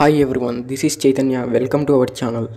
Hi everyone this is Chaitanya welcome to our channel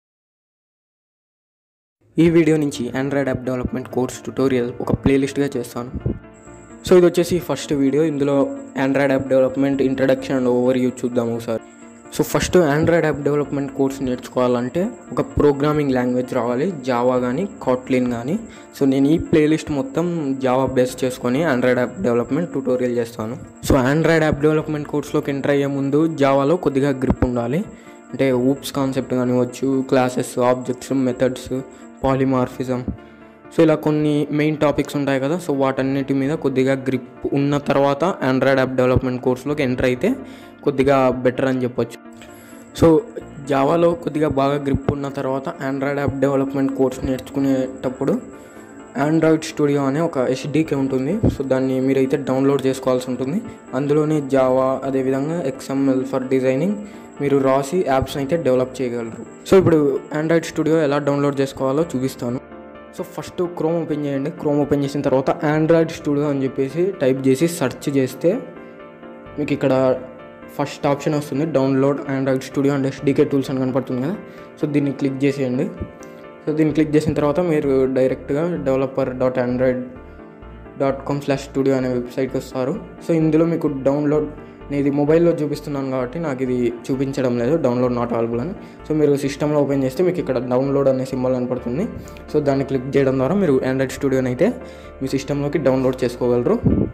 ఈ video నుంచి Android app development course tutorial ఒక ప్లేలిస్ట్గా చేస్తాను సో ఇది వచ్చేసి ఫస్ట్ వీడియో ఇందులో Android app development introduction and overview చూద్దాం ఒకసారి so first Android app development course నేర్చుకోవాలంటే ఒక ప్రోగ్రామింగ్ లాంగ్వేజ్ రావాలి జావా కానీ కాట్లిన్ కానీ సో నేను ఈ ప్లేలిస్ట్ మొత్తం జావా బేస్ చేసుకొని ఆండ్రాయిడ్ యాప్ డెవలప్మెంట్ ట్యూటోరియల్ చేస్తాను సో ఆండ్రాయిడ్ యాప్ డెవలప్మెంట్ కోర్స్లోకి ఎంటర్ అయ్యే ముందు జావాలో కొద్దిగా గ్రిప్ ఉండాలి అంటే ఊప్స్ కాన్సెప్ట్ కానివచ్చు classes objects methods polymorphism so ఇలా కొన్ని మెయిన్ టాపిక్స్ ఉంటాయి కదా సో వాటన్నిటి మీద కొద్దిగా గ్రిప్ ఉన్న తర్వాత ఆండ్రాయిడ్ యాప్ డెవలప్మెంట్ కోర్స్లోకి ఎంటర్ అయితే కొద్దిగా బెటర్ అని చెప్పొచ్చు సో జావాలో కొద్దిగా బాగా గ్రిప్ ఉన్న తర్వాత ఆండ్రాయిడ్ యాప్ డెవలప్మెంట్ కోర్స్ నేర్చుకునేటప్పుడు ఆండ్రాయిడ్ స్టూడియో అనే ఒక ఎస్డికే ఉంటుంది సో దాన్ని మీరైతే డౌన్లోడ్ చేసుకోవాల్సి ఉంటుంది అందులోనే జావా అదేవిధంగా ఎక్స్ఎంఎల్ ఫర్ డిజైనింగ్ మీరు రాసి యాప్స్ అయితే డెవలప్ చేయగలరు సో ఇప్పుడు ఆండ్రాయిడ్ స్టూడియో ఎలా డౌన్లోడ్ చేసుకోవాలో చూపిస్తాను సో ఫస్ట్ క్రోమ్ ఓపెన్ చేయండి క్రోమ్ ఓపెన్ చేసిన తర్వాత ఆండ్రాయిడ్ స్టూడియో అని చెప్పేసి టైప్ చేసి సెర్చ్ చేస్తే మీకు ఇక్కడ ఫస్ట్ ఆప్షన్ వస్తుంది download Android studio and SDK tools అని కనపడుతుంది కదా సో దీన్ని క్లిక్ చేసేయండి సో దీన్ని క్లిక్ చేసిన తర్వాత మీరు డైరెక్ట్గా developer dot android dot com slash studio అనే వెబ్సైట్కి వస్తారు సో ఇందులో మీకు డౌన్లోడ్ నేను ఇది మొబైల్లో చూపిస్తున్నాను కాబట్టి నాకు ఇది చూపించడం లేదు డౌన్లోడ్ నాట్ అవైలబుల్ అని సో మీరు సిస్టంలో ఓపెన్ చేస్తే మీకు ఇక్కడ డౌన్లోడ్ అనే సింబల్ కనపడుతుంది సో దాన్ని క్లిక్ చేయడం ద్వారా మీరు ఆండ్రాయిడ్ స్టూడియోని అయితే మీ సిస్టంలోకి డౌన్లోడ్ చేసుకోగలరు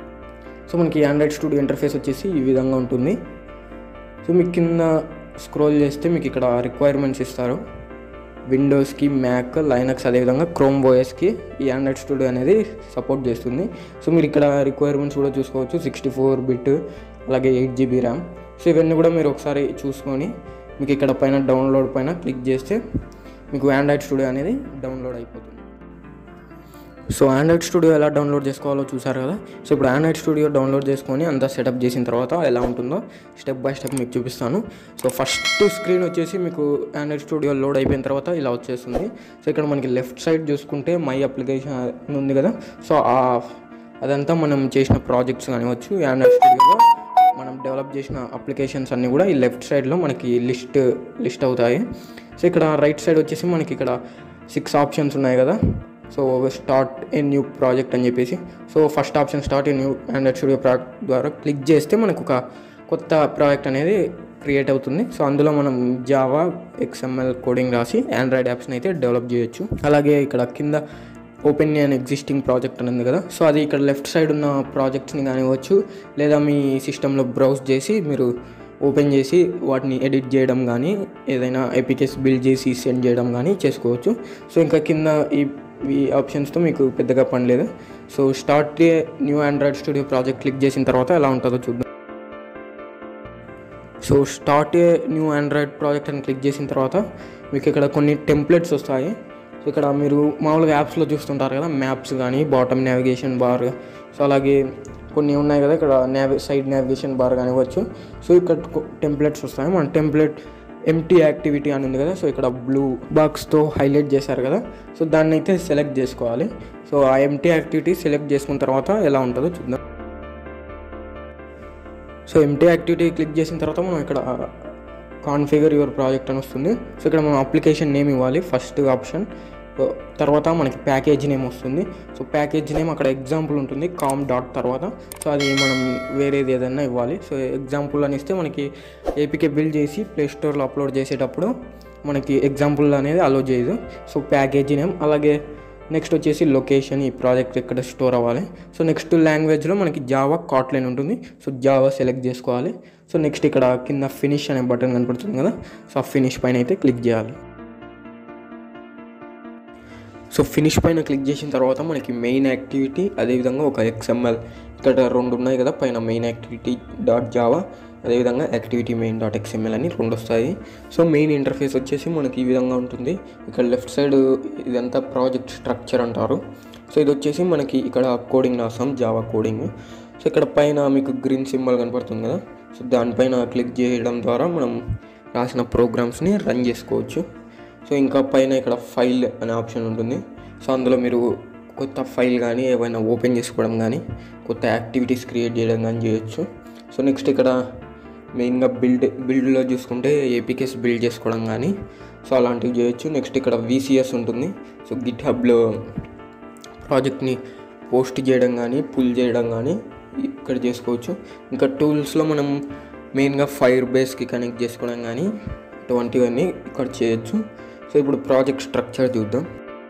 సో మనకి ఆండ్రాయిడ్ స్టూడియో ఇంటర్ఫేస్ వచ్చేసి ఈ విధంగా ఉంటుంది సో మీకు కింద స్క్రోల్ చేస్తే మీకు ఇక్కడ రిక్వైర్మెంట్స్ ఇస్తారు విండోస్కి మ్యాక్ లైనక్స్ అదేవిధంగా క్రోమ్ ఓఎస్కి ఈ ఆండ్రాయిడ్ స్టూడియో అనేది సపోర్ట్ చేస్తుంది సో మీరు ఇక్కడ రిక్వైర్మెంట్స్ కూడా చూసుకోవచ్చు సిక్స్టీ ఫోర్ బిట్ అలాగే ఎయిట్ జీబీ ర్యామ్ సో ఇవన్నీ కూడా మీరు ఒకసారి చూసుకొని మీకు ఇక్కడ పైన డౌన్లోడ్ పైన క్లిక్ చేస్తే మీకు ఆండ్రాయిడ్ స్టూడియో అనేది డౌన్లోడ్ అయిపోతుంది సో ఆండ్రాయిడ్ స్టూడియో ఎలా డౌన్లోడ్ చేసుకోవాలో చూసారు కదా సో ఇప్పుడు ఆండ్రాయిడ్ స్టూడియో డౌన్లోడ్ చేసుకొని అంతా సెటప్ చేసిన తర్వాత ఎలా ఉంటుందో స్టెప్ బై స్టెప్ మీకు చూపిస్తాను సో ఫస్ట్ స్క్రీన్ వచ్చేసి మీకు ఆండ్రాయిడ్ స్టూడియో లోడ్ అయిపోయిన తర్వాత ఇలా వచ్చేస్తుంది సో ఇక్కడ మనకి లెఫ్ట్ సైడ్ చూసుకుంటే మై అప్లికేషన్ ఉంది కదా సో ఆ అదంతా మనం చేసిన ప్రాజెక్ట్స్ కానివచ్చు ఆండ్రాయిడ్ స్టూడియోలో మనం డెవలప్ చేసిన అప్లికేషన్స్ అన్నీ కూడా ఈ లెఫ్ట్ సైడ్లో మనకి లిస్ట్ లిస్ట్ అవుతాయి సో ఇక్కడ రైట్ సైడ్ వచ్చేసి మనకి ఇక్కడ సిక్స్ ఆప్షన్స్ ఉన్నాయి కదా so start a new project అని చెప్పేసి so first option start a new Android studio project ద్వారా క్లిక్ చేస్తే మనకు ఒక కొత్త ప్రాజెక్ట్ అనేది క్రియేట్ అవుతుంది సో అందులో మనం జావా ఎక్స్ఎంఎల్ కోడింగ్ రాసి ఆండ్రాయిడ్ యాప్స్ని అయితే డెవలప్ చేయొచ్చు అలాగే ఇక్కడ కింద ఓపెన్ అండ్ ఎగ్జిస్టింగ్ ప్రాజెక్ట్ అని ఉంది కదా సో అది ఇక్కడ లెఫ్ట్ సైడ్ ఉన్న ప్రాజెక్ట్స్ని కానివ్వచ్చు లేదా మీ సిస్టంలో బ్రౌజ్ చేసి మీరు ఓపెన్ చేసి వాటిని ఎడిట్ చేయడం కానీ ఏదైనా ఎపికేస్ బిల్డ్ చేసి సెండ్ చేయడం కానీ చేసుకోవచ్చు సో ఇంకా కింద ఈ ఈ ఆప్షన్స్తో మీకు పెద్దగా పని లేదు so start a new Android studio project click చేసిన తర్వాత ఎలా ఉంటుందో చూద్దాం so start a new Android project అని క్లిక్ చేసిన తర్వాత మీకు ఇక్కడ కొన్ని టెంప్లెట్స్ వస్తాయి సో ఇక్కడ మీరు మామూలుగా యాప్స్లో చూస్తుంటారు కదా మ్యాప్స్ కానీ బాటమ్ నావిగేషన్ బార్ సో అలాగే కొన్ని ఉన్నాయి కదా ఇక్కడ నావి సైడ్ నావిగేషన్ బార్ కానివ్వచ్చు సో ఇక్కడ టెంప్లెట్స్ వస్తాయి మన టెంప్లెట్ ఎంటీ యాక్టివిటీ అని ఉంది కదా సో ఇక్కడ బ్లూ బాక్స్తో హైలైట్ చేశారు కదా సో దాన్ని అయితే సెలెక్ట్ చేసుకోవాలి సో ఆ ఎంటీ యాక్టివిటీ సెలెక్ట్ చేసుకున్న తర్వాత ఎలా ఉంటుందో చూద్దాం సో ఎంటీ యాక్టివిటీ క్లిక్ చేసిన తర్వాత మనం ఇక్కడ కాన్ఫిగర్ యువర్ ప్రాజెక్ట్ అని వస్తుంది సో ఇక్కడ మనం అప్లికేషన్ నేమ్ ఇవ్వాలి ఫస్ట్ ఆప్షన్ తర్వాత మనకి ప్యాకేజ్ నేమ్ వస్తుంది సో ప్యాకేజ్ నేమ్ అక్కడ ఎగ్జాంపుల్ ఉంటుంది కామ్ డాట్ తర్వాత సో అది మనం వేరేది ఏదైనా ఇవ్వాలి సో ఎగ్జాంపుల్ అని ఇస్తే మనకి ఏపీకే బిల్డ్ చేసి ప్లే స్టోర్లో అప్లోడ్ చేసేటప్పుడు మనకి ఎగ్జాంపుల్ అనేది అలో చేయదు సో ప్యాకేజ్ నేమ్ అలాగే నెక్స్ట్ వచ్చేసి లొకేషన్ ఈ ప్రాజెక్ట్ ఎక్కడ స్టోర్ అవ్వాలి సో నెక్స్ట్ లాంగ్వేజ్లో మనకి జావా కాట్లైన్ ఉంటుంది సో జావా సెలెక్ట్ చేసుకోవాలి సో నెక్స్ట్ ఇక్కడ కింద ఫినిష్ అనే బటన్ కనపడుతుంది కదా సో ఆ ఫినిష్ పైన అయితే క్లిక్ చేయాలి సో ఫినిష్ పైన క్లిక్ చేసిన తర్వాత మనకి మెయిన్ యాక్టివిటీ అదేవిధంగా ఒక ఎక్స్ఎంఎల్ ఇక్కడ రెండు ఉన్నాయి కదా పైన మెయిన్ యాక్టివిటీ డాట్ జావా అదేవిధంగా యాక్టివిటీ మెయిన్ డాట్ ఎక్స్ఎంఎల్ అని రెండు వస్తాయి సో మెయిన్ ఇంటర్ఫేస్ వచ్చేసి మనకి ఈ విధంగా ఉంటుంది ఇక్కడ లెఫ్ట్ సైడ్ ఇదంతా ప్రాజెక్ట్ స్ట్రక్చర్ అంటారు సో ఇది వచ్చేసి మనకి ఇక్కడ కోడింగ్ రాస్తాం జావా కోడింగ్ సో ఇక్కడ పైన మీకు గ్రీన్ సింబల్ కనపడుతుంది కదా సో దానిపైన క్లిక్ చేయడం ద్వారా మనం రాసిన ప్రోగ్రామ్స్ని రన్ చేసుకోవచ్చు సో ఇంకా పైన ఇక్కడ ఫైల్ అనే ఆప్షన్ ఉంటుంది సో అందులో మీరు కొత్త ఫైల్ కానీ ఏవైనా ఓపెన్ చేసుకోవడం కానీ కొత్త యాక్టివిటీస్ క్రియేట్ చేయడం కానీ చేయొచ్చు సో నెక్స్ట్ ఇక్కడ మెయిన్గా బిల్డ్ బిల్డ్లో చూసుకుంటే ఏపీకేస్ బిల్డ్ చేసుకోవడం కానీ సో అలాంటివి చేయొచ్చు నెక్స్ట్ ఇక్కడ వీసీఎస్ ఉంటుంది సో గిట్ హబ్లో ప్రాజెక్ట్ని పోస్ట్ చేయడం కానీ పుల్ చేయడం కానీ ఇక్కడ చేసుకోవచ్చు ఇంకా టూల్స్లో మనం మెయిన్గా ఫైర్ బేస్కి కనెక్ట్ చేసుకోవడం కానీ అటువంటివన్నీ ఇక్కడ చేయొచ్చు సో ఇప్పుడు ప్రాజెక్ట్ స్ట్రక్చర్ చూద్దాం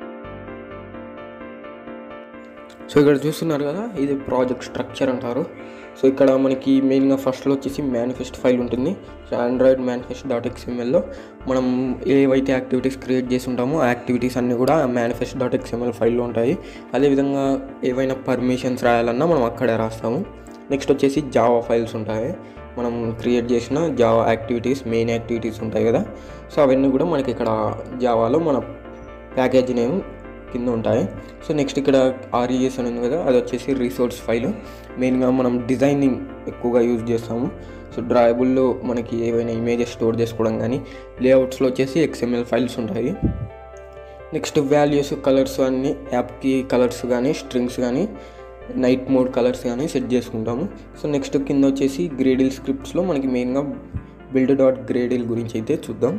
సో ఇక్కడ చూస్తున్నారు కదా ఇది ప్రాజెక్ట్ స్ట్రక్చర్ అంటారు సో ఇక్కడ మనకి మెయిన్గా ఫస్ట్లో వచ్చేసి మేనిఫెస్ట్ ఫైల్ ఉంటుంది సో ఆండ్రాయిడ్ మేనిఫెస్ట్ డాట్ ఎక్స్ఎంఎల్లో మనం ఏవైతే యాక్టివిటీస్ క్రియేట్ చేసి ఉంటామో ఆ యాక్టివిటీస్ అన్నీ కూడా మేనిఫెస్ట్ డాట్ ఎక్స్ఎంఎల్ ఫైల్లో ఉంటాయి అదేవిధంగా ఏవైనా పర్మిషన్స్ రాయాలన్నా మనం అక్కడే రాస్తాము నెక్స్ట్ వచ్చేసి జావా ఫైల్స్ ఉంటాయి మనం క్రియేట్ చేసిన జావా యాక్టివిటీస్ మెయిన్ యాక్టివిటీస్ ఉంటాయి కదా సో అవన్నీ కూడా మనకి ఇక్కడ జావాలో మన ప్యాకేజ్ నేమ్ కింద ఉంటాయి సో నెక్స్ట్ ఇక్కడ ఆర్ఈఎస్ అని ఉంది కదా అది వచ్చేసి రిసోర్స్ ఫైల్ మెయిన్గా మనం డిజైనింగ్ ఎక్కువగా యూజ్ చేస్తాము సో డ్రాయబుల్లో మనకి ఏవైనా ఇమేజెస్ స్టోర్ చేసుకోవడం కానీ లేఅవుట్స్లో వచ్చేసి ఎక్స్ఎంఎల్ ఫైల్స్ ఉంటాయి నెక్స్ట్ వాల్యూస్ కలర్స్ అన్నీ యాప్కి కలర్స్ కానీ స్ట్రింగ్స్ కానీ నైట్ మోడ్ కలర్స్ కానీ సెట్ చేసుకుంటాము సో నెక్స్ట్ కింద వచ్చేసి గ్రేడిల్ స్క్రిప్ట్స్లో మనకి మెయిన్గా బిల్డ్ డాట్ గ్రేడిల్ గురించి అయితే చూద్దాం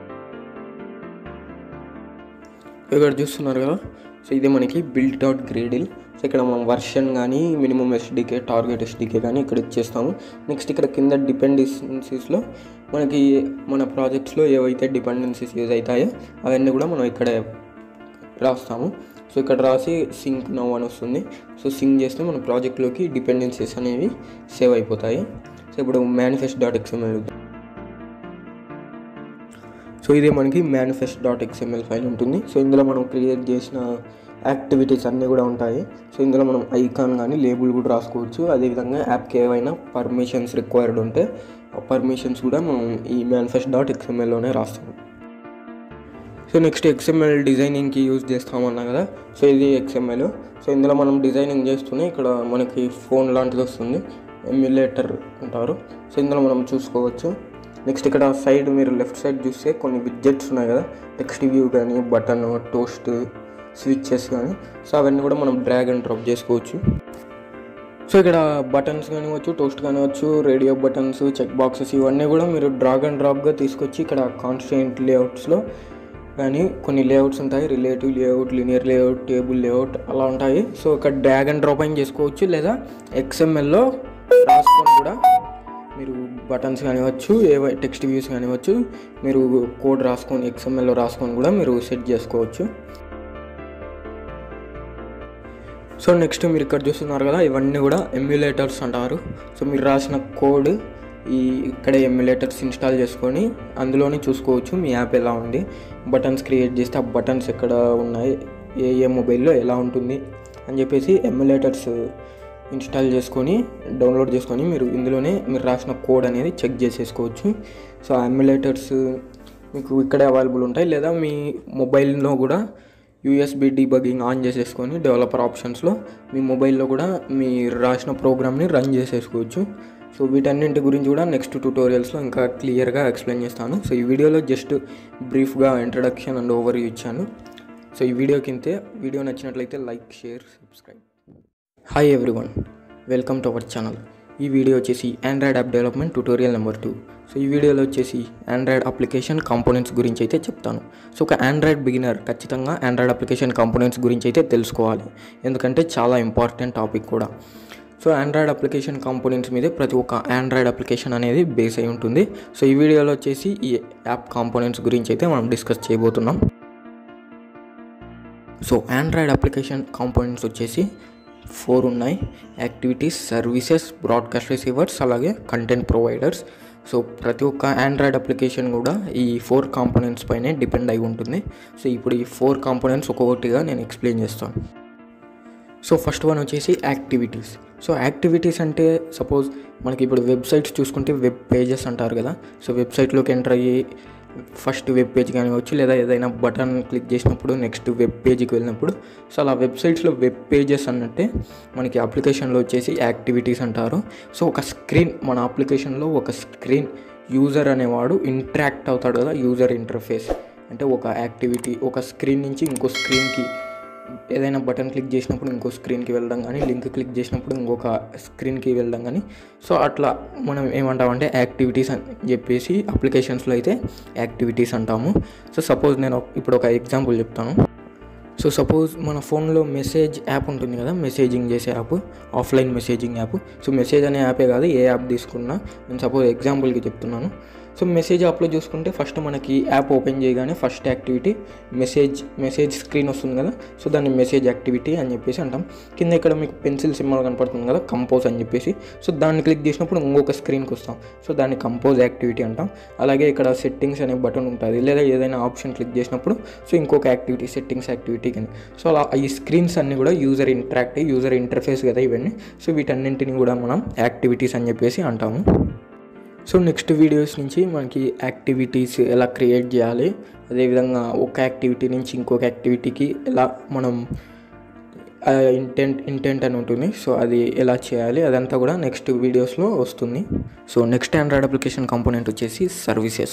ఇక్కడ చూస్తున్నారు కదా సో ఇది మనకి బిల్డ్ డాట్ గ్రేడిల్ సో ఇక్కడ మనం వర్షన్ కానీ మినిమం ఎస్డికే టార్గెట్ ఎస్డికే కానీ ఇక్కడ ఇచ్చేస్తాము నెక్స్ట్ ఇక్కడ కింద డిపెండెన్సీస్లో మనకి మన ప్రాజెక్ట్స్లో ఏవైతే డిపెండెన్సీస్ యూజ్ అవుతాయో అవన్నీ కూడా మనం ఇక్కడ రాస్తాము సో ఇక్కడ రాసి సింక్ నవ్ అని వస్తుంది సో సింక్ చేస్తే మన ప్రాజెక్ట్లోకి డిపెండెన్సీస్ అనేవి సేవ్ అయిపోతాయి సో ఇప్పుడు మేనిఫెస్ట్ డాట్ ఎక్స్ఎంఎల్ సో ఇది మనకి మేనిఫెస్ట్ డాట్ ఎక్స్ఎంఎల్ ఫైల్ ఉంటుంది సో ఇందులో మనం క్రియేట్ చేసిన యాక్టివిటీస్ అన్నీ కూడా ఉంటాయి సో ఇందులో మనం ఐకాన్ కానీ లేబుల్ కూడా రాసుకోవచ్చు అదేవిధంగా యాప్కి ఏవైనా పర్మిషన్స్ రిక్వైర్డ్ ఉంటే ఆ పర్మిషన్స్ కూడా మనం ఈ మేనిఫెస్ట్ డాట్ ఎక్స్ఎంఎల్లోనే రాస్తాము సో నెక్స్ట్ ఎక్స్ఎంఎల్ డిజైనింగ్కి యూజ్ చేస్తామన్నా కదా సో ఇది ఎక్స్ఎంఎల్ సో ఇందులో మనం డిజైనింగ్ చేస్తూనే ఇక్కడ మనకి ఫోన్ లాంటిది వస్తుంది ఎమ్యులేటర్ అంటారు సో ఇందులో మనం చూసుకోవచ్చు నెక్స్ట్ ఇక్కడ సైడ్ మీరు లెఫ్ట్ సైడ్ చూస్తే కొన్ని విడ్జెట్స్ ఉన్నాయి కదా టెక్స్ట్ వ్యూ కానీ బటన్ టోస్ట్ స్విచ్చెస్ కానీ సో అవన్నీ కూడా మనం డ్రాగ్ అండ్ డ్రాప్ చేసుకోవచ్చు సో ఇక్కడ బటన్స్ కానివచ్చు టోస్ట్ కానివచ్చు రేడియో బటన్స్ చెక్ బాక్సెస్ ఇవన్నీ కూడా మీరు డ్రాగ్ అండ్ డ్రాప్గా తీసుకొచ్చి ఇక్కడ కాన్స్టెంట్ లేఅవుట్స్లో కానీ కొన్ని లేఅవుట్స్ ఉంటాయి relative layout linear layout table layout అలా ఉంటాయి సో ఇక్కడ డ్రాగ్ అండ్ డ్రాప్ అయిన చేసుకోవచ్చు లేదా ఎక్స్ఎంఎల్లో రాసుకొని కూడా మీరు బటన్స్ కానివచ్చు ఏవై టెక్స్ట్ వ్యూస్ కానివచ్చు మీరు కోడ్ రాసుకొని ఎక్స్ఎంఎల్లో రాసుకొని కూడా మీరు సెట్ చేసుకోవచ్చు సో నెక్స్ట్ మీరు ఇక్కడ చూస్తున్నారు కదా ఇవన్నీ కూడా ఎమ్యులేటర్స్ అంటారు సో మీరు రాసిన కోడ్ ఈ ఇక్కడ ఎమ్యులేటర్స్ ఇన్స్టాల్ చేసుకొని అందులోనే చూసుకోవచ్చు మీ యాప్ ఎలా ఉంది బటన్స్ క్రియేట్ చేస్తే ఆ బటన్స్ ఎక్కడ ఉన్నాయి ఏ ఏ మొబైల్లో ఎలా ఉంటుంది అని చెప్పేసి ఎమ్యులేటర్స్ ఇన్స్టాల్ చేసుకొని డౌన్లోడ్ చేసుకొని మీరు ఇందులోనే మీరు రాసిన కోడ్ అనేది చెక్ చేసేసుకోవచ్చు సో ఆ ఎమ్యులేటర్స్ మీకు ఇక్కడే అవైలబుల్ ఉంటాయి లేదా మీ మొబైల్లో కూడా యూఎస్బి డీబగ్గింగ్ ఆన్ చేసేసుకొని డెవలపర్ ఆప్షన్స్లో మీ మొబైల్లో కూడా మీ రాసిన ప్రోగ్రామ్ని రన్ చేసేసుకోవచ్చు సో వీటన్నింటి గురించి కూడా నెక్స్ట్ ట్యూటోరియల్స్లో ఇంకా క్లియర్గా ఎక్స్ప్లెయిన్ చేస్తాను సో ఈ వీడియోలో జస్ట్ బ్రీఫ్గా ఇంట్రడక్షన్ అండ్ ఓవర్ ఇచ్చాను సో ఈ వీడియో కింతే వీడియో నచ్చినట్లయితే like share subscribe hi everyone welcome to our channel ఈ వీడియో వచ్చేసి Android app development tutorial number two so ఈ వీడియోలో వచ్చేసి ఆండ్రాయిడ్ అప్లికేషన్ కాంపోనెంట్స్ గురించి అయితే చెప్తాను సో ఒక ఆండ్రాయిడ్ బిగినర్ ఖచ్చితంగా ఆండ్రాయిడ్ అప్లికేషన్ కాంపోనెంట్స్ గురించి అయితే తెలుసుకోవాలి ఎందుకంటే చాలా ఇంపార్టెంట్ టాపిక్ కూడా సో ఆండ్రాయిడ్ అప్లికేషన్ కాంపోనెంట్స్ మీదే ప్రతి ఒక్క ఆండ్రాయిడ్ అప్లికేషన్ అనేది బేస్ అయి ఉంటుంది సో ఈ వీడియోలో వచ్చేసి ఈ యాప్ కాంపోనెంట్స్ గురించి అయితే మనం డిస్కస్ చేయబోతున్నాం సో ఆండ్రాయిడ్ అప్లికేషన్ కాంపోనెంట్స్ వచ్చేసి ఫోర్ ఉన్నాయి యాక్టివిటీస్ సర్వీసెస్ బ్రాడ్కాస్ట్ రిసీవర్స్ అలాగే కంటెంట్ ప్రొవైడర్స్ సో ప్రతి ఒక్క ఆండ్రాయిడ్ అప్లికేషన్ కూడా ఈ ఫోర్ కాంపోనెంట్స్ పైనే డిపెండ్ అయి ఉంటుంది సో ఇప్పుడు ఈ ఫోర్ కాంపోనెంట్స్ ఒక్కొక్కటిగా నేను ఎక్స్ప్లెయిన్ చేస్తాను సో ఫస్ట్ వన్ వచ్చేసి యాక్టివిటీస్ సో యాక్టివిటీస్ అంటే సపోజ్ మనకి ఇప్పుడు వెబ్సైట్స్ చూసుకుంటే వెబ్ పేజెస్ అంటారు కదా సో వెబ్సైట్లోకి ఎంటర్ అయ్యి ఫస్ట్ వెబ్ పేజ్ కానివచ్చు లేదా ఏదైనా బటన్ క్లిక్ చేసినప్పుడు నెక్స్ట్ వెబ్ పేజ్కి వెళ్ళినప్పుడు సో అలా వెబ్సైట్స్లో వెబ్ పేజెస్ అన్నట్టే మనకి అప్లికేషన్లో వచ్చేసి యాక్టివిటీస్ అంటారు సో ఒక స్క్రీన్ మన అప్లికేషన్లో ఒక స్క్రీన్ యూజర్ అనేవాడు ఇంటరాక్ట్ అవుతాడు కదా యూజర్ ఇంటర్ఫేస్ అంటే ఒక యాక్టివిటీ ఒక స్క్రీన్ నుంచి ఇంకో స్క్రీన్కి ఏదైనా బటన్ క్లిక్ చేసినప్పుడు ఇంకో స్క్రీన్కి వెళ్ళడం కానీ లింక్ క్లిక్ చేసినప్పుడు ఇంకొక స్క్రీన్కి వెళ్ళడం కానీ సో అట్లా మనం ఏమంటామంటే యాక్టివిటీస్ అని చెప్పేసి అప్లికేషన్స్లో అయితే యాక్టివిటీస్ అంటాము సో సపోజ్ నేను ఇప్పుడు ఒక ఎగ్జాంపుల్ చెప్తాను సో సపోజ్ మన ఫోన్లో మెసేజ్ యాప్ ఉంటుంది కదా మెసేజింగ్ చేసే app offline messaging app so message అనే యాపే కాదు ఏ యాప్ తీసుకున్నా నేను సపోజ్ ఎగ్జాంపుల్కి చెప్తున్నాను సో మెసేజ్ యాప్లో చూసుకుంటే ఫస్ట్ మనకి యాప్ ఓపెన్ చేయగానే first activity message message screen వస్తుంది కదా సో దాన్ని మెసేజ్ యాక్టివిటీ అని చెప్పేసి అంటాం కింద ఇక్కడ మీకు పెన్సిల్ సింబల్ కనపడుతుంది కదా కంపోజ్ అని చెప్పేసి సో దాన్ని క్లిక్ చేసినప్పుడు ఇంకొక స్క్రీన్కి వస్తాం సో దాన్ని కంపోజ్ యాక్టివిటీ అంటాం అలాగే ఇక్కడ సెట్టింగ్స్ అనే బటన్ ఉంటుంది లేదా ఏదైనా ఆప్షన్ క్లిక్ చేసినప్పుడు సో ఇంకొక యాక్టివిటీ సెట్టింగ్స్ యాక్టివిటీ కానీ సో అలా ఈ స్క్రీన్స్ అన్ని కూడా యూజర్ ఇంటరాక్టివ్ యూజర్ ఇంటర్ఫేస్ కదా ఇవన్నీ సో వీటన్నింటిని కూడా మనం యాక్టివిటీస్ అని చెప్పేసి అంటాము సో నెక్స్ట్ వీడియోస్ నుంచి మనకి యాక్టివిటీస్ ఎలా క్రియేట్ చేయాలి అదేవిధంగా ఒక యాక్టివిటీ నుంచి ఇంకొక యాక్టివిటీకి ఎలా మనం ఇంటెంట్ ఇంటెంట్ అని ఉంటుంది సో అది ఎలా చేయాలి అదంతా కూడా నెక్స్ట్ వీడియోస్లో వస్తుంది so next Android application component వచ్చేసి సర్వీసెస్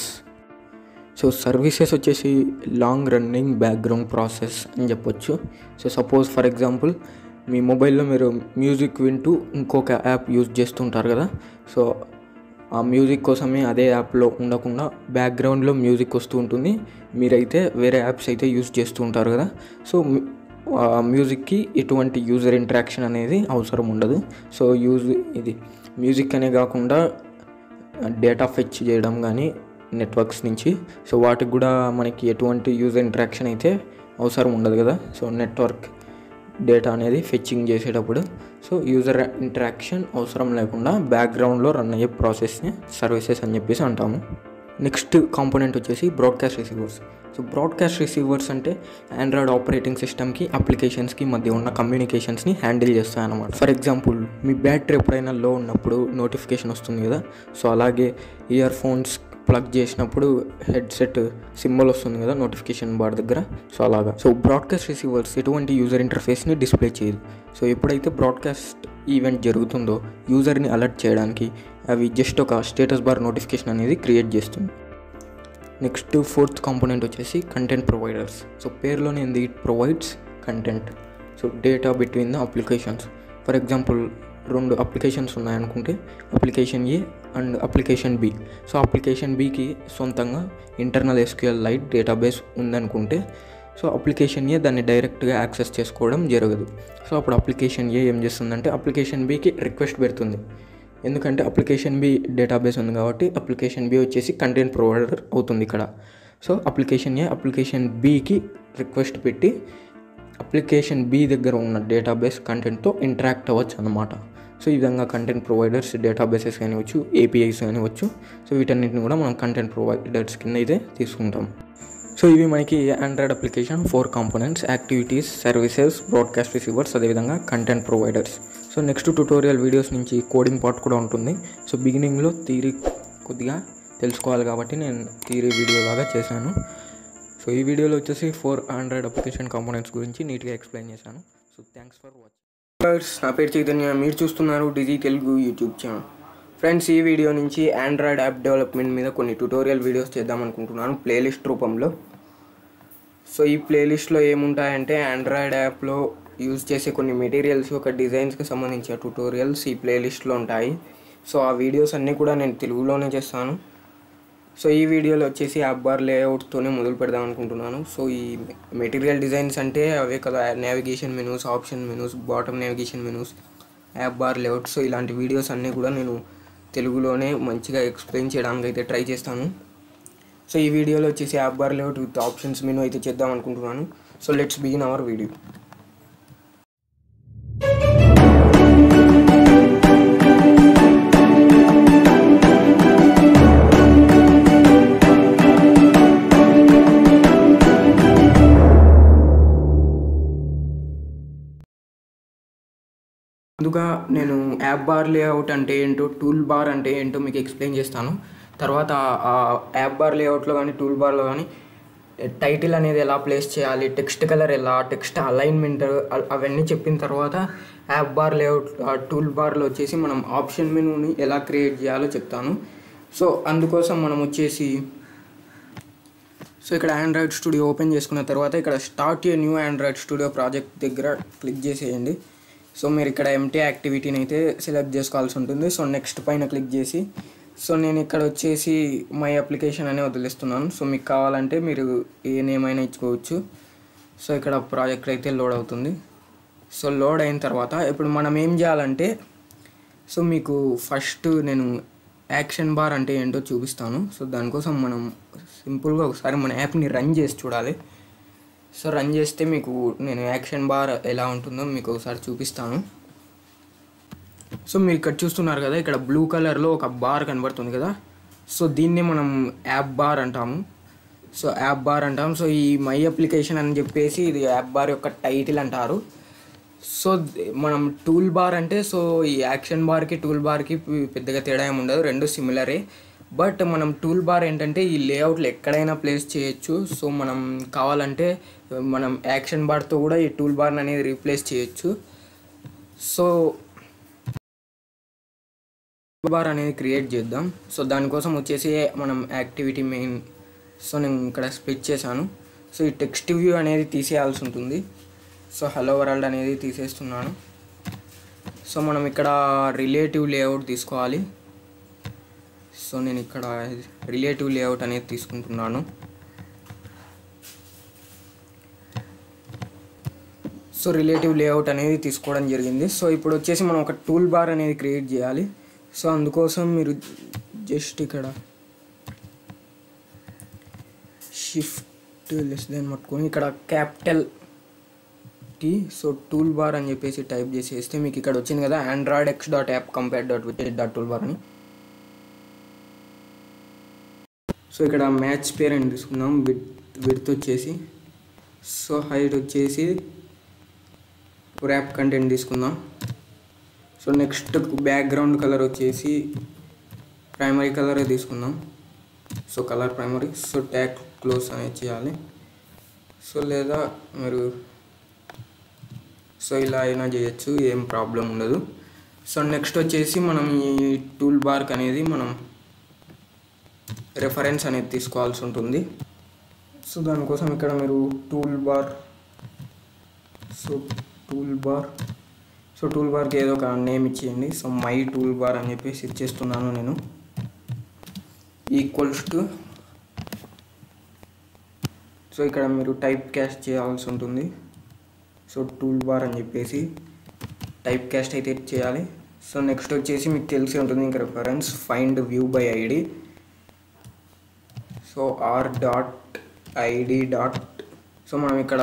సో సర్వీసెస్ వచ్చేసి లాంగ్ రన్నింగ్ బ్యాక్గ్రౌండ్ ప్రాసెస్ అని చెప్పొచ్చు సో సపోజ్ ఫర్ ఎగ్జాంపుల్ మీ మొబైల్లో మీరు మ్యూజిక్ వింటూ ఇంకొక యాప్ యూజ్ చేస్తుంటారు కదా సో ఆ మ్యూజిక్ కోసమే అదే యాప్లో ఉండకుండా బ్యాక్గ్రౌండ్లో మ్యూజిక్ వస్తూ ఉంటుంది మీరైతే వేరే యాప్స్ అయితే యూజ్ చేస్తూ ఉంటారు కదా సో ఆ మ్యూజిక్కి ఎటువంటి యూజర్ ఇంటరాక్షన్ అనేది అవసరం ఉండదు సో యూజ్ ఇది మ్యూజిక్ అనే కాకుండా డేటా ఫెచ్ చేయడం కానీ నెట్వర్క్స్ నుంచి సో వాటికి కూడా మనకి ఎటువంటి యూజర్ ఇంటరాక్షన్ అయితే అవసరం ఉండదు కదా సో నెట్వర్క్ డేటా అనేది ఫెచ్చింగ్ చేసేటప్పుడు సో యూజర్ ఇంటరాక్షన్ అవసరం లేకుండా బ్యాక్గ్రౌండ్లో రన్ అయ్యే ప్రాసెస్ని సర్వీసెస్ అని చెప్పేసి అంటాము నెక్స్ట్ కాంపోనెంట్ వచ్చేసి broadcast receivers so broadcast receivers అంటే ఆండ్రాయిడ్ ఆపరేటింగ్ సిస్టమ్కి అప్లికేషన్స్కి మధ్య ఉన్న కమ్యూనికేషన్స్ని హ్యాండిల్ చేస్తాయి అన్నమాట ఫర్ ఎగ్జాంపుల్ మీ బ్యాటరీ ఎప్పుడైనా లో ఉన్నప్పుడు నోటిఫికేషన్ వస్తుంది కదా సో అలాగే ఇయర్ ఫోన్స్ ప్లగ్ చేసినప్పుడు హెడ్సెట్ సింబల్ వస్తుంది కదా నోటిఫికేషన్ బార్ దగ్గర సో అలాగా సో బ్రాడ్కాస్ట్ రిసీవర్స్ ఎటువంటి యూజర్ ఇంటర్ఫేస్ని డిస్ప్లే చేయదు సో ఎప్పుడైతే బ్రాడ్కాస్ట్ ఈవెంట్ జరుగుతుందో యూజర్ని అలర్ట్ చేయడానికి అవి జస్ట్ ఒక స్టేటస్ బార్ నోటిఫికేషన్ అనేది క్రియేట్ చేస్తుంది నెక్స్ట్ ఫోర్త్ కాంపోనెంట్ వచ్చేసి కంటెంట్ ప్రొవైడర్స్ సో పేరులోనే ఉంది it provides content so data between the applications for example రెండు అప్లికేషన్స్ ఉన్నాయనుకుంటే application A and application B so application బికి సొంతంగా ఇంటర్నల్ ఎస్క్యూఎల్ లైట్ డేటాబేస్ ఉందనుకుంటే సో అప్లికేషన్ ఏ దాన్ని డైరెక్ట్గా యాక్సెస్ చేసుకోవడం జరగదు సో అప్పుడు అప్లికేషన్ ఏ ఏం చేస్తుందంటే అప్లికేషన్ బికి రిక్వెస్ట్ పెడుతుంది ఎందుకంటే అప్లికేషన్ బి డేటాబేస్ ఉంది కాబట్టి అప్లికేషన్ బి వచ్చేసి కంటెంట్ ప్రొవైడర్ అవుతుంది ఇక్కడ సో అప్లికేషన్ ఏ అప్లికేషన్ బికి రిక్వెస్ట్ పెట్టి అప్లికేషన్ బి దగ్గర ఉన్న డేటాబేస్ కంటెంట్తో ఇంటరాక్ట్ అవ్వచ్చు అనమాట సో ఈ విధంగా కంటెంట్ ప్రొవైడర్స్ డేటాబేసెస్ కానివచ్చు ఏపీఐస్ కానివచ్చు సో వీటన్నిటిని కూడా మనం కంటెంట్ ప్రొవైడర్స్ కింద అయితే తీసుకుంటాం సో ఇవి మనకి Android application four components activities services broadcast receivers అదేవిధంగా content providers so next tutorial videos నుంచి కోడింగ్ పార్ట్ కూడా ఉంటుంది సో బిగినింగ్లో థీరీ కొద్దిగా తెలుసుకోవాలి కాబట్టి నేను థీరీ వీడియో లాగా చేశాను సో ఈ వీడియోలో వచ్చేసి ఫోర్ ఆండ్రాయిడ్ అప్లికేషన్ కాంపోనెంట్స్ గురించి నీట్గా ఎక్స్ప్లెయిన్ చేశాను సో థ్యాంక్స్ ఫర్ వాచింగ్ నా పేరు చైతన్య మీరు చూస్తున్నారు Digi Telugu YouTube channel friends ఈ వీడియో నుంచి ఆండ్రాయిడ్ యాప్ డెవలప్మెంట్ మీద కొన్ని ట్యూటోరియల్ వీడియోస్ చేద్దాం అనుకుంటున్నాను ప్లేలిస్ట్ రూపంలో సో ఈ ప్లేలిస్ట్లో ఏముంటాయంటే ఆండ్రాయిడ్ యాప్లో యూజ్ చేసే కొన్ని మెటీరియల్స్ ఒక డిజైన్స్కి సంబంధించిన ట్యూటోరియల్స్ ఈ ప్లేలిస్ట్లో ఉంటాయి సో ఆ వీడియోస్ అన్నీ కూడా నేను తెలుగులోనే చేస్తాను సో ఈ వీడియోలో వచ్చేసి యాప్ బార్ లేఅవుట్తోనే మొదలు పెడదాం అనుకుంటున్నాను సో ఈ మెటీరియల్ డిజైన్స్ అంటే అవే కదా navigation menus option menus bottom navigation menus app bar layout so ఇలాంటి వీడియోస్ అన్నీ కూడా నేను తెలుగులోనే మంచిగా ఎక్స్ప్లెయిన్ చేయడానికి అయితే ట్రై చేస్తాను సో ఈ వీడియోలో వచ్చేసి app bar layout with options menu అయితే చేద్దాం అనుకుంటున్నాను so let's begin our video ముందుగా నేను యాప్ బార్ లేఅవుట్ అంటే ఏంటో టూల్ బార్ అంటే ఏంటో మీకు ఎక్స్ప్లెయిన్ చేస్తాను తర్వాత ఆ యాప్ బార్ లేఅవుట్లో కానీ టూల్ బార్లో కానీ టైటిల్ అనేది ఎలా ప్లేస్ చేయాలి టెక్స్ట్ కలర్ ఎలా టెక్స్ట్ అలైన్మెంట్ అవన్నీ చెప్పిన తర్వాత యాప్ బార్ లేఅవుట్ టూల్ బార్లో వచ్చేసి మనం ఆప్షన్ మెనూని ఎలా క్రియేట్ చేయాలో చెప్తాను సో అందుకోసం మనం వచ్చేసి సో ఇక్కడ ఆండ్రాయిడ్ స్టూడియో ఓపెన్ చేసుకున్న తర్వాత ఇక్కడ start a new Android studio project దగ్గర క్లిక్ చేసేయండి సో మీరు ఇక్కడ ఎంటీ యాక్టివిటీని అయితే సెలెక్ట్ చేసుకోవాల్సి ఉంటుంది సో నెక్స్ట్ పైన క్లిక్ చేసి సో నేను ఇక్కడ వచ్చేసి మై అప్లికేషన్ అనే వదిలేస్తున్నాను సో మీకు కావాలంటే మీరు ఏ నేమ్ అయినా ఇచ్చుకోవచ్చు సో ఇక్కడ ప్రాజెక్ట్ అయితే లోడ్ అవుతుంది సో లోడ్ అయిన తర్వాత ఇప్పుడు మనం ఏం చేయాలంటే సో మీకు ఫస్ట్ నేను యాక్షన్ బార్ అంటే ఏంటో చూపిస్తాను సో దానికోసం మనం సింపుల్గా ఒకసారి మన యాప్ని రన్ చేసి చూడాలి సో రన్ చేస్తే మీకు నేను యాక్షన్ బార్ ఎలా ఉంటుందో మీకు ఒకసారి చూపిస్తాను సో మీరు ఇక్కడ చూస్తున్నారు కదా ఇక్కడ బ్లూ కలర్లో ఒక బార్ కనబడుతుంది కదా సో దీన్ని మనం యాప్ బార్ అంటాము సో యాప్ బార్ అంటాం సో ఈ మై అప్లికేషన్ అని చెప్పేసి ఇది యాప్ బార్ యొక్క టైటిల్ అంటారు సో ద- మనం టూల్ బార్ అంటే సో ఈ యాక్షన్ బార్కి టూల్ బార్కి పి- పెద్దగా తేడా ఏమి ఉండదు రెండు సిమిలరే బట్ మనం టూల్ బార్ ఏంటంటే ఈ లేఅవుట్లు ఎక్కడైనా ప్లేస్ చేయొచ్చు సో మనం కావాలంటే మనం యాక్షన్ బార్తో కూడా ఈ టూల్ బార్ అనేది రీప్లేస్ చేయొచ్చు సో బార్ అనేది క్రియేట్ చేద్దాం సో దానికోసం వచ్చేసి మనం యాక్టివిటీ మెయిన్ సో నేను ఇక్కడ స్ప్లిట్ చేశాను సో ఈ టెక్స్ట్ వ్యూ అనేది తీసేయాల్సి ఉంటుంది సో హలో వరల్డ్ అనేది తీసేస్తున్నాను సో మనం ఇక్కడ రిలేటివ్ లేఅవుట్ తీసుకోవాలి సో నేను ఇక్కడ రిలేటివ్ లేఅవుట్ అనేది తీసుకుంటున్నాను సో రిలేటివ్ లేఅవుట్ అనేది తీసుకోవడం జరిగింది సో ఇప్పుడు వచ్చేసి మనం ఒక టూల్ బార్ అనేది క్రియేట్ చేయాలి సో అందుకోసం మీరు జస్ట్ ఇక్కడ షిఫ్ట్ లెస్ దెన్ పట్టుకొని ఇక్కడ capital T so tool bar అని చెప్పేసి టైప్ చేసేస్తే మీకు ఇక్కడ వచ్చింది కదా Android X dot app compat dot with dot tool bar అని సో ఇక్కడ మ్యాచ్ పేర్ అని తీసుకుందాం విత్ విడ్త్ వచ్చేసి సో హైట్ వచ్చేసి ర్యాప్ కంటెంట్ తీసుకుందాం సో నెక్స్ట్ బ్యాక్గ్రౌండ్ కలర్ వచ్చేసి ప్రైమరీ కలరే తీసుకుందాం so colour primary so tag close అనేది చేయాలి సో లేదా మీరు సో ఇలా అయినా చేయొచ్చు ఏం ప్రాబ్లం ఉండదు సో నెక్స్ట్ వచ్చేసి మనం ఈ టూల్ బార్క్ అనేది మనం రెఫరెన్స్ అనేది తీసుకోవాల్సి ఉంటుంది సో దానికోసం ఇక్కడ మీరు tool bar so tool bar so tool బార్కి ఏదో ఒక నేమ్ ఇచ్చేయండి సో మై టూల్ బార్ అని చెప్పేసి ఇచ్చేస్తున్నాను నేను ఈక్వల్స్ టు సో ఇక్కడ మీరు టైప్ క్యాస్ట్ చేయాల్సి ఉంటుంది సో టూల్ బార్ అని చెప్పేసి టైప్ క్యాస్ట్ అయితే చేయాలి సో నెక్స్ట్ వచ్చేసి మీకు తెలిసి ఉంటుంది ఇంకా reference find view by ID so R dot ID dot so మనం ఇక్కడ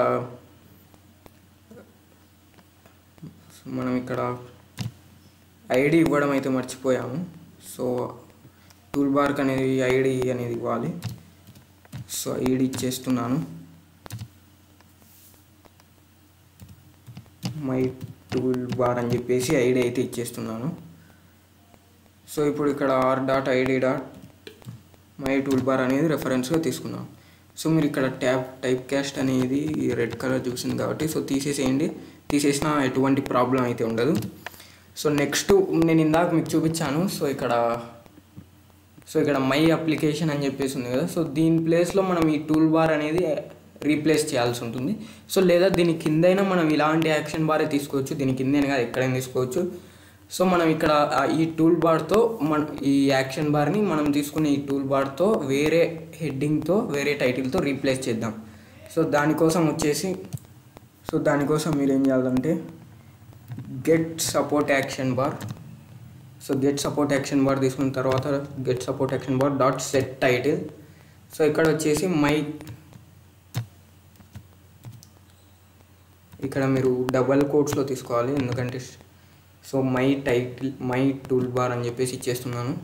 సో మనం ఇక్కడ ఐడి ఇవ్వడం అయితే మర్చిపోయాము సో టూల్ బార్క్ అనేది ఐడి అనేది ఇవ్వాలి సో ఐడి ఇచ్చేస్తున్నాను మై టూల్ బార్ అని చెప్పేసి ఐడి అయితే ఇచ్చేస్తున్నాను సో ఇప్పుడు ఇక్కడ R dot ID dot my tool bar అనేది రెఫరెన్స్గా తీసుకున్నాం సో మీరు ఇక్కడ ట్యాబ్ టైప్ క్యాస్ట్ అనేది రెడ్ కలర్ చూసింది కాబట్టి సో తీసేసేయండి తీసేసిన ఎటువంటి ప్రాబ్లం అయితే ఉండదు సో నెక్స్ట్ నేను ఇందాక మీకు చూపించాను సో ఇక్కడ సో ఇక్కడ మై అప్లికేషన్ అని చెప్పేసి ఉంది కదా సో దీని ప్లేస్లో మనం ఈ టూల్ బార్ అనేది రీప్లేస్ చేయాల్సి ఉంటుంది సో లేదా దీని కిందైనా మనం ఇలాంటి యాక్షన్ బారే తీసుకోవచ్చు దీని కిందైనా కాదు ఎక్కడైనా తీసుకోవచ్చు సో మనం ఇక్కడ ఆ ఈ టూల్ బార్తో మన ఈ యాక్షన్ బార్ని మనం తీసుకునే ఈ టూల్ బార్తో వేరే హెడ్డింగ్తో వేరే టైటిల్తో రీప్లేస్ చేద్దాం సో దానికోసం వచ్చేసి సో దానికోసం మీరు ఏం చేయాలంటే get support action bar so get support action bar తీసుకున్న తర్వాత get support action bar dot set title so ఇక్కడ వచ్చేసి మై ఇక్కడ మీరు డబల్ కోట్స్లో తీసుకోవాలి ఎందుకంటే so my title my tool bar అని చెప్పేసి ఇచ్చేస్తున్నాను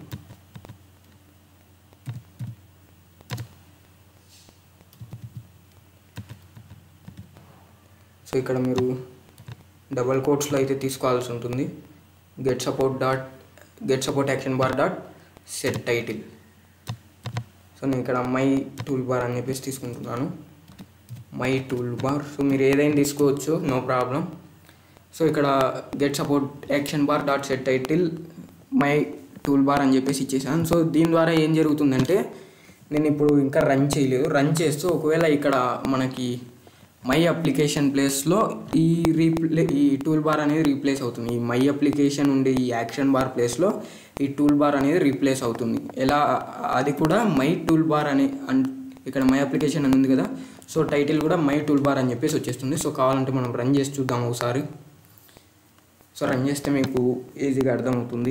సో ఇక్కడ మీరు డబల్ కోట్స్లో అయితే తీసుకోవాల్సి ఉంటుంది get support dot get support action bar dot set title so నేను ఇక్కడ మై టూల్ బార్ అని చెప్పేసి తీసుకుంటున్నాను మై టూల్ బార్ సో మీరు ఏదైనా తీసుకోవచ్చు నో ప్రాబ్లం సో ఇక్కడ get support action bar dot set title my tool bar అని చెప్పేసి ఇచ్చేసాను సో దీని ద్వారా ఏం జరుగుతుందంటే నేను ఇప్పుడు ఇంకా రన్ చేయలేదు రన్ చేస్తూ ఒకవేళ ఇక్కడ మనకి మై అప్లికేషన్ ప్లేస్లో ఈ రీప్లే ఈ టూల్ బార్ అనేది రీప్లేస్ అవుతుంది ఈ మై అప్లికేషన్ ఉండే ఈ యాక్షన్ బార్ ప్లేస్లో ఈ టూల్ బార్ అనేది రీప్లేస్ అవుతుంది ఎలా అది కూడా మై టూల్ బార్ అనే అన్ ఇక్కడ మై అప్లికేషన్ అని ఉంది కదా సో టైటిల్ కూడా మై టూల్ బార్ అని చెప్పేసి వచ్చేస్తుంది సో కావాలంటే మనం రన్ చేసి చూద్దాం ఒకసారి సో రన్ చేస్తే మీకు ఈజీగా అర్థమవుతుంది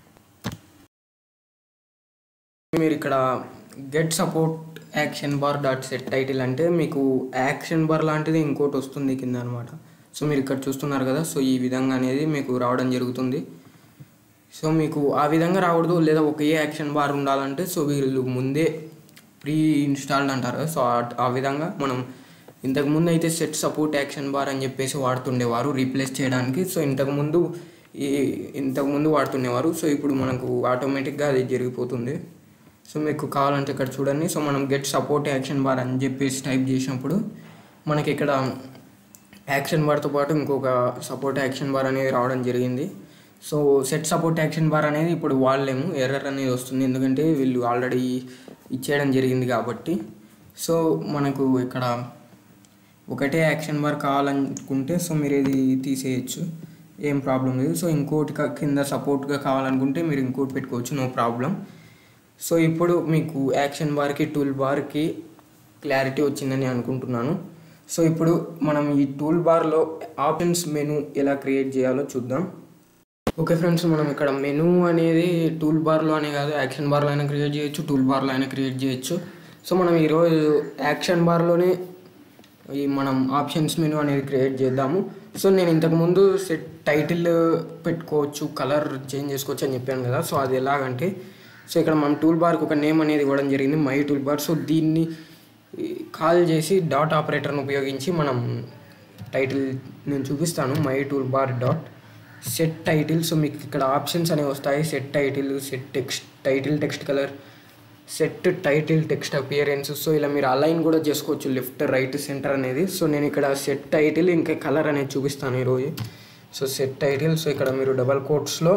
మీరు ఇక్కడ get support action bar dot set title అంటే మీకు యాక్షన్ బార్ లాంటిది ఇంకోటి వస్తుంది కింద అనమాట సో మీరు ఇక్కడ చూస్తున్నారు కదా సో ఈ విధంగా అనేది మీకు రావడం జరుగుతుంది సో మీకు ఆ విధంగా రాకూడదు లేదా ఒకే యాక్షన్ బార్ ఉండాలంటే సో వీళ్ళు ముందే ప్రీ ఇన్స్టాల్డ్ అంటారు సో ఆ- ఆ విధంగా మనం ఇంతకుముందు అయితే సెట్ సపోర్ట్ యాక్షన్ బార్ అని చెప్పేసి వాడుతుండేవారు రీప్లేస్ చేయడానికి సో ఇంతకుముందు ఈ ఇంతకుముందు వాడుతుండేవారు సో ఇప్పుడు మనకు ఆటోమేటిక్గా అది జరిగిపోతుంది సో మీకు కావాలంటే ఇక్కడ చూడండి సో మనం గెట్ సపోర్ట్ యాక్షన్ బార్ అని చెప్పేసి టైప్ చేసినప్పుడు మనకి ఇక్కడ యాక్షన్ బార్తో పాటు ఇంకొక సపోర్ట్ యాక్షన్ బార్ అనేది రావడం జరిగింది so set support action bar అనేది ఇప్పుడు వాడలేము ఎర్రర్ అనేది వస్తుంది ఎందుకంటే వీళ్ళు ఆల్రెడీ ఇచ్చేయడం జరిగింది కాబట్టి సో మనకు ఇక్కడ ఒకటే యాక్షన్ బార్ కావాలనుకుంటే సో మీరు ఇది తీసేయచ్చు ఏం ప్రాబ్లం లేదు సో ఇంకోటి క- కింద సపోర్ట్గా కావాలనుకుంటే మీరు ఇంకోటి పెట్టుకోవచ్చు నో ప్రాబ్లం సో ఇప్పుడు మీకు యాక్షన్ బార్కి టూల్ బార్కి క్లారిటీ వచ్చిందని అనుకుంటున్నాను సో ఇప్పుడు మనం ఈ టూల్ బార్లో ఆప్షన్స్ మెనూ ఎలా క్రియేట్ చేయాలో చూద్దాం ఓకే ఫ్రెండ్స్ మనం ఇక్కడ మెనూ అనేది టూల్ బార్లో అనే కాదు యాక్షన్ బార్లో అయినా క్రియేట్ చేయొచ్చు టూల్ బార్లో అయినా క్రియేట్ చేయొచ్చు సో మనం ఈరోజు యాక్షన్ బార్లోనే ఈ మనం ఆప్షన్స్ మెనూ అనేది క్రియేట్ చేద్దాము సో నేను ఇంతకుముందు సెట్ టైటిల్ పెట్టుకోవచ్చు కలర్ చేంజ్ చేసుకోవచ్చు అని చెప్పాను కదా సో అది ఎలాగంటే సో ఇక్కడ మనం టూల్ బార్కి ఒక నేమ్ అనేది ఇవ్వడం జరిగింది మై టూల్ బార్ సో దీన్ని కాల్ చేసి డాట్ ఆపరేటర్ని ఉపయోగించి మనం టైటిల్ నేను చూపిస్తాను my tool bar dot set title so మీకు ఇక్కడ ఆప్షన్స్ అనేవి వస్తాయి set title set text title text colour set title text appearance so ఇలా మీరు అలైన్ కూడా చేసుకోవచ్చు లెఫ్ట్ రైట్ సెంటర్ అనేది సో నేను ఇక్కడ సెట్ టైటిల్ ఇంకా కలర్ అనేది చూపిస్తాను ఈరోజు సో సెట్ టైటిల్ సో ఇక్కడ మీరు డబల్ కోట్స్లో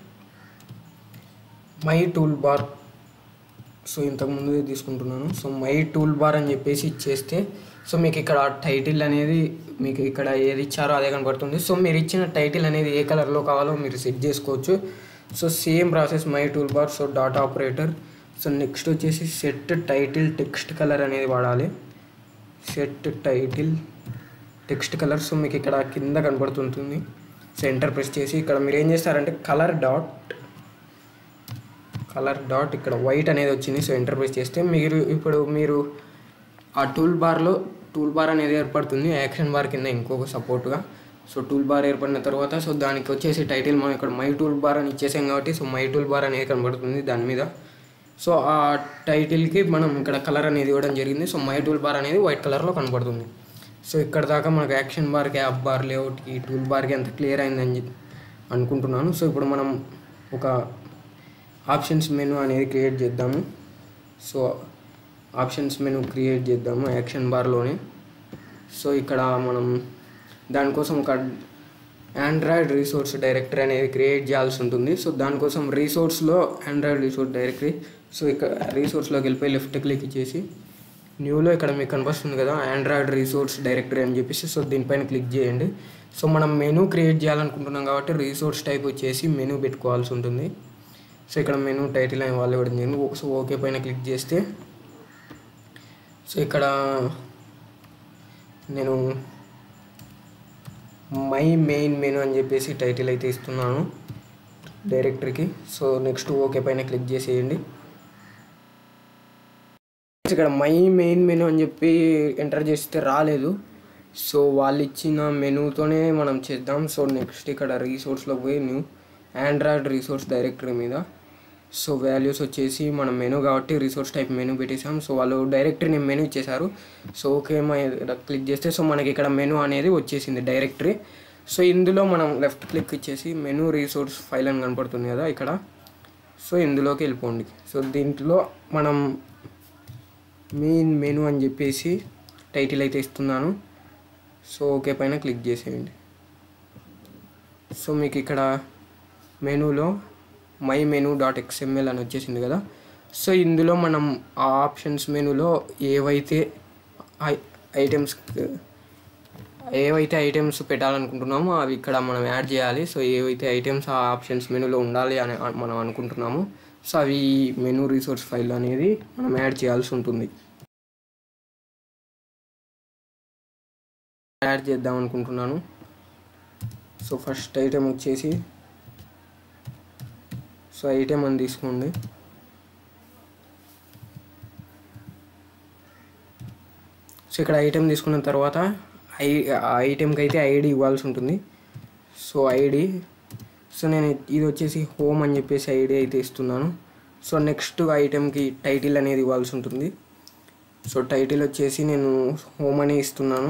మై టూల్ బార్ సో ఇంతకుముందు తీసుకుంటున్నాను సో మై టూల్ బార్ అని చెప్పేసి ఇచ్చేస్తే సో మీకు ఇక్కడ టైటిల్ అనేది మీకు ఇక్కడ ఏది ఇచ్చారో అదే కనబడుతుంది సో మీరు ఇచ్చిన టైటిల్ అనేది ఏ కలర్లో కావాలో మీరు సెట్ చేసుకోవచ్చు so same process my tool bar so dot operator so next వచ్చేసి సెట్ టైటిల్ టెక్స్ట్ కలర్ అనేది వాడాలి set title text colour so మీకు ఇక్కడ కింద కనబడుతుంటుంది సో ఎంటర్ ప్రెస్ చేసి ఇక్కడ మీరు ఏం చేస్తారంటే కలర్ డాట్ కలర్ డాట్ ఇక్కడ వైట్ అనేది వచ్చింది సో ఎంటర్ ప్రెస్ చేస్తే మీరు ఇప్పుడు మీరు ఆ టూల్ బార్లో టూల్ బార్ అనేది ఏర్పడుతుంది యాక్షన్ బార్ కింద ఇంకొక సపోర్ట్గా సో టూల్ బార్ ఏర్పడిన తర్వాత సో దానికి వచ్చేసి టైటిల్ మనం ఇక్కడ మై టూల్ బార్ అని ఇచ్చేసాం కాబట్టి సో మై టూల్ బార్ అనేది కనబడుతుంది దాని మీద సో ఆ టైటిల్కి మనం ఇక్కడ కలర్ అనేది ఇవ్వడం జరిగింది సో మై టూల్ బార్ అనేది వైట్ కలర్లో కనబడుతుంది సో ఇక్కడ దాకా మనకు యాక్షన్ బార్కి యాప్ బార్ లేఅవుట్కి టూల్ బార్కి ఎంత క్లియర్ అయిందని చెప్పి అనుకుంటున్నాను సో ఇప్పుడు మనం ఒక ఆప్షన్స్ మెనూ అనేది క్రియేట్ చేద్దాము సో ఆప్షన్స్ మెనూ క్రియేట్ చేద్దాము యాక్షన్ బార్లోనే సో ఇక్కడ మనం దానికోసం ఒక ఆండ్రాయిడ్ రీసోర్స్ డైరెక్టరీ అనేది క్రియేట్ చేయాల్సి ఉంటుంది సో దానికోసం రీసోర్స్లో ఆండ్రాయిడ్ రీసోర్స్ డైరెక్టరీ సో ఇక్కడ రీసోర్స్లోకి వెళ్ళిపోయి లెఫ్ట్ క్లిక్ ఇచ్చేసి న్యూలో ఇక్కడ మీకు కనిపిస్తుంది కదా ఆండ్రాయిడ్ రీసోర్స్ డైరెక్టరీ అని చెప్పేసి సో దీనిపైన క్లిక్ చేయండి సో మనం మెనూ క్రియేట్ చేయాలనుకుంటున్నాం కాబట్టి రీసోర్స్ టైప్ వచ్చేసి మెనూ పెట్టుకోవాల్సి ఉంటుంది సో ఇక్కడ మెనూ టైటిల్ అని వాళ్ళు ఇవ్వడం జరిగింది సో ఓకే పైన క్లిక్ చేస్తే సో ఇక్కడ నేను మై మెయిన్ మెనూ అని చెప్పేసి టైటిల్ అయితే ఇస్తున్నాను డైరెక్టరీకి సో నెక్స్ట్ ఓకే పైన క్లిక్ చేసేయండి ఇక్కడ మై మెయిన్ మెనూ అని చెప్పి ఎంటర్ చేస్తే రాలేదు సో వాళ్ళు ఇచ్చిన మెనూతోనే మనం చేద్దాం సో నెక్స్ట్ ఇక్కడ రీసోర్స్లో పోయి న్యూ ఆండ్రాయిడ్ రీసోర్స్ డైరెక్టరీ మీద సో వాల్యూస్ వచ్చేసి మనం మెనూ కాబట్టి రీసోర్స్ టైప్ మెనూ పెట్టేసాం సో వాళ్ళు డైరెక్టరీ నేను మెనూ ఇచ్చేసారు సో ఓకే క్లిక్ చేస్తే సో మనకి ఇక్కడ మెనూ అనేది వచ్చేసింది డైరెక్టరీ సో ఇందులో మనం లెఫ్ట్ క్లిక్ ఇచ్చేసి మెనూ రీసోర్స్ ఫైల్ అని కనపడుతుంది కదా ఇక్కడ సో ఇందులోకి వెళ్ళిపోండి సో దీంట్లో మనం మెయిన్ మెనూ అని చెప్పేసి టైటిల్ అయితే ఇస్తున్నాను సో ఓకే పైన క్లిక్ చేసేయండి సో మీకు ఇక్కడ మెనూలో మై మెనూ డాట్ ఎక్స్ఎంఎల్ అని వచ్చేసింది కదా సో ఇందులో మనం ఆ ఆప్షన్స్ మెనూలో ఏవైతే ఐటమ్స్ ఏవైతే ఐటమ్స్ పెట్టాలనుకుంటున్నామో అవి ఇక్కడ మనం యాడ్ చేయాలి సో ఏవైతే ఐటమ్స్ ఆ ఆప్షన్స్ మెనూలో ఉండాలి అని మనం అనుకుంటున్నామో సో అవి మెనూ రిసోర్స్ ఫైల్ అనేది మనం యాడ్ చేయాల్సి ఉంటుంది యాడ్ చేద్దాం అనుకుంటున్నాను సో ఫస్ట్ ఐటెం వచ్చేసి సో ఐటెం అని తీసుకోండి సో ఇక్కడ ఐటెం తీసుకున్న తర్వాత ఐ ఆ ఐటెంకి అయితే ఐడి ఇవ్వాల్సి ఉంటుంది సో ఐడి సో నేను ఇది వచ్చేసి హోమ్ అని చెప్పేసి ఐడి అయితే ఇస్తున్నాను సో నెక్స్ట్ ఐటెంకి టైటిల్ అనేది ఇవ్వాల్సి ఉంటుంది సో టైటిల్ వచ్చేసి నేను హోమ్ అని ఇస్తున్నాను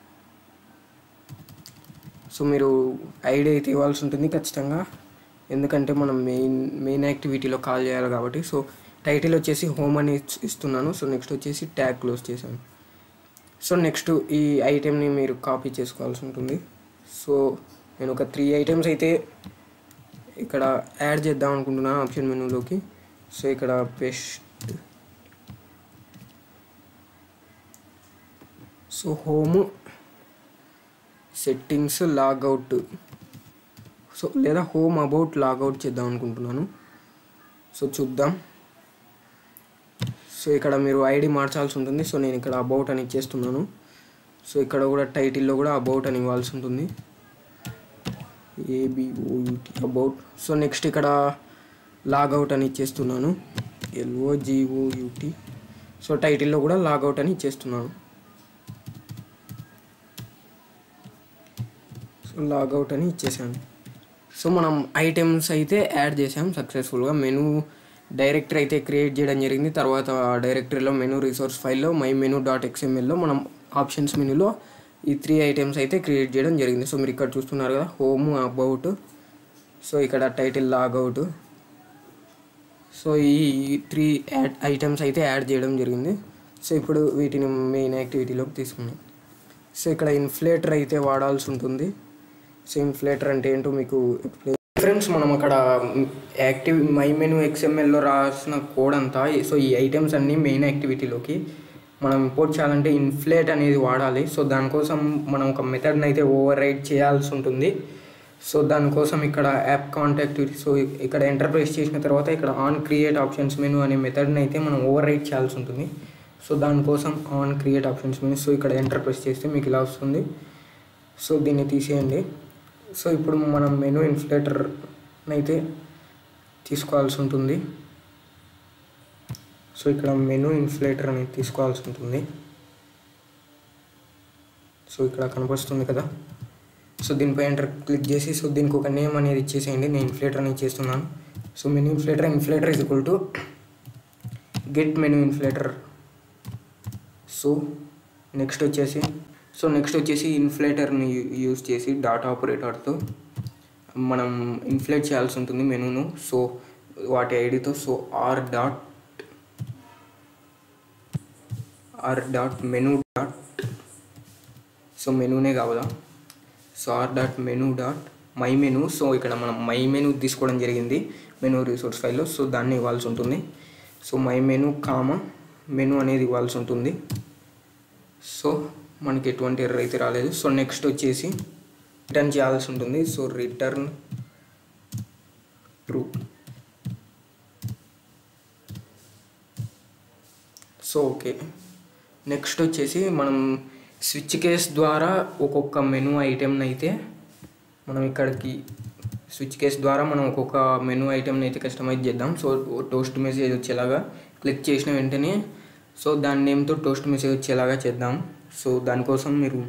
సో మీరు ఐడి అయితే ఇవ్వాల్సి ఉంటుంది ఖచ్చితంగా ఎందుకంటే మనం మెయిన్ మెయిన్ యాక్టివిటీలో కాల్ చేయాలి కాబట్టి సో టైటిల్ వచ్చేసి హోమ్ అని ఇచ్- ఇస్తున్నాను సో నెక్స్ట్ వచ్చేసి ట్యాగ్ క్లోజ్ చేశాను సో నెక్స్ట్ ఈ ఐటెంని మీరు కాపీ చేసుకోవాల్సి ఉంటుంది సో నేను ఒక త్రీ ఐటమ్స్ అయితే ఇక్కడ యాడ్ చేద్దాం అనుకుంటున్నాను ఆప్షన్ మెనూలోకి సో ఇక్కడ paste so home settings logout so లేదా హోమ్ అబౌట్ లాగౌట్ చేద్దాం అనుకుంటున్నాను సో చూద్దాం సో ఇక్కడ మీరు ఐడి మార్చాల్సి ఉంటుంది సో నేను ఇక్కడ అబౌట్ అని ఇచ్చేస్తున్నాను సో ఇక్కడ కూడా టైటిల్లో కూడా అబౌట్ అని ఇవ్వాల్సి ఉంటుంది ఏబిఓయుటి అబౌట్ సో నెక్స్ట్ ఇక్కడ లాగౌట్ అని ఇచ్చేస్తున్నాను ఎల్ఓజిఓయుటి సో టైటిల్లో కూడా లాగౌట్ అని ఇచ్చేస్తున్నాను సో లాగౌట్ అని ఇచ్చేసాను సో మనం ఐటమ్స్ అయితే యాడ్ చేసాం సక్సెస్ఫుల్గా మెనూ డైరెక్టరీ అయితే క్రియేట్ చేయడం జరిగింది తర్వాత ఆ డైరెక్టరీలో మెనూ రిసోర్స్ ఫైల్లో మై మెనూ డాట్ ఎక్స్ఎంఎల్లో మనం ఆప్షన్స్ మెనూలో ఈ త్రీ ఐటమ్స్ అయితే క్రియేట్ చేయడం జరిగింది సో మీరు ఇక్కడ చూస్తున్నారు కదా హోమ్ అబౌట్ సో ఇక్కడ టైటిల్ లాగౌట్ సో ఈ త్రీ యాడ్ ఐటమ్స్ అయితే యాడ్ చేయడం జరిగింది సో ఇప్పుడు వీటిని మెయిన్ యాక్టివిటీలోకి తీసుకున్నాం సో ఇక్కడ ఇన్ఫ్లేటర్ అయితే వాడాల్సి ఉంటుంది సో ఇన్ఫ్లేటర్ అంటే ఏంటో మీకు ఎక్స్ప్లెయిన్ ఫ్రెండ్స్ మనం అక్కడ యాక్టివ్ మై మెనూ ఎక్స్ఎంఎల్లో రాసిన కోడ్ అంతా సో ఈ ఐటమ్స్ అన్నీ మెయిన్ యాక్టివిటీలోకి మనం ఇంపోర్ట్ చేయాలంటే ఇన్ఫ్లేట్ అనేది వాడాలి సో దానికోసం మనం ఒక మెథడ్ని అయితే ఓవర్ రైడ్ చేయాల్సి ఉంటుంది సో దానికోసం ఇక్కడ యాప్ కాంటాక్ట్ సో ఇక్కడ ఎంటర్ప్రైజ్ చేసిన తర్వాత ఇక్కడ ఆన్ క్రియేట్ ఆప్షన్స్ మెనూ అనే మెథడ్ని అయితే మనం ఓవర్ రైడ్ చేయాల్సి ఉంటుంది సో దానికోసం on create options menu so ఇక్కడ ఎంటర్ప్రైజ్ చేస్తే మీకు ఇలా వస్తుంది సో దీన్ని తీసేయండి సో ఇప్పుడు మనం మెనూ ఇన్ఫ్లేటర్ అయితే తీసుకోవాల్సి ఉంటుంది సో ఇక్కడ మెనూ ఇన్ఫ్లేటర్ అనేది తీసుకోవాల్సి ఉంటుంది సో ఇక్కడ కనపడుతుంది కదా సో దీనిపై ఎంటర్ క్లిక్ చేసి సో దీనికి ఒక నేమ్ అనేది ఇచ్చేసేయండి నేను ఇన్ఫ్లేటర్ అనేది చేస్తున్నాను so menu inflater inflater is equal to get menu inflater so next వచ్చేసి సో నెక్స్ట్ వచ్చేసి ఇన్ఫ్లేటర్ని యూజ్ చేసి డాటా ఆపరేటర్తో మనం ఇన్ఫ్లేట్ చేయాల్సి ఉంటుంది మెనూను సో వాటి ఐడితో so R dot R dot menu dot so మెనూనే కావాలా so R dot menu dot my menu so ఇక్కడ మనం మై మెనూ తీసుకోవడం జరిగింది మెనూ రిసోర్స్ ఫైల్లో సో దాన్ని ఇవ్వాల్సి ఉంటుంది so my menu comma menu అనేది ఇవ్వాల్సి ఉంటుంది సో మనకి ఎటువంటి ఎర్రర్ అయితే రాలేదు సో నెక్స్ట్ వచ్చేసి రిటర్న్ చేయాల్సి ఉంటుంది so return true so okay next వచ్చేసి మనం స్విచ్ కేస్ ద్వారా ఒక్కొక్క మెనూ ఐటెంని అయితే మనం ఇక్కడికి స్విచ్ కేస్ ద్వారా మనం ఒక్కొక్క మెనూ ఐటెంని అయితే కస్టమైజ్ చేద్దాం సో టోస్ట్ మెసేజ్ వచ్చేలాగా క్లిక్ చేసిన వెంటనే సో దాని నేమ్తో టోస్ట్ మెసేజ్ వచ్చేలాగా చేద్దాం సో దానికోసం మీరు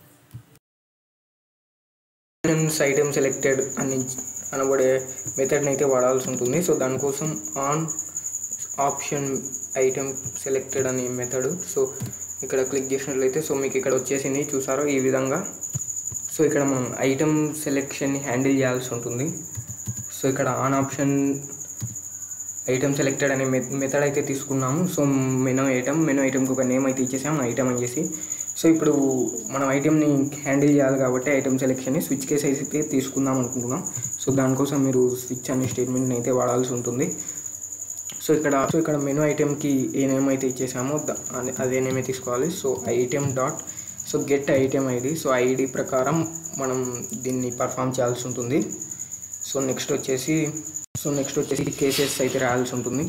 ఐటెం సెలెక్టెడ్ అని అనబడే మెథడ్ని అయితే వాడాల్సి ఉంటుంది సో దానికోసం ఆన్ ఆప్షన్ ఐటెం సెలెక్టెడ్ అనే మెథడ్ సో ఇక్కడ క్లిక్ చేసినట్లయితే సో మీకు ఇక్కడ వచ్చేసింది చూసారో ఈ విధంగా సో ఇక్కడ మనం ఐటమ్ సెలెక్షన్ని హ్యాండిల్ చేయాల్సి ఉంటుంది సో ఇక్కడ ఆన్ ఆప్షన్ ఐటమ్ సెలెక్టెడ్ అనే మెథడ్ అయితే తీసుకున్నాము సో మెనూ ఐటమ్ మెనూ ఐటమ్కి ఒక నేమ్ అయితే ఇచ్చేసాము ఐటమ్ అని చేసి సో ఇప్పుడు మనం ఐటెంని హ్యాండిల్ చేయాలి కాబట్టి ఐటమ్ సెలెక్షన్ని స్విచ్ కేస్ అయితే తీసుకుందాం అనుకుంటున్నాం సో దానికోసం మీరు స్విచ్ అనే స్టేట్మెంట్ని అయితే వాడాల్సి ఉంటుంది సో ఇక్కడ సో ఇక్కడ మెనూ ఐటెంకి ఏ నేమ్ అయితే ఇచ్చేసామో ద- అదే- అదే నేమే తీసుకోవాలి so item dot so get item ID so ID ప్రకారం మనం దీన్ని పర్ఫామ్ చేయాల్సి ఉంటుంది సో నెక్స్ట్ వచ్చేసి సో నెక్స్ట్ వచ్చేసి కేసెస్ అయితే రాయాల్సి ఉంటుంది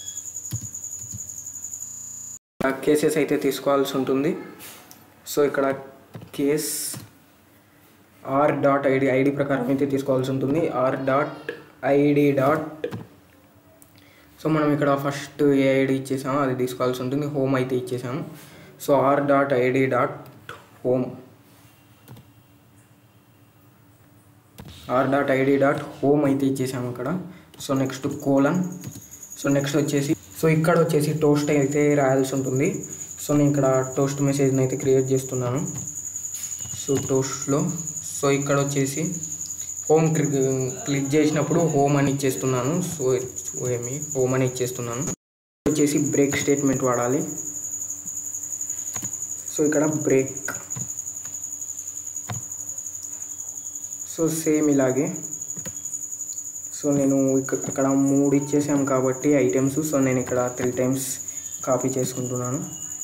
కేసెస్ అయితే తీసుకోవాల్సి ఉంటుంది సో ఇక్కడ case R dot ID ID ప్రకారం అయితే తీసుకోవాల్సి ఉంటుంది R dot ID dot so మనం ఇక్కడ ఫస్ట్ ఏ ఐడి ఇచ్చేసామో అది తీసుకోవాల్సి ఉంటుంది హోమ్ అయితే ఇచ్చేసాము so R dot ID dot home R dot ID dot home అయితే ఇచ్చేసాము ఇక్కడ so next colon so next వచ్చేసి సో ఇక్కడ వచ్చేసి టోస్ట్ అయితే రాయాల్సి ఉంటుంది సో నేను ఇక్కడ టోస్ట్ మెసేజ్ని అయితే క్రియేట్ చేస్తున్నాను సో టోస్ట్లో సో ఇక్కడ వచ్చేసి హోమ్ క్లిక్ చేసినప్పుడు హోమ్ అని ఇచ్చేస్తున్నాను సో సో ఏమి హోమ్ అని ఇచ్చేస్తున్నాను వచ్చేసి బ్రేక్ స్టేట్మెంట్ వాడాలి సో ఇక్కడ బ్రేక్ సో సేమ్ ఇలాగే సో నేను ఇక- అక్కడ మూడు ఇచ్చేసాం కాబట్టి ఐటమ్స్ సో నేను ఇక్కడ త్రీ టైమ్స్ కాపీ చేసుకుంటున్నాను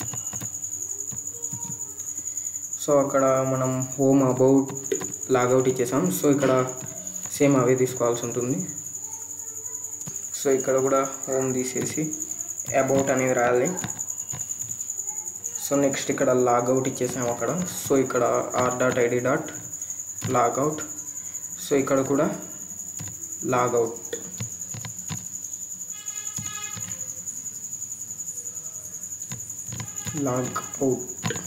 సో అక్కడ మనం హోమ్ అబౌట్ లాగౌట్ ఇచ్చేసాం సో ఇక్కడ సేమ్ అవే తీసుకోవాల్సి ఉంటుంది సో ఇక్కడ కూడా హోమ్ తీసేసి అబౌట్ అనేది రాయాలి సో నెక్స్ట్ ఇక్కడ లాగౌట్ ఇచ్చేసాం అక్కడ సో ఇక్కడ R dot ID dot logout so ఇక్కడ కూడా లాగౌట్ లాగ్ అవుట్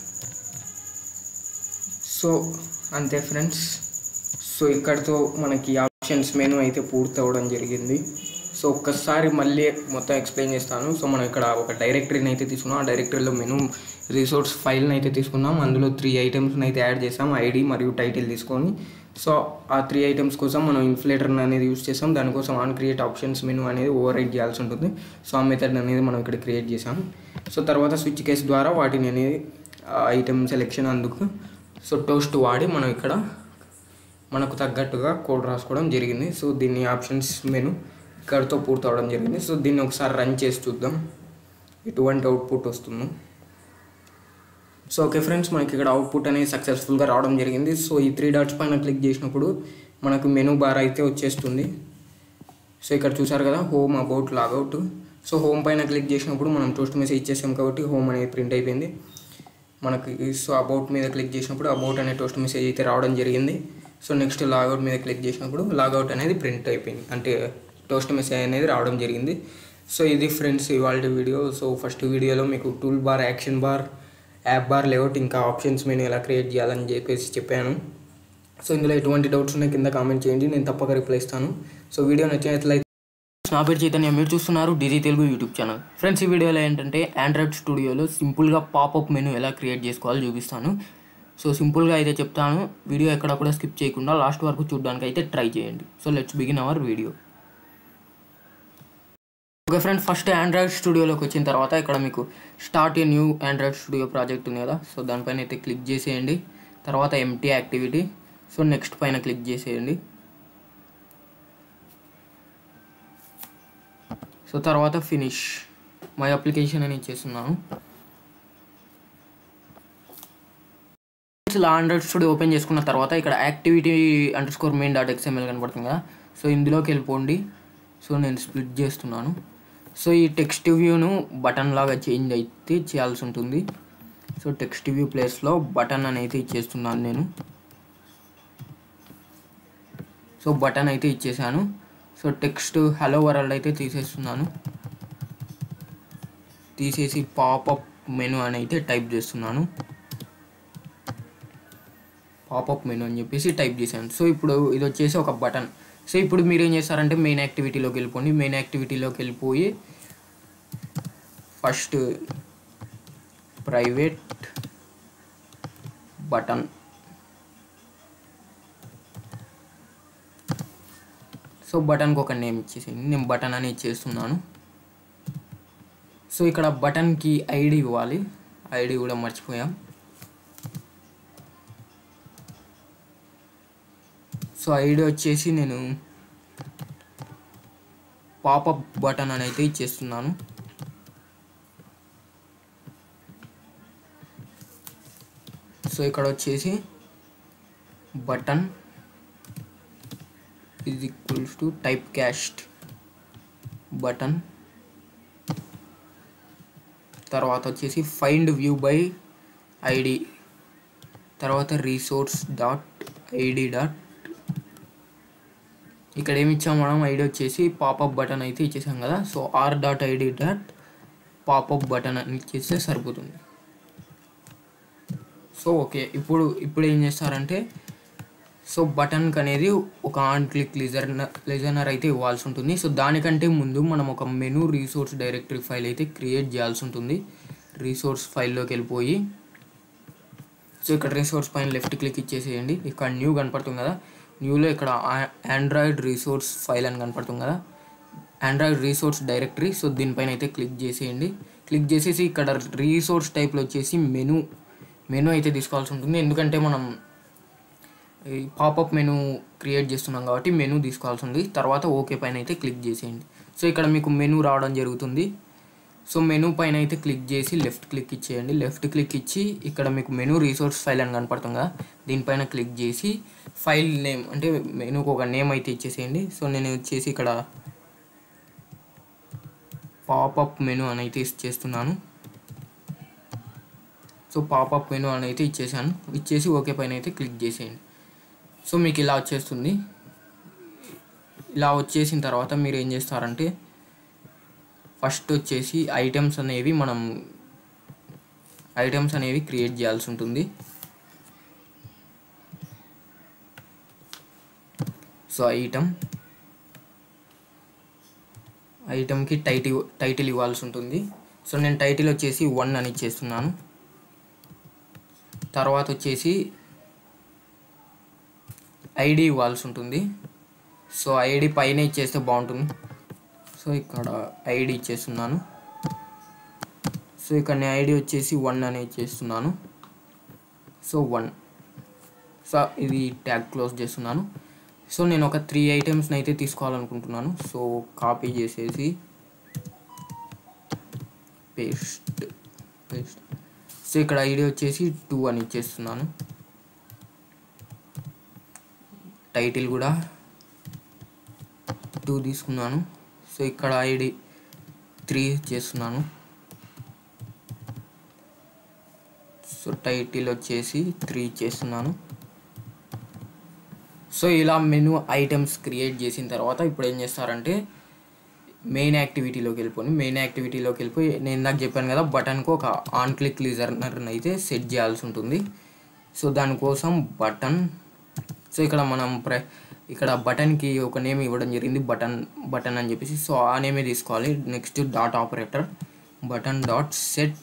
సో అంతే ఫ్రెండ్స్ సో ఇక్కడితో మనకి ఆప్షన్స్ మెనూ అయితే పూర్తి అవ్వడం జరిగింది సో ఒక్కసారి మళ్ళీ మొత్తం ఎక్స్ప్లెయిన్ చేస్తాను సో మనం ఇక్కడ ఒక డైరెక్టరీని అయితే తీసుకున్నాం ఆ డైరెక్టరీలో మెనూ రిసోర్స్ ఫైల్ని అయితే తీసుకున్నాం అందులో త్రీ ఐటమ్స్ని అయితే యాడ్ చేసాం ఐడి మరియు టైటిల్ తీసుకొని సో ఆ త్రీ ఐటమ్స్ కోసం మనం ఇన్ఫ్లేటర్ అనేది యూస్ చేసాం దానికోసం ఆన్ క్రియేట్ ఆప్షన్స్ మెనూ అనేది ఓవర్ రైడ్ చేయాల్సి ఉంటుంది సో ఆ మెథడ్ అనేది మనం ఇక్కడ క్రియేట్ చేసాం సో తర్వాత స్విచ్ కేస్ ద్వారా వాటిని అనేది ఐటమ్ సెలెక్షన్ అందుకు సో టోస్ట్ వాడి మనం ఇక్కడ మనకు తగ్గట్టుగా కోడ్ రాసుకోవడం జరిగింది సో దీన్ని ఆప్షన్స్ మెను ఇక్కడితో పూర్తి అవడం జరిగింది సో దీన్ని ఒకసారి రన్ చేసి చూద్దాం ఎటువంటి అవుట్పుట్ వస్తుందో సో ఓకే ఫ్రెండ్స్ మనకి ఇక్కడ అవుట్పుట్ అనేది సక్సెస్ఫుల్గా రావడం జరిగింది సో ఈ త్రీ డాట్స్ పైన క్లిక్ చేసినప్పుడు మనకు మెనూ బార్ అయితే వచ్చేస్తుంది సో ఇక్కడ చూసారు కదా home about logout so home పైన క్లిక్ చేసినప్పుడు మనం టోస్ట్ మెసేజ్ ఇచ్చేసాం కాబట్టి హోమ్ అనేది ప్రింట్ అయిపోయింది మనకి సో అబౌట్ మీద క్లిక్ చేసినప్పుడు అబౌట్ అనే టోస్ట్ మెసేజ్ అయితే రావడం జరిగింది సో నెక్స్ట్ లాగౌట్ మీద క్లిక్ చేసినప్పుడు లాగౌట్ అనేది ప్రింట్ అయిపోయింది అంటే టోస్ట్ మెసేజ్ అనేది రావడం జరిగింది సో ఇది ఫ్రెండ్స్ ఇవాళ వీడియో సో ఫస్ట్ వీడియోలో మీకు tool bar action bar app bar layout ఇంకా ఆప్షన్స్ మెనూ ఎలా క్రియేట్ చేయాలని చెప్పేసి చెప్పాను సో ఇందులో ఎటువంటి డౌట్స్ ఉన్నాయి కింద కామెంట్ చేయండి నేను తప్పక రిప్లై ఇస్తాను సో వీడియో నచ్చినట్లయితే నా పేరు చైతన్య మీరు చూస్తున్నారు Digi Telugu YouTube channel friends ఈ వీడియోలో ఏంటంటే ఆండ్రాయిడ్ స్టూడియోలో సింపుల్గా పాపప్ మెనూ ఎలా క్రియేట్ చేసుకోవాలో చూపిస్తాను సో సింపుల్గా అయితే చెప్తాను వీడియో ఎక్కడ కూడా స్కిప్ చేయకుండా లాస్ట్ వరకు చూడడానికి అయితే ట్రై చేయండి so let's begin our video okay friends first Android స్టూడియోలోకి వచ్చిన తర్వాత ఇక్కడ మీకు start a new Android studio project ఉంది కదా సో దానిపైన అయితే క్లిక్ చేసేయండి తర్వాత ఎంటీ యాక్టివిటీ సో నెక్స్ట్ పైన క్లిక్ చేసేయండి సో తర్వాత ఫినిష్ మై అప్లికేషన్ అని ఇచ్చేస్తున్నాను ఇలా ఆండ్రాయిడ్ స్టూడియో ఓపెన్ చేసుకున్న తర్వాత ఇక్కడ activity underscore main dot XML కనపడుతుంది కదా సో ఇందులోకి వెళ్ళిపోండి సో నేను స్ప్లిట్ చేస్తున్నాను సో ఈ టెక్స్ట్ వ్యూను బటన్ లాగా చేంజ్ అయితే చేయాల్సి ఉంటుంది సో టెక్స్ట్ వ్యూ ప్లేస్లో బటన్ అని అయితే ఇచ్చేస్తున్నాను నేను సో బటన్ అయితే ఇచ్చేసాను సో టెక్స్ట్ హలో వరల్డ్ అయితే తీసేస్తున్నాను తీసేసి పాపప్ మెను అని అయితే టైప్ చేస్తున్నాను పాపప్ మెను అని చెప్పేసి టైప్ చేశాను సో ఇప్పుడు ఇది వచ్చేసి ఒక బటన్ సో ఇప్పుడు మీరు ఏం చేస్తారంటే మెయిన్ యాక్టివిటీలోకి వెళ్ళిపోండి మెయిన్ యాక్టివిటీలోకి వెళ్ళిపోయి ఫస్ట్ ప్రైవేట్ బటన్ సో బటన్కి ఒక నేమ్ ఇచ్చేసేయండి నేను బటన్ అని ఇచ్చేస్తున్నాను సో ఇక్కడ బటన్కి ఐడి ఇవ్వాలి ఐడి కూడా మర్చిపోయాం సో ఐడి వచ్చేసి నేను పాపప్ బటన్ అని అయితే ఇచ్చేస్తున్నాను సో ఇక్కడ వచ్చేసి button is equals to type cast button తర్వాత వచ్చేసి ఫైండ్ వ్యూ బై ఐడి తర్వాత రీసోర్స్ డాట్ ఐడి డాట్ ఇక్కడ ఏమి ఇచ్చాం మనం ఐడి వచ్చేసి పాపప్ బటన్ అయితే ఇచ్చేసాం కదా so R dot ID dot popup button అని ఇచ్చేస్తే సరిపోతుంది సో ఓకే ఇప్పుడు ఇప్పుడు ఏం చేస్తారంటే సో బటన్కి అనేది ఒక ఆన్ క్లిక్ లిజనర్ లిజనర్ అయితే ఇవ్వాల్సి ఉంటుంది సో దానికంటే ముందు మనం ఒక మెనూ రీసోర్స్ డైరెక్టరీ ఫైల్ అయితే క్రియేట్ చేయాల్సి ఉంటుంది రీసోర్స్ ఫైల్లోకి వెళ్ళిపోయి సో ఇక్కడ రీసోర్స్ పైన లెఫ్ట్ క్లిక్ ఇచ్చేసేయండి ఇక్కడ న్యూ కనపడుతుంది కదా న్యూలో ఇక్కడ ఆండ్రాయిడ్ రీసోర్స్ ఫైల్ అని కనపడుతుంది కదా ఆండ్రాయిడ్ రీసోర్స్ డైరెక్టరీ సో దీనిపైన అయితే క్లిక్ చేసేయండి క్లిక్ చేసేసి ఇక్కడ రీసోర్స్ టైప్లో వచ్చేసి మెనూ మెనూ అయితే తీసుకోవాల్సి ఉంటుంది ఎందుకంటే మనం ఈ పాపప్ మెనూ క్రియేట్ చేస్తున్నాం కాబట్టి మెనూ తీసుకోవాల్సి ఉంది తర్వాత ఓకే పైన అయితే క్లిక్ చేసేయండి సో ఇక్కడ మీకు మెనూ రావడం జరుగుతుంది సో మెనూ పైన అయితే క్లిక్ చేసి లెఫ్ట్ క్లిక్ ఇచ్చేయండి లెఫ్ట్ క్లిక్ ఇచ్చి ఇక్కడ మీకు మెనూ రీసోర్స్ ఫైల్ అని కనపడుతుంది కదా దీనిపైన క్లిక్ చేసి ఫైల్ నేమ్ అంటే మెనూకి ఒక నేమ్ అయితే ఇచ్చేసేయండి సో నేను వచ్చేసి ఇక్కడ పాపప్ మెనూ అని అయితే ఇచ్చేస్తున్నాను సో పాపప్ మెనూ అని అయితే ఇచ్చేసాను ఇచ్చేసి ఓకే పైన అయితే క్లిక్ చేసేయండి సో మీకు ఇలా వచ్చేస్తుంది ఇలా వచ్చేసిన తర్వాత మీరు ఏం చేస్తారంటే ఫస్ట్ వచ్చేసి ఐటమ్స్ అనేవి మనం ఐటమ్స్ అనేవి క్రియేట్ చేయాల్సి ఉంటుంది సో ఐటమ్ ఐటమ్కి టైటిల్ టైటిల్ ఇవ్వాల్సి ఉంటుంది సో నేను టైటిల్ వచ్చేసి వన్ అని ఇచ్చేస్తున్నాను తర్వాత వచ్చేసి ఐడి ఇవ్వాల్సి ఉంటుంది సో ఐడి పైన ఇచ్చేస్తే బాగుంటుంది సో ఇక్కడ ఐడి ఇచ్చేస్తున్నాను సో ఇక్కడ నేను ఐడి వచ్చేసి వన్ అని ఇచ్చేస్తున్నాను సో వన్ సో ఇది ట్యాగ్ క్లోజ్ చేస్తున్నాను సో నేను ఒక త్రీ ఐటమ్స్ని అయితే తీసుకోవాలనుకుంటున్నాను సో కాపీ చేసేసి పేస్ట్ పేస్ట్ సో ఇక్కడ ఐడి వచ్చేసి టూ అని ఇచ్చేస్తున్నాను టైటిల్ కూడా టూ తీసుకున్నాను సో ఇక్కడ ఐడి త్రీ చేస్తున్నాను సో టైటిల్ వచ్చేసి త్రీ చేస్తున్నాను సో ఇలా మెనూ ఐటమ్స్ క్రియేట్ చేసిన తర్వాత ఇప్పుడు ఏం చేస్తారంటే మెయిన్ యాక్టివిటీలోకి వెళ్ళిపోయి మెయిన్ యాక్టివిటీలోకి వెళ్ళిపోయి నేను ఇందాక చెప్పాను కదా బటన్కు ఒక ఆన్ క్లిక్ లిజనర్ని అయితే సెట్ చేయాల్సి ఉంటుంది సో దానికోసం బటన్ సో ఇక్కడ మనం ప్ర ఇక్కడ బటన్కి ఒక నేమ్ ఇవ్వడం జరిగింది బటన్ బటన్ అని చెప్పేసి సో ఆ నేమే తీసుకోవాలి next dot operator button dot set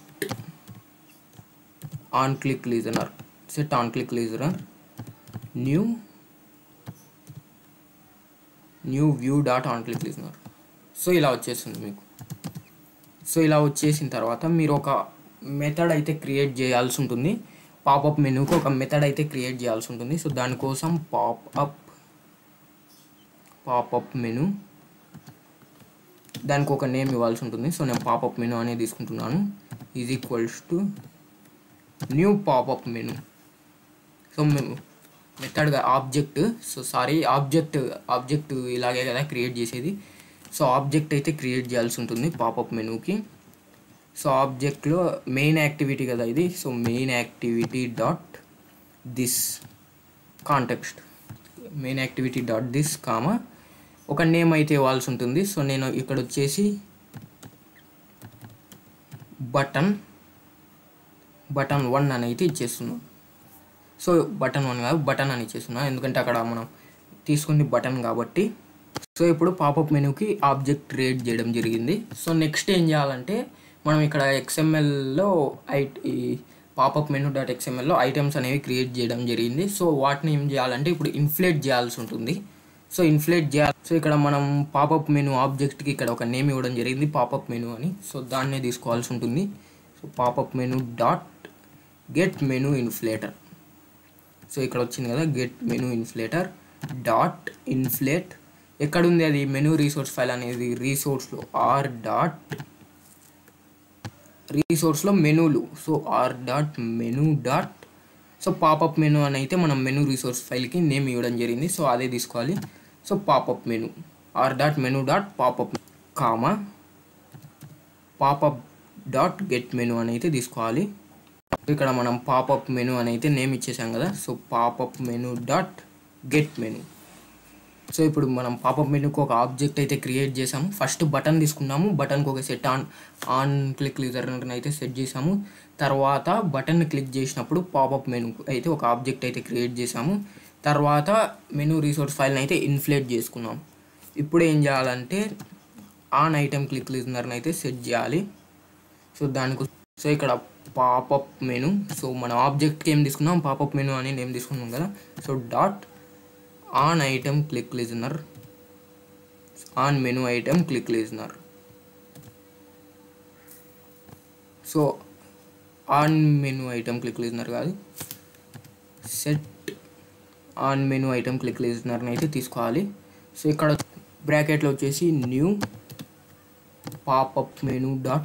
on click listener set on click listener new new view dot on click listener so ఇలా వచ్చేస్తుంది మీకు సో ఇలా వచ్చేసిన తర్వాత మీరు ఒక మెథడ్ అయితే క్రియేట్ చేయాల్సి ఉంటుంది పాపప్ మెనూకి ఒక మెథడ్ అయితే క్రియేట్ చేయాల్సి ఉంటుంది సో దానికోసం పాప్ అప్ పాపప్ మెనూ దానికి ఒక నేమ్ ఇవ్వాల్సి ఉంటుంది సో నేను పాపప్ మెనూ అనేది తీసుకుంటున్నాను is equals to new popup menu so మేము మెథడ్గా object so sorry object object ఇలాగే కదా క్రియేట్ చేసేది సో ఆబ్జెక్ట్ అయితే క్రియేట్ చేయాల్సి ఉంటుంది పాపప్ మెనూకి సో ఆబ్జెక్ట్లో మెయిన్ యాక్టివిటీ కదా ఇది so main activity dot this context main activity dot this comma ఒక నేమ్ అయితే ఇవ్వాల్సి ఉంటుంది సో నేను ఇక్కడ వచ్చేసి బటన్ బటన్ వన్ అని అయితే ఇచ్చేస్తున్నాను సో బటన్ వన్ కాదు బటన్ అని ఇచ్చేస్తున్నాను ఎందుకంటే అక్కడ మనం తీసుకుంది బటన్ కాబట్టి సో ఇప్పుడు పాపప్ మెనూకి ఆబ్జెక్ట్ క్రియేట్ చేయడం జరిగింది సో నెక్స్ట్ ఏం చేయాలంటే మనం ఇక్కడ ఎక్స్ఎంఎల్లో ఐ ఈ పాపప్ మెనూ డాట్ ఎక్స్ఎంఎల్లో ఐటమ్స్ అనేవి క్రియేట్ చేయడం జరిగింది సో వాటిని ఏం చేయాలంటే ఇప్పుడు ఇన్ఫ్లేట్ చేయాల్సి ఉంటుంది సో ఇన్ఫ్లేట్ చేయాలి సో ఇక్కడ మనం పాపప్ మెనూ ఆబ్జెక్ట్కి ఇక్కడ ఒక నేమ్ ఇవ్వడం జరిగింది పాపప్ మెనూ అని సో దాన్నే తీసుకోవాల్సి ఉంటుంది so popup menu dot get menu inflater so ఇక్కడ వచ్చింది కదా get menu inflater dot inflate ఎక్కడుంది అది మెనూ రీసోర్స్ ఫైల్ అనేది రీసోర్స్లో ఆర్ డాట్ రీసోర్స్లో మెనూలు so R dot menu dot so popup menu అని అయితే మనం మెనూ రిసోర్స్ ఫైల్కి నేమ్ ఇవ్వడం జరిగింది సో అదే తీసుకోవాలి so popup menu R dot menu dot popup comma popup dot get menu అని అయితే తీసుకోవాలి ఇక్కడ మనం పాపప్ మెనూ అని అయితే నేమ్ ఇచ్చేసాం కదా so popup menu dot get menu so ఇప్పుడు మనం పాపప్ మెనూకి ఒక ఆబ్జెక్ట్ అయితే క్రియేట్ చేసాము ఫస్ట్ బటన్ తీసుకున్నాము బటన్కి ఒక సెట్ ఆన్ ఆన్ క్లిక్ లీజర్ని అయితే సెట్ చేసాము తర్వాత బటన్ క్లిక్ చేసినప్పుడు పాపప్ మెనూ అయితే ఒక ఆబ్జెక్ట్ అయితే క్రియేట్ చేసాము తర్వాత మెనూ రిసోర్స్ ఫైల్ని అయితే ఇన్ఫ్లేట్ చేసుకున్నాం ఇప్పుడు ఏం చేయాలంటే ఆన్ ఐటెం క్లిక్ లిజనర్ని అయితే సెట్ చేయాలి సో దానికి సో ఇక్కడ పాపప్ మెనూ సో మన ఆబ్జెక్ట్కి ఏం తీసుకున్నాం పాపప్ మెనూ అని నేమ్ తీసుకున్నాం కదా so dot on item click listener on menu item click listener so on menu item click listener కాదు set on menu item click లిజనర్ని అయితే తీసుకోవాలి సో ఇక్కడ బ్రాకెట్లో వచ్చేసి new popup menu dot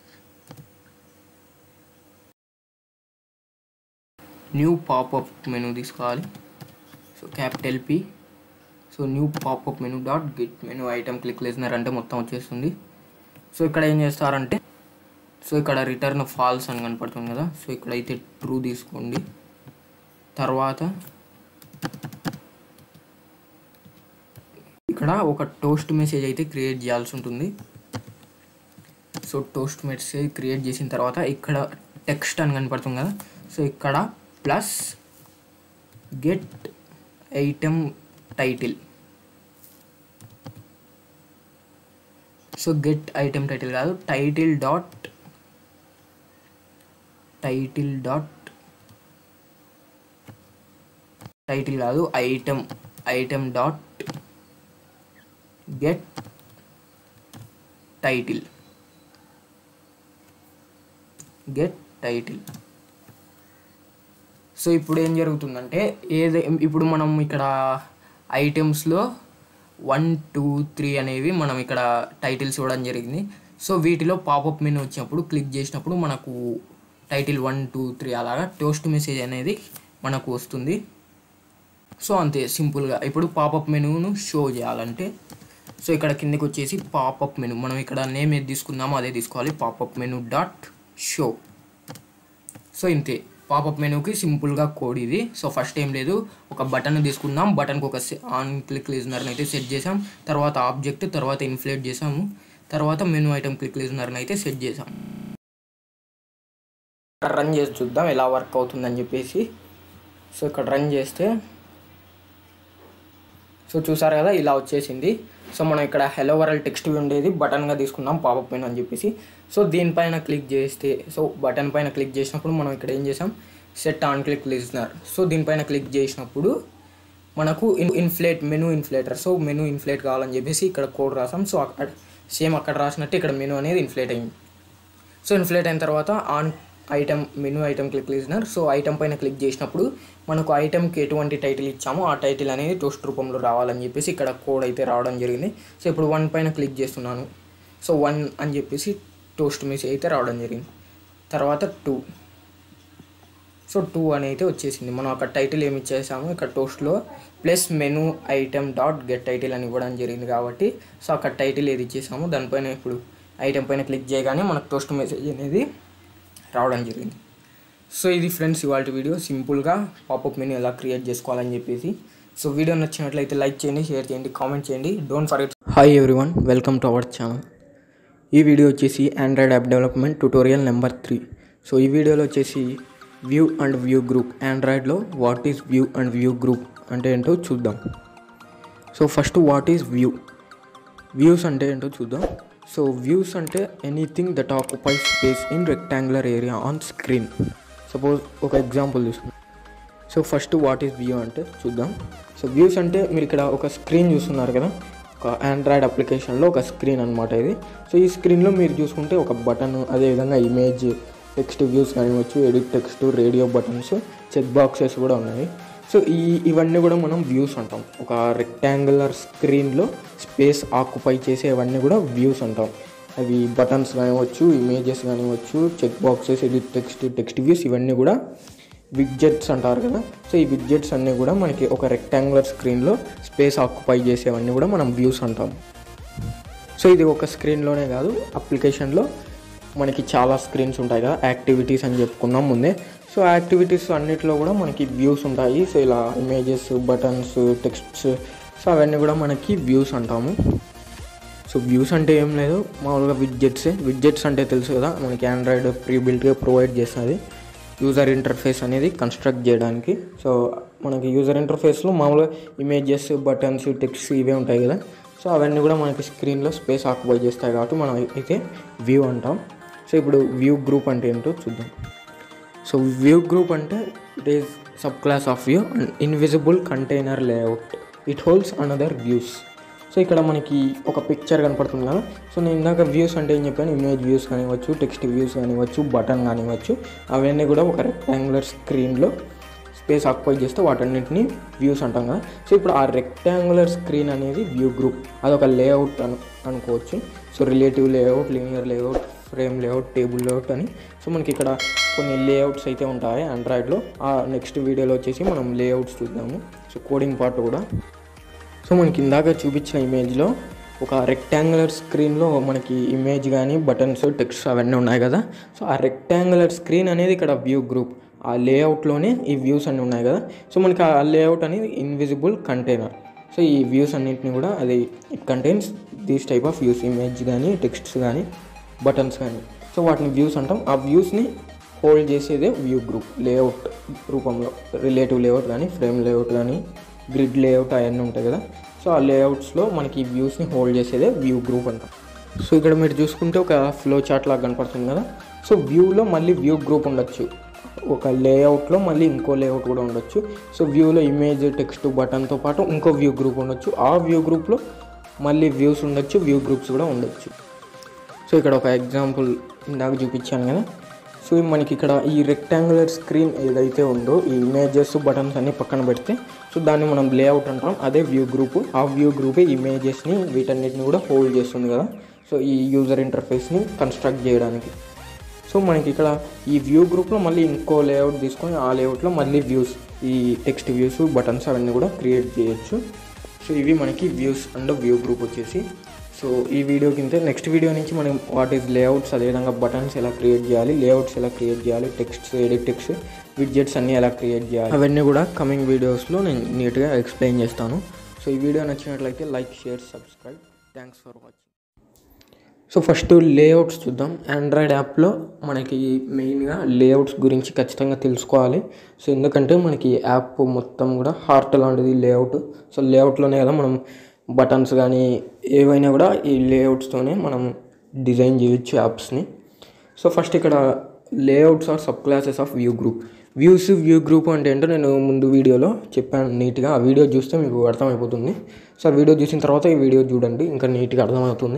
new popup menu తీసుకోవాలి so capital P so new popup menu dot get menu item click చేసినారు అంటే మొత్తం వచ్చేస్తుంది సో ఇక్కడ ఏం చేస్తారంటే సో ఇక్కడ రిటర్న్ ఫాల్స్ అని కనపడుతుంది కదా సో ఇక్కడైతే ట్రూ తీసుకోండి తర్వాత ఇక్కడ ఒక టోస్ట్ మెసేజ్ అయితే క్రియేట్ చేయాల్సి ఉంటుంది సో టోస్ట్ మెసేజ్ క్రియేట్ చేసిన తర్వాత ఇక్కడ టెక్స్ట్ అని కనపడుతుంది కదా సో ఇక్కడ plus get item title so get item title కాదు title dot title dot title కాదు item item dot get title get title so ఇప్పుడు ఏం జరుగుతుందంటే ఏదే ఇప్పుడు మనం ఇక్కడ ఐటమ్స్లో వన్ టూ త్రీ అనేవి మనం ఇక్కడ టైటిల్స్ ఇవ్వడం జరిగింది సో వీటిలో పాపప్ మెనూ వచ్చినప్పుడు క్లిక్ చేసినప్పుడు మనకు టైటిల్ వన్ టూ త్రీ అలాగా టోస్ట్ మెసేజ్ అనేది మనకు వస్తుంది సో అంతే సింపుల్గా ఇప్పుడు పాపప్ మెనూను షో చేయాలంటే సో ఇక్కడ కిందకి వచ్చేసి పాపప్ మెనూ మనం ఇక్కడ నేమ్ ఏది తీసుకుందామో అదే తీసుకోవాలి popup menu dot show so ఇంతే పాపప్ మెనూకి సింపుల్గా కోడ్ ఇది సో ఫస్ట్ ఏం లేదు ఒక బటన్ తీసుకుందాం బటన్కి ఒక ఆన్ క్లిక్ లిజనర్ని అయితే సెట్ చేసాం తర్వాత ఆబ్జెక్ట్ తర్వాత ఇన్ఫ్లేట్ చేసాము తర్వాత మెనూ ఐటమ్ క్లిక్ లిజనర్ని అయితే సెట్ చేసాం రన్ చేసి చూద్దాం ఎలా వర్క్ అవుతుందని చెప్పేసి సో ఇక్కడ రన్ చేస్తే సో చూసారు కదా ఇలా వచ్చేసింది సో మనం ఇక్కడ హెలో వరల్డ్ టెక్స్ట్ ఉండేది బటన్గా తీసుకున్నాం పాపప్ మెనూ అని చెప్పేసి సో దీనిపైన క్లిక్ చేస్తే సో బటన్ పైన క్లిక్ చేసినప్పుడు మనం ఇక్కడ ఏం చేసాం set on click listener so దీనిపైన క్లిక్ చేసినప్పుడు మనకు in inflate menu inflater so menu inflate కావాలని చెప్పేసి ఇక్కడ కోడ్ రాసాం సో అక్కడ సేమ్ అక్కడ రాసినట్టు ఇక్కడ మెనూ అనేది ఇన్ఫ్లేట్ అయింది సో ఇన్ఫ్లేట్ అయిన తర్వాత on item menu item click listener so item పైన క్లిక్ చేసినప్పుడు మనకు ఐటమ్కి ఎటువంటి టైటిల్ ఇచ్చామో ఆ టైటిల్ అనేది టోస్ట్ రూపంలో రావాలని చెప్పేసి ఇక్కడ కోడ్ అయితే రావడం జరిగింది సో ఇప్పుడు వన్ పైన క్లిక్ చేస్తున్నాను సో వన్ అని చెప్పేసి టోస్ట్ మెసేజ్ అయితే రావడం జరిగింది తర్వాత టూ సో టూ అని అయితే వచ్చేసింది మనం అక్కడ టైటిల్ ఏమి ఇచ్చేసాము ఇక్కడ టోస్ట్లో plus menu item dot get title అని ఇవ్వడం జరిగింది కాబట్టి సో అక్కడ టైటిల్ ఏది ఇచ్చేసాము దానిపైన ఇప్పుడు ఐటమ్ పైన క్లిక్ చేయగానే మనకు టోస్ట్ మెసేజ్ అనేది రావడం జరిగింది సో ఇది ఫ్రెండ్స్ ఇవాళ వీడియో సింపుల్గా పాపప్ మెనూ ఎలా క్రియేట్ చేసుకోవాలని చెప్పేసి సో వీడియో నచ్చినట్లయితే లైక్ చేయండి షేర్ చేయండి కామెంట్ చేయండి don't forget hi everyone welcome to our channel ఈ వీడియో వచ్చేసి Android app development tutorial number three so ఈ వీడియోలో వచ్చేసి వ్యూ అండ్ వ్యూ గ్రూప్ ఆండ్రాయిడ్లో what is view and view group అంటే ఏంటో చూద్దాం so first what is view views అంటే ఏంటో చూద్దాం సో వ్యూస్ అంటే anything that occupy space in rectangular area on screen suppose ఒక ఎగ్జాంపుల్ తీసుకుందాం so first what is view అంటే చూద్దాం సో వ్యూస్ అంటే మీరు ఇక్కడ ఒక స్క్రీన్ చూస్తున్నారు కదా ఒక ఆండ్రాయిడ్ అప్లికేషన్లో ఒక స్క్రీన్ అనమాట ఇది సో ఈ స్క్రీన్లో మీరు చూసుకుంటే ఒక బటన్ అదేవిధంగా ఇమేజ్ టెక్స్ట్ వ్యూస్ కానివచ్చు edit text radio buttons check boxes కూడా ఉన్నాయి సో ఈ ఇవన్నీ కూడా మనం వ్యూస్ అంటాం ఒక రెక్టాంగులర్ స్క్రీన్లో స్పేస్ ఆక్యుపై చేసేవన్నీ కూడా వ్యూస్ అంటాం అవి బటన్స్ కానివచ్చు ఇమేజెస్ కానివచ్చు check boxes edit text text views ఇవన్నీ కూడా విడ్జెట్స్ అంటారు కదా సో ఈ విడ్జెట్స్ అన్నీ కూడా మనకి ఒక రెక్టాంగులర్ స్క్రీన్లో స్పేస్ ఆక్యుపై చేసేవన్నీ కూడా మనం వ్యూస్ అంటాం సో ఇది ఒక స్క్రీన్లోనే కాదు అప్లికేషన్లో మనకి చాలా స్క్రీన్స్ ఉంటాయి కదా యాక్టివిటీస్ అని చెప్పుకున్నాం ముందే సో యాక్టివిటీస్ అన్నిటిలో కూడా మనకి వ్యూస్ ఉంటాయి సో ఇలా ఇమేజెస్ బటన్స్ టెక్స్ట్స్ సో అవన్నీ కూడా మనకి వ్యూస్ అంటాము సో వ్యూస్ అంటే ఏం లేదు మామూలుగా విడ్జెట్సే విడ్జెట్స్ అంటే తెలుసు కదా మనకి ఆండ్రాయిడ్ ప్రీ బిల్ట్గా ప్రొవైడ్ చేస్తుంది యూజర్ ఇంటర్ఫేస్ అనేది కన్స్ట్రక్ట్ చేయడానికి సో మనకి యూజర్ ఇంటర్ఫేస్లో మామూలుగా ఇమేజెస్ బటన్స్ టెక్స్ట్ ఇవే ఉంటాయి కదా సో అవన్నీ కూడా మనకి స్క్రీన్లో స్పేస్ ఆక్యుపై చేస్తాయి కాబట్టి మనం అయితే వ్యూ అంటాం సో ఇప్పుడు వ్యూ గ్రూప్ అంటే ఏంటో చూద్దాం సో వ్యూ గ్రూప్ అంటే it is sub class of view and invisible container layout it holds another views so ఇక్కడ మనకి ఒక పిక్చర్ కనపడుతుంది కదా సో నేను ఇందాక వ్యూస్ అంటే ఏం చెప్పాను ఇమేజ్ వ్యూస్ కానివ్వచ్చు టెక్స్ట్ వ్యూస్ కానివ్వచ్చు బటన్ కానివ్వచ్చు అవన్నీ కూడా ఒక రెక్టాంగులర్ స్క్రీన్లో స్పేస్ ఆక్యుపై చేస్తే వాటన్నిటిని వ్యూస్ అంటాం కదా సో ఇప్పుడు ఆ రెక్టాంగులర్ స్క్రీన్ అనేది వ్యూ గ్రూప్ అదొక లేఅవుట్ అను అనుకోవచ్చు so relative layout linear layout frame layout table layout అని సో మనకి ఇక్కడ కొన్ని లేఅవుట్స్ అయితే ఉంటాయి ఆండ్రాయిడ్లో ఆ నెక్స్ట్ వీడియోలో వచ్చేసి మనం లేఅవుట్స్ చూద్దాము సో కోడింగ్ పార్ట్ కూడా సో మనకి ఇందాక చూపించిన ఇమేజ్లో ఒక రెక్టాంగులర్ స్క్రీన్లో మనకి ఇమేజ్ కానీ బటన్స్ టెక్స్ట్ అవన్నీ ఉన్నాయి కదా సో ఆ రెక్టాంగులర్ స్క్రీన్ అనేది ఇక్కడ వ్యూ గ్రూప్ ఆ లేఅవుట్లోనే ఈ వ్యూస్ అన్నీ ఉన్నాయి కదా సో మనకి ఆ లేఅవుట్ అనేది ఇన్విజిబుల్ కంటైనర్ సో ఈ వ్యూస్ అన్నింటిని కూడా అది it contains these type of views image కానీ టెక్స్ట్స్ కానీ బటన్స్ కానీ సో వాటిని వ్యూస్ అంటాం ఆ వ్యూస్ని హోల్డ్ చేసేదే వ్యూ గ్రూప్ లేఅవుట్ రూపంలో రిలేటివ్ లేఅవుట్ కానీ ఫ్రేమ్ లేఅవుట్ కానీ గ్రిడ్ లేఅవుట్ అవన్నీ ఉంటాయి కదా సో ఆ లేఅవుట్స్లో మనకి ఈ వ్యూస్ని హోల్డ్ చేసేదే వ్యూ గ్రూప్ అంటాం సో ఇక్కడ మీరు చూసుకుంటే ఒక ఫ్లో చార్ట్ లాగా కనపడుతుంది కదా సో వ్యూలో మళ్ళీ వ్యూ గ్రూప్ ఉండొచ్చు ఒక లేఅవుట్లో మళ్ళీ ఇంకో లేఅవుట్ కూడా ఉండొచ్చు సో వ్యూలో ఇమేజ్ టెక్స్ట్ బటన్తో పాటు ఇంకో వ్యూ గ్రూప్ ఉండొచ్చు ఆ వ్యూ గ్రూప్లో మళ్ళీ వ్యూస్ ఉండొచ్చు వ్యూ గ్రూప్స్ కూడా ఉండొచ్చు సో ఇక్కడ ఒక ఎగ్జాంపుల్ ఇందాక చూపించాను కదా సో మనకి ఇక్కడ ఈ రెక్టాంగులర్ స్క్రీన్ ఏదైతే ఉందో ఈ ఇమేజెస్ బటన్స్ అన్ని పక్కన పెడితే సో దాన్ని మనం లేఅవుట్ అంటాం అదే వ్యూ గ్రూప్ ఆ వ్యూ గ్రూపే ఇమేజెస్ని వీటన్నిటిని కూడా హోల్డ్ చేస్తుంది కదా సో ఈ యూజర్ ఇంటర్ఫేస్ని కన్స్ట్రక్ట్ చేయడానికి సో మనకి ఇక్కడ ఈ వ్యూ గ్రూప్లో మళ్ళీ ఇంకో లేఅవుట్ తీసుకొని ఆ లేఅవుట్లో మళ్ళీ వ్యూస్ ఈ టెక్స్ట్ వ్యూస్ బటన్స్ అవన్నీ కూడా క్రియేట్ చేయొచ్చు సో ఇవి మనకి వ్యూస్ అండ్ వ్యూ గ్రూప్ వచ్చేసి సో ఈ వీడియో కింద నెక్స్ట్ వీడియో నుంచి మనం వాట్ ఈస్ లేఅవుట్స్ అదేవిధంగా బటన్స్ ఎలా క్రియేట్ చేయాలి లేఅవుట్స్ ఎలా క్రియేట్ చేయాలి టెక్స్ట్ ఎడిట్ టెక్స్ట్ విడ్జెట్స్ అన్నీ ఎలా క్రియేట్ చేయాలి అవన్నీ కూడా కమింగ్ వీడియోస్లో నేను నీట్గా ఎక్స్ప్లెయిన్ చేస్తాను సో ఈ వీడియో నచ్చినట్లయితే like share subscribe thanks for watching so first layouts చూద్దాం ఆండ్రాయిడ్ యాప్లో మనకి మెయిన్గా లేఅవుట్స్ గురించి ఖచ్చితంగా తెలుసుకోవాలి సో ఎందుకంటే మనకి యాప్ మొత్తం కూడా హార్ట్ లాంటిది లేఅవుట్ సో లేఅవుట్లోనే కదా మనం బటన్స్ కానీ ఏవైనా కూడా ఈ లేఅవుట్స్తోనే మనం డిజైన్ చేయొచ్చు యాప్స్ని సో ఫస్ట్ ఇక్కడ layouts are sub classes of view group views view group అంటే ఏంటో నేను ముందు వీడియోలో చెప్పాను నీట్గా ఆ వీడియో చూస్తే మీకు అర్థమైపోతుంది సో ఆ వీడియో చూసిన తర్వాత ఈ వీడియో చూడండి ఇంకా నీట్గా అర్థమవుతుంది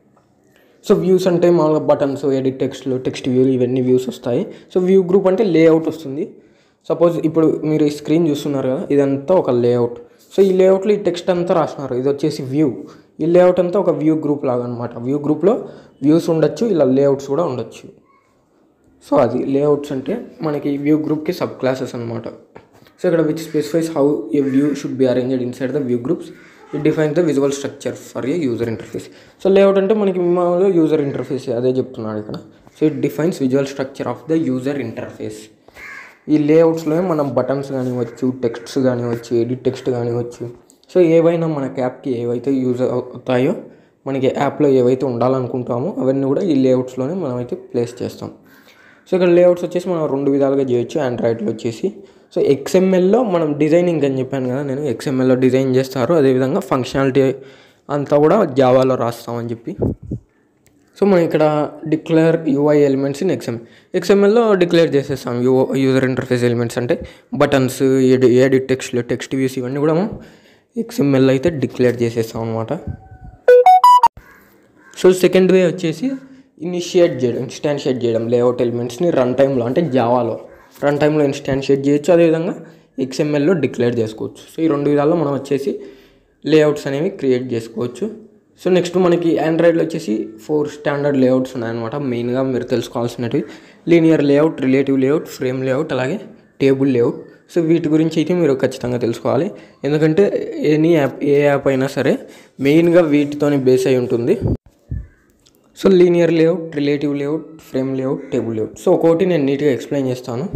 సో వ్యూస్ అంటే మామూలుగా బటన్స్ ఎడిట్ టెక్స్ట్లు టెక్స్ట్ వ్యూ ఇవన్నీ వ్యూస్ వస్తాయి సో వ్యూ గ్రూప్ అంటే లేఅవుట్ వస్తుంది సపోజ్ ఇప్పుడు మీరు ఈ స్క్రీన్ చూస్తున్నారు కదా ఇదంతా ఒక లేఅవుట్ సో ఈ లేఅవుట్లో ఈ టెక్స్ట్ అంతా రాసినారు ఇది వచ్చేసి వ్యూ ఈ లేఅవుట్ అంతా ఒక వ్యూ గ్రూప్ లాగా అనమాట వ్యూ గ్రూప్లో వ్యూస్ ఉండొచ్చు ఇలా లేఅవుట్స్ కూడా ఉండొచ్చు సో అది లేఅవుట్స్ అంటే మనకి వ్యూ గ్రూప్కి సబ్ క్లాసెస్ అనమాట సో ఇక్కడ which specifies how a view should be arranged inside the view groups it defines the visual structure for a user interface so layout అంటే మనకి మామూలుగా యూజర్ ఇంటర్ఫేస్ అదే చెప్తున్నాడు ఇక్కడ so it defines visual structure of the user interface ఈ లేఅవుట్స్లో మనం buttons కానివ్వచ్చు టెక్స్ట్స్ కానివ్వచ్చు ఎడిట్ టెక్స్ట్ కానివ్వచ్చు సో ఏవైనా మన యాప్కి ఏవైతే యూజ్ అవుతాయో మనకి యాప్లో ఏవైతే ఉండాలనుకుంటామో అవన్నీ కూడా ఈ లేఅవుట్స్లోనే మనం అయితే ప్లేస్ చేస్తాం సో ఇక్కడ లేఅవుట్స్ వచ్చేసి మనం రెండు విధాలుగా చేయొచ్చు ఆండ్రాయిడ్లో వచ్చేసి సో ఎక్స్ఎంఎల్లో మనం డిజైనింగ్ అని చెప్పాను కదా నేను ఎక్స్ఎంఎల్లో డిజైన్ చేస్తారు అదేవిధంగా ఫంక్షనాలిటీ అంతా కూడా జావాలో రాస్తామని చెప్పి సో మనం ఇక్కడ declare UI elements in XM ఎక్స్ఎంఎల్లో డిక్లేర్ చేసేస్తాం యూ యూజర్ ఇంటర్ఫేస్ ఎలిమెంట్స్ అంటే బటన్స్ ఎడి ఎడిట్ టెక్స్ట్లు టెక్స్ట్ వ్యూస్ ఇవన్నీ కూడా మనం ఎక్స్ఎంఎల్ అయితే డిక్లేర్ చేసేస్తాం అనమాట సో సెకండ్ వే వచ్చేసి ఇనిషియేట్ చేయడం ఇన్స్టాన్షియేట్ చేయడం లేఅవుట్ ఎలిమెంట్స్ని రన్ టైంలో అంటే జావాలో రన్ టైంలో ఇన్స్టాన్షియేట్ చేయొచ్చు అదేవిధంగా ఎక్స్ఎంఎల్లో డిక్లేర్ చేసుకోవచ్చు సో ఈ రెండు విధాల్లో మనం వచ్చేసి లేఅవుట్స్ అనేవి క్రియేట్ చేసుకోవచ్చు సో నెక్స్ట్ మనకి ఆండ్రాయిడ్లో వచ్చేసి ఫోర్ స్టాండర్డ్ లేఅవుట్స్ ఉన్నాయన్నమాట మెయిన్గా మీరు తెలుసుకోవాల్సినవి linear layout relative layout frame layout అలాగే టేబుల్ లేఅవుట్ సో వీటి గురించి అయితే మీరు ఖచ్చితంగా తెలుసుకోవాలి ఎందుకంటే ఎనీ యాప్ ఏ యాప్ అయినా సరే మెయిన్గా వీటితోనే బేస్ అయి ఉంటుంది so linear layout relative layout frame layout table layout so ఒక్కొక్కటి నేను నీట్గా ఎక్స్ప్లెయిన్ చేస్తాను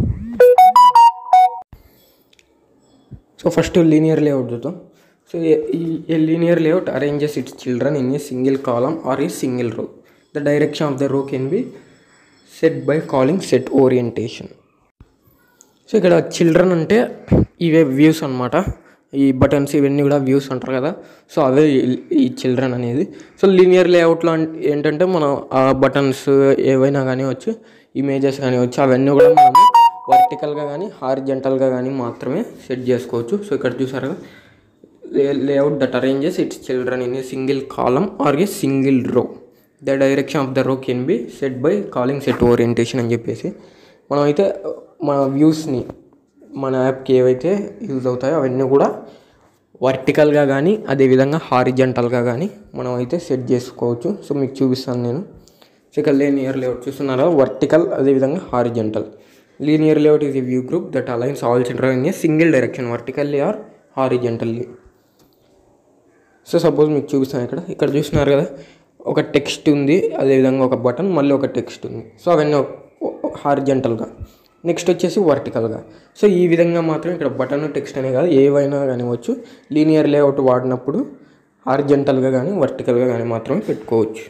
సో ఫస్ట్ లీనియర్ లేఅవుట్ చూద్దాం సో ఈ linear layout arranges its children in a single column or a single row the direction of the row can be set by calling set orientation so ఇక్కడ children అంటే ఇవే views అనమాట ఈ buttons ఇవన్నీ కూడా views అంటారు కదా సో అవే ఈ- ఈ చిల్డ్రన్ అనేది సో లీనియర్ లేఅవుట్లో ఏంటంటే మనం ఆ బటన్స్ ఏవైనా కానివచ్చు ఇమేజెస్ కానివచ్చు అవన్నీ కూడా మనం వర్టికల్గా కానీ హారిజెంటల్గా కానీ మాత్రమే సెట్ చేసుకోవచ్చు సో ఇక్కడ చూసారు కదా layout that arranges its children in a single column or a single row the direction of the row can be set by calling set orientation అని చెప్పేసి మనం అయితే మన వ్యూస్ని మన యాప్కి ఏవైతే యూజ్ అవుతాయో అవన్నీ కూడా వర్టికల్గా కానీ అదేవిధంగా హారిజెంటల్గా కానీ మనం అయితే సెట్ చేసుకోవచ్చు సో మీకు చూపిస్తాను నేను సో ఇక్కడ లీనియర్ లేఅవుట్ చూస్తున్నారా వర్టికల్ అదేవిధంగా horizontal linear layout is a view group that aligns all children in a single direction vertically or horizontally so suppose మీకు చూపిస్తాను ఇక్కడ ఇక్కడ చూస్తున్నారు కదా ఒక టెక్స్ట్ ఉంది అదేవిధంగా ఒక బటన్ మళ్ళీ ఒక టెక్స్ట్ ఉంది సో అవన్నీ హారిజెంటల్గా నెక్స్ట్ వచ్చేసి వర్టికల్గా సో ఈ విధంగా మాత్రం ఇక్కడ బటన్ టెక్స్ట్ అనే కాదు ఏవైనా కానివచ్చు లీనియర్ లేఅవుట్ వాడినప్పుడు హారిజెంటల్గా కానీ వర్టికల్గా కానీ మాత్రమే పెట్టుకోవచ్చు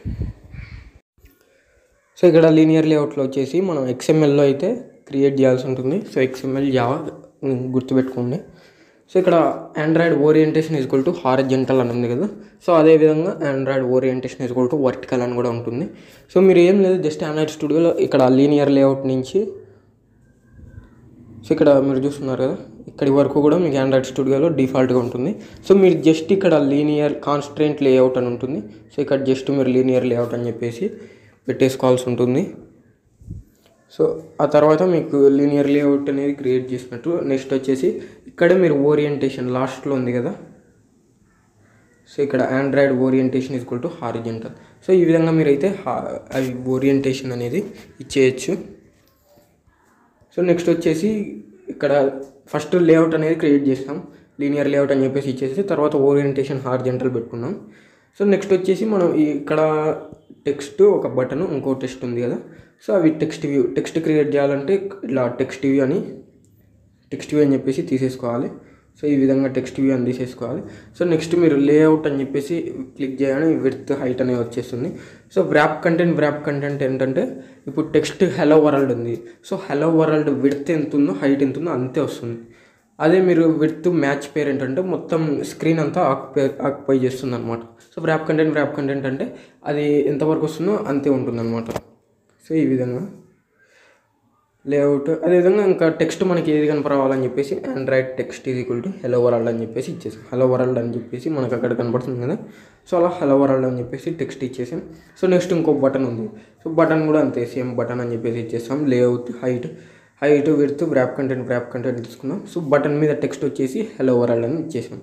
సో ఇక్కడ లీనియర్ లేఅవుట్లో వచ్చేసి మనం ఎక్స్ఎంఎల్లో అయితే క్రియేట్ చేయాల్సి ఉంటుంది సో ఎక్స్ఎంఎల్ జావా గుర్తుపెట్టుకోండి సో ఇక్కడ Android orientation equal to horizontal అని ఉంది కదా సో అదేవిధంగా Android orientation equal to vertical అని కూడా ఉంటుంది సో మీరు ఏం లేదు జస్ట్ ఆండ్రాయిడ్ స్టూడియోలో ఇక్కడ లీనియర్ లేఅవుట్ నుంచి సో ఇక్కడ మీరు చూస్తున్నారు కదా ఇక్కడి వరకు కూడా మీకు ఆండ్రాయిడ్ స్టూడియోలో డిఫాల్ట్గా ఉంటుంది సో మీరు జస్ట్ ఇక్కడ లీనియర్ కాన్స్ట్రెంట్ లేఅవుట్ అని ఉంటుంది సో ఇక్కడ జస్ట్ మీరు లీనియర్ లేఅవుట్ అని చెప్పేసి పెట్టేసుకోవాల్సి ఉంటుంది సో ఆ తర్వాత మీకు లీనియర్ లేఅవుట్ అనేది క్రియేట్ చేసినట్టు నెక్స్ట్ వచ్చేసి ఇక్కడ మీరు ఓరియంటేషన్ లాస్ట్లో ఉంది కదా సో ఇక్కడ Android orientation is equal to horizontal so ఈ విధంగా మీరైతే హా- అవి ఓరియంటేషన్ అనేది ఇచ్చేయచ్చు సో నెక్స్ట్ వచ్చేసి ఇక్కడ ఫస్ట్ లేఅవుట్ అనేది క్రియేట్ చేస్తాం లీనియర్ లేఅవుట్ అని చెప్పేసి ఇచ్చేసి తర్వాత ఓరియంటేషన్ హార్జెంటల్ పెట్టుకున్నాం సో నెక్స్ట్ వచ్చేసి మనం ఈ ఇక్కడ టెక్స్ట్ ఒక బటన్ ఇంకో టెక్స్ట్ ఉంది కదా సో అవి టెక్స్ట్ వ్యూ టెక్స్ట్ క్రియేట్ చేయాలంటే ఇలా టెక్స్ట్ వ్యూ అని టెక్స్ట్ వ్యూ అని చెప్పేసి తీసేసుకోవాలి సో ఈ విధంగా టెక్స్ట్ వ్యూ అని తీసేసుకోవాలి సో నెక్స్ట్ మీరు లేఅవుట్ అని చెప్పేసి క్లిక్ చేయగానే విత్ హైట్ అనేది వచ్చేస్తుంది so wrap content wrap content ఏంటంటే ఇప్పుడు టెక్స్ట్ హెలో వరల్డ్ ఉంది సో హెలో వరల్డ్ విడ్త్ ఎంత ఉందో హైట్ ఎంత ఉందో అంతే వస్తుంది అదే మీరు విత్ మ్యాచ్ పేర్ ఏంటంటే మొత్తం స్క్రీన్ అంతా ఆక్యుపై ఆక్యుపై చేస్తుంది అనమాట so wrap content wrap content అంటే అది ఎంతవరకు వస్తుందో అంతే ఉంటుంది అనమాట సో ఈ విధంగా లేఅవుట్ అదేవిధంగా ఇంకా టెక్స్ట్ మనకి ఏది కనపరావాలని చెప్పేసి Android text is equal to hello world అని చెప్పేసి ఇచ్చేసాం హెలో వరల్డ్ అని చెప్పేసి మనకు అక్కడ కనపడుతుంది కదా సో అలా హెలో వరల్డ్ అని చెప్పేసి టెక్స్ట్ ఇచ్చేసాం సో నెక్స్ట్ ఇంకో బటన్ ఉంది సో బటన్ కూడా అంతే సేమ్ బటన్ అని చెప్పేసి ఇచ్చేస్తాం layout height height width wrap content wrap content తీసుకున్నాం సో బటన్ మీద టెక్స్ట్ వచ్చేసి హెలో వరల్డ్ అని ఇచ్చేసాం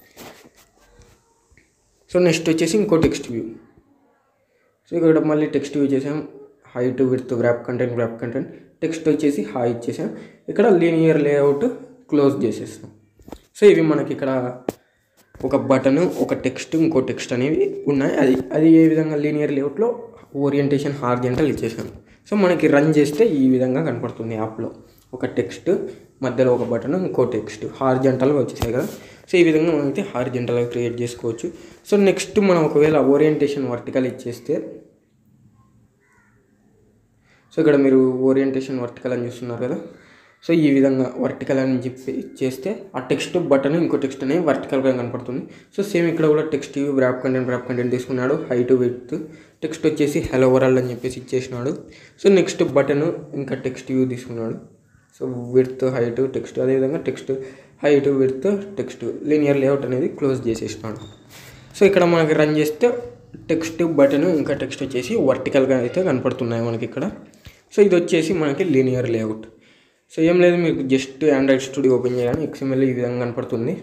సో నెక్స్ట్ వచ్చేసి ఇంకో టెక్స్ట్ వ్యూ సో ఇక్కడ మళ్ళీ టెక్స్ట్ వ్యూ చేసాం height width wrap content wrap content text వచ్చేసి హాయ్ ఇచ్చేసాం ఇక్కడ లీనియర్ లేఅవుట్ క్లోజ్ చేసేస్తాం సో ఇవి మనకి ఇక్కడ ఒక బటన్ ఒక టెక్స్ట్ ఇంకో టెక్స్ట్ అనేవి ఉన్నాయి అది అది ఏ విధంగా లీనియర్ లేఅవుట్లో ఓరియంటేషన్ హార్జెంటల్ ఇచ్చేసాం సో మనకి రన్ చేస్తే ఈ విధంగా కనపడుతుంది యాప్లో ఒక టెక్స్ట్ మధ్యలో ఒక బటన్ ఇంకో టెక్స్ట్ హార్జెంటల్గా వచ్చేసాయి కదా సో ఈ విధంగా మనం అయితే హార్జెంటల్గా క్రియేట్ చేసుకోవచ్చు సో నెక్స్ట్ మనం ఒకవేళ ఓరియంటేషన్ వర్టికల్ ఇచ్చేస్తే సో ఇక్కడ మీరు ఓరియంటేషన్ వర్టికల్ అని చూస్తున్నారు కదా సో ఈ విధంగా వర్టికల్ అని చెప్పి చేస్తే ఆ టెక్స్ట్ బటన్ ఇంకో టెక్స్ట్ అనేది వర్టికల్గా కనపడుతుంది సో సేమ్ ఇక్కడ కూడా text wrap content wrap content తీసుకున్నాడు హైట్ విత్ టెక్స్ట్ వచ్చేసి హెలో వరల్డ్ అని చెప్పేసి ఇచ్చేసినాడు సో నెక్స్ట్ బటన్ ఇంకా టెక్స్ట్ వ్యూ తీసుకున్నాడు సో విత్ హైట్ టెక్స్ట్ అదేవిధంగా text height width text linear layout అనేది క్లోజ్ చేసేసినాడు సో ఇక్కడ మనకి రన్ చేస్తే టెక్స్ట్ బటన్ ఇంకా టెక్స్ట్ వచ్చేసి వర్టికల్గా అయితే కనపడుతున్నాయి మనకి ఇక్కడ సో ఇది వచ్చేసి మనకి లీనియర్ లేఅవుట్ సో ఏం లేదు మీకు జస్ట్ ఆండ్రాయిడ్ స్టూడియో ఓపెన్ చేయగానే ఎక్స్ఎంఎల్ ఈ విధంగా కనపడుతుంది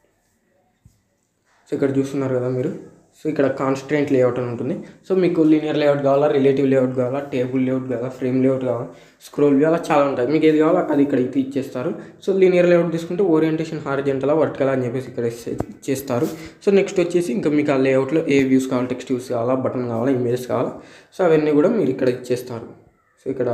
సో ఇక్కడ చూస్తున్నారు కదా మీరు సో ఇక్కడ కాన్స్టెంట్ లేఅవుట్ అని ఉంటుంది సో మీకు లీనియర్ లేఅవుట్ కావాలా రిలేటివ్ లేఅవుట్ కావాలా టేబుల్ లేఅవుట్ కావాలా ఫ్రేమ్ లేఅవుట్ కావాలా స్క్రోల్ వ్యూ అలా చాలా ఉంటాయి మీకు ఏది కావాలో అది ఇక్కడ అయితే ఇచ్చేస్తారు సో లీనియర్ లేఅవుట్ తీసుకుంటే ఓరియంటేషన్ హార్జెంటల్ వర్టికల్ అని చెప్పేసి ఇక్కడ ఇచ్చే- ఇచ్చేస్తారు సో నెక్స్ట్ వచ్చేసి ఇంకా మీకు ఆ లేఅవుట్లో ఏ వ్యూస్ కావాలి టెక్స్ట్ వ్యూస్ కావాలా బటన్ కావాలా ఇమేజెస్ కావాలా సో అవన్నీ కూడా మీరు ఇక్కడ ఇచ్చేస్తారు సో ఇక్కడ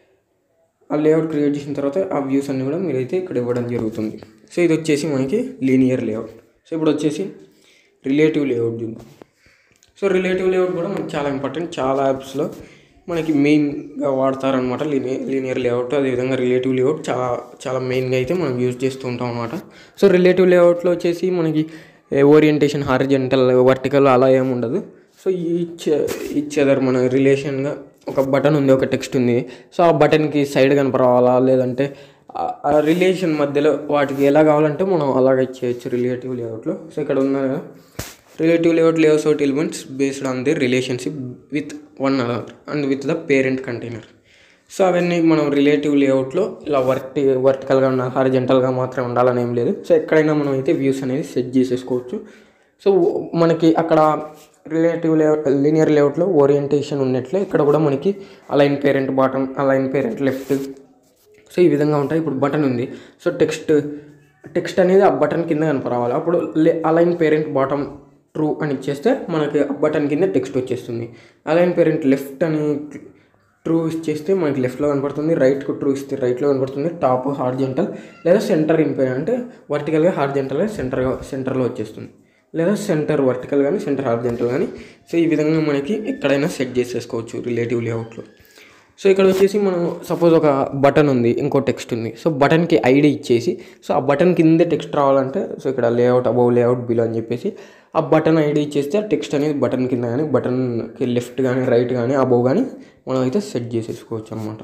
ఆ లేఅవుట్ క్రియేట్ చేసిన తర్వాత ఆ వ్యూస్ అన్ని కూడా మీరైతే ఇక్కడ ఇవ్వడం జరుగుతుంది సో ఇది వచ్చేసి మనకి లీనియర్ లేఅవుట్ సో ఇప్పుడు వచ్చేసి రిలేటివ్ లేఅవుట్ చూద్దాం సో రిలేటివ్ లేఅవుట్ కూడా మనకి చాలా ఇంపార్టెంట్ చాలా యాప్స్లో మనకి మెయిన్గా వాడతారనమాట లీనియర్ లీనియర్ లేఅవుట్ అదేవిధంగా రిలేటివ్ లేఅవుట్ చాలా చాలా మెయిన్గా అయితే మనం యూజ్ చేస్తూ ఉంటాం అనమాట సో రిలేటివ్ లేఅవుట్లో వచ్చేసి మనకి ఓరియంటేషన్ హారిజెంటల్ వర్టికల్ అలా ఏమి ఉండదు సో ఈచ్ ఈచ్ అదర్ మన రిలేషన్గా ఒక బటన్ ఉంది ఒక టెక్స్ట్ ఉంది సో ఆ బటన్కి సైడ్ కనపరావాలా లేదంటే ఆ- ఆ రిలేషన్ మధ్యలో వాటికి ఎలా కావాలంటే మనం అలాగ చేయొచ్చు రిలేటివ్ లేఅవుట్లో సో ఇక్కడ ఉన్నారు కదా relative layout layouts out elements based on the relationship with one another and with the parent container so అవన్నీ మనం రిలేటివ్ లేఅవుట్లో ఇలా వర్టి వర్టికల్గా ఉన్న హారిజెంటల్గా మాత్రమే ఉండాలని ఏం లేదు సో ఎక్కడైనా మనం అయితే వ్యూస్ అనేది సెట్ చేసేసుకోవచ్చు సో మనకి అక్కడ రిలేటివ్ లేఅవుట్ లీనియర్ లేఅవుట్లో ఓరియంటేషన్ ఉన్నట్లే ఇక్కడ కూడా మనకి align parent bottom align parent left so ఈ విధంగా ఉంటాయి ఇప్పుడు బటన్ ఉంది సో టెక్స్ట్ టెక్స్ట్ అనేది ఆ బటన్ కింద కనపరావాలి అప్పుడు అలైన్ పేరెంట్ బాటమ్ ట్రూ అని ఇచ్చేస్తే మనకి ఆ బటన్ కింద టెక్స్ట్ వచ్చేస్తుంది అలైన్ పేరెంట్ లెఫ్ట్ అని ట్రూ ఇచ్చేస్తే మనకి లెఫ్ట్లో కనపడుతుంది రైట్కు ట్రూ ఇస్తే రైట్లో కనపడుతుంది టాప్ హార్జెంటల్ లేదా సెంటర్ ఇన్ అంటే వర్టికల్గా హార్జెంటల్గా సెంటర్గా సెంటర్లో వచ్చేస్తుంది లేదా సెంటర్ వర్టికల్ కానీ సెంటర్ హార్జెంటల్ కానీ సో ఈ విధంగా మనకి ఎక్కడైనా సెట్ చేసేసుకోవచ్చు రిలేటివ్ లేఅవుట్లో సో ఇక్కడ వచ్చేసి మనం సపోజ్ ఒక బటన్ ఉంది ఇంకో టెక్స్ట్ ఉంది సో బటన్కి ఐడి ఇచ్చేసి సో ఆ బటన్ కిందే టెక్స్ట్ రావాలంటే సో ఇక్కడ లేఅవుట్ అబౌవ్ లేఅవుట్ బిలో అని చెప్పేసి ఆ బటన్ ఐడి ఇచ్చేస్తే ఆ టెక్స్ట్ అనేది బటన్ కింద కానీ బటన్కి లెఫ్ట్ కానీ రైట్ కానీ అబౌవ్ కానీ మనం అయితే సెట్ చేసేసుకోవచ్చు అనమాట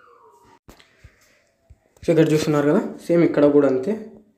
సో ఇక్కడ చూస్తున్నారు కదా సేమ్ ఇక్కడ కూడా అంతే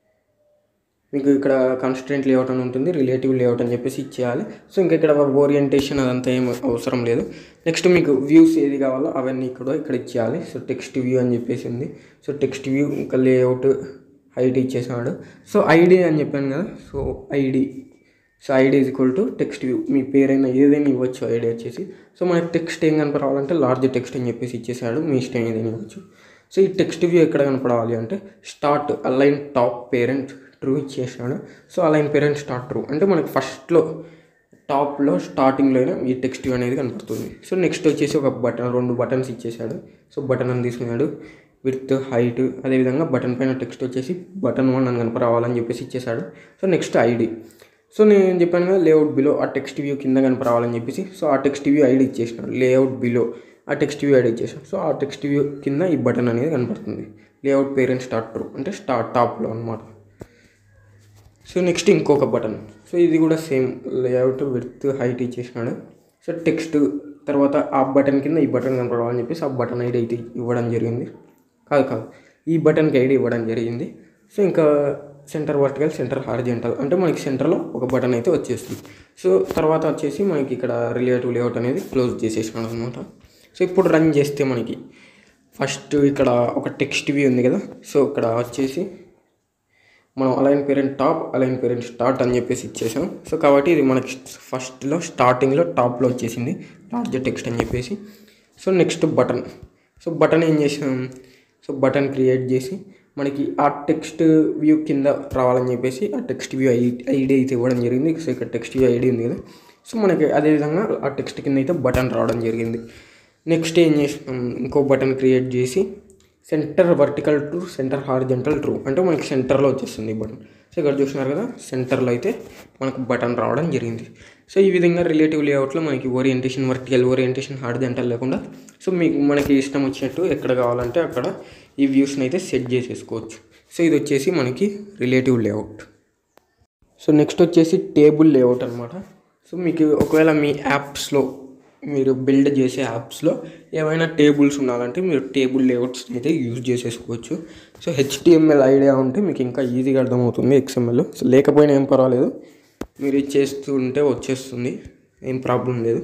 మీకు ఇక్కడ కాన్స్టెంట్ లేఅవుట్ అని ఉంటుంది రిలేటివ్ లేఅవుట్ అని చెప్పేసి ఇచ్చేయాలి సో ఇంకా ఇక్కడ ఓరియంటేషన్ అదంతా ఏం అవసరం లేదు నెక్స్ట్ మీకు వ్యూస్ ఏది కావాలో అవన్నీ కూడా ఇక్కడ ఇచ్చేయాలి సో టెక్స్ట్ వ్యూ అని చెప్పేసి ఉంది సో టెక్స్ట్ వ్యూ ఇంకా లేఅవుట్ హైట్ ఇచ్చేసాడు సో ఐడి అని చెప్పాను కదా so ID so ID is equal to text view మీ పేరైనా ఏదైనా ఇవ్వచ్చు ఐడి వచ్చేసి సో మనకి టెక్స్ట్ ఏం కనపడాలంటే లార్జ్ టెక్స్ట్ అని చెప్పేసి ఇచ్చేసాడు మీ ఇష్టం ఏదైనా ఇవ్వచ్చు సో ఈ టెక్స్ట్ వ్యూ ఎక్కడ కనపడాలి అంటే start align top parent true ఇచ్చేసాడు so align parent start true అంటే మనకి ఫస్ట్లో టాప్లో స్టార్టింగ్లో ఈ టెక్స్ట్ వ్యూ అనేది కనపడుతుంది సో నెక్స్ట్ వచ్చేసి ఒక బటన్ రెండు బటన్స్ ఇచ్చేసాడు సో బటన్ అని తీసుకున్నాడు విత్ హైట్ అదేవిధంగా బటన్ పైన టెక్స్ట్ వచ్చేసి బటన్ వన్ అని కనపరావాలని చెప్పేసి ఇచ్చేసాడు సో నెక్స్ట్ ఐడి సో నేను చెప్పాను కదా లేఅవుట్ బిలో ఆ టెక్స్ట్ వ్యూ కింద కనపరావాలని చెప్పేసి సో ఆ టెక్స్ట్ వ్యూ ఐడి ఇచ్చేసినాడు లేఅవుట్ బిలో ఆ టెక్స్ట్ వ్యూ ఐడి ఇచ్చేసాడు సో ఆ టెక్స్ట్ వ్యూ కింద ఈ బటన్ అనేది కనపడుతుంది లేఅవుట్ పేరెంట్ స్టార్ట్ ట్రూ అంటే స్టార్ట్ టాప్లో అనమాట సో నెక్స్ట్ ఇంకొక బటన్ సో ఇది కూడా సేమ్ లేఅవుట్ విత్ హైట్ ఇచ్చేసినాడు సో టెక్స్ట్ తర్వాత ఆ బటన్ కింద ఈ బటన్ కనపడాలని చెప్పేసి ఆ బటన్ ఐడి అయితే ఇవ్వడం జరిగింది కాదు కాదు ఈ బటన్కి ఐడి ఇవ్వడం జరిగింది సో ఇంకా సెంటర్ వర్టికల్ సెంటర్ హార్జెంటల్ అంటే మనకి సెంటర్లో ఒక బటన్ అయితే వచ్చేస్తుంది సో తర్వాత వచ్చేసి మనకి ఇక్కడ రిలేటివ్ లేఅవుట్ అనేది క్లోజ్ చేసేసినాడు అనమాట సో ఇప్పుడు రన్ చేస్తే మనకి ఫస్ట్ ఇక్కడ ఒక టెక్స్ట్ వ్యూ ఉంది కదా సో ఇక్కడ వచ్చేసి మనం align parent top align parent start అని చెప్పేసి ఇచ్చేసాం సో కాబట్టి ఇది మనకి ఫస్ట్లో స్టార్టింగ్లో టాప్లో వచ్చేసింది లార్జ్ టెక్స్ట్ అని చెప్పేసి so next button so button ఏం చేసాం సో బటన్ క్రియేట్ చేసి మనకి ఆ టెక్స్ట్ వ్యూ కింద రావాలని చెప్పేసి ఆ టెక్స్ట్ వ్యూ ఐ ఐడి అయితే ఇవ్వడం జరిగింది సో ఇక్కడ టెక్స్ట్ వ్యూ ఐడి ఉంది కదా సో మనకి అదేవిధంగా ఆ టెక్స్ట్ కింద అయితే బటన్ రావడం జరిగింది నెక్స్ట్ ఏం చేసినాం ఇంకో బటన్ క్రియేట్ చేసి center vertical true center horizontal true అంటే మనకి సెంటర్లో వచ్చేస్తుంది ఈ బటన్ సో ఇక్కడ చూస్తున్నారు కదా సెంటర్లో అయితే మనకు బటన్ రావడం జరిగింది సో ఈ విధంగా రిలేటివ్ లేఅవుట్లో మనకి ఓరియంటేషన్ వర్టికల్ ఓరియంటేషన్ హార్జెంటల్ లేకుండా సో మీకు మనకి ఇష్టం వచ్చినట్టు ఎక్కడ కావాలంటే అక్కడ ఈ వ్యూస్ని అయితే సెట్ చేసేసుకోవచ్చు సో ఇది వచ్చేసి మనకి రిలేటివ్ లేఅవుట్ సో నెక్స్ట్ వచ్చేసి టేబుల్ లేఅవుట్ అనమాట సో మీకు ఒకవేళ మీ యాప్స్లో మీరు బిల్డ్ చేసే యాప్స్లో ఏమైనా టేబుల్స్ ఉండాలంటే మీరు టేబుల్ లేఅవుట్స్ అయితే యూజ్ చేసేసుకోవచ్చు సో హెచ్టిఎంఎల్ ఐడియా ఉంటే మీకు ఇంకా ఈజీగా అర్థమవుతుంది ఎక్స్ఎంఎల్ సో లేకపోయినా ఏం పర్వాలేదు మీరు ఇది చేస్తుంటే వచ్చేస్తుంది ఏం ప్రాబ్లం లేదు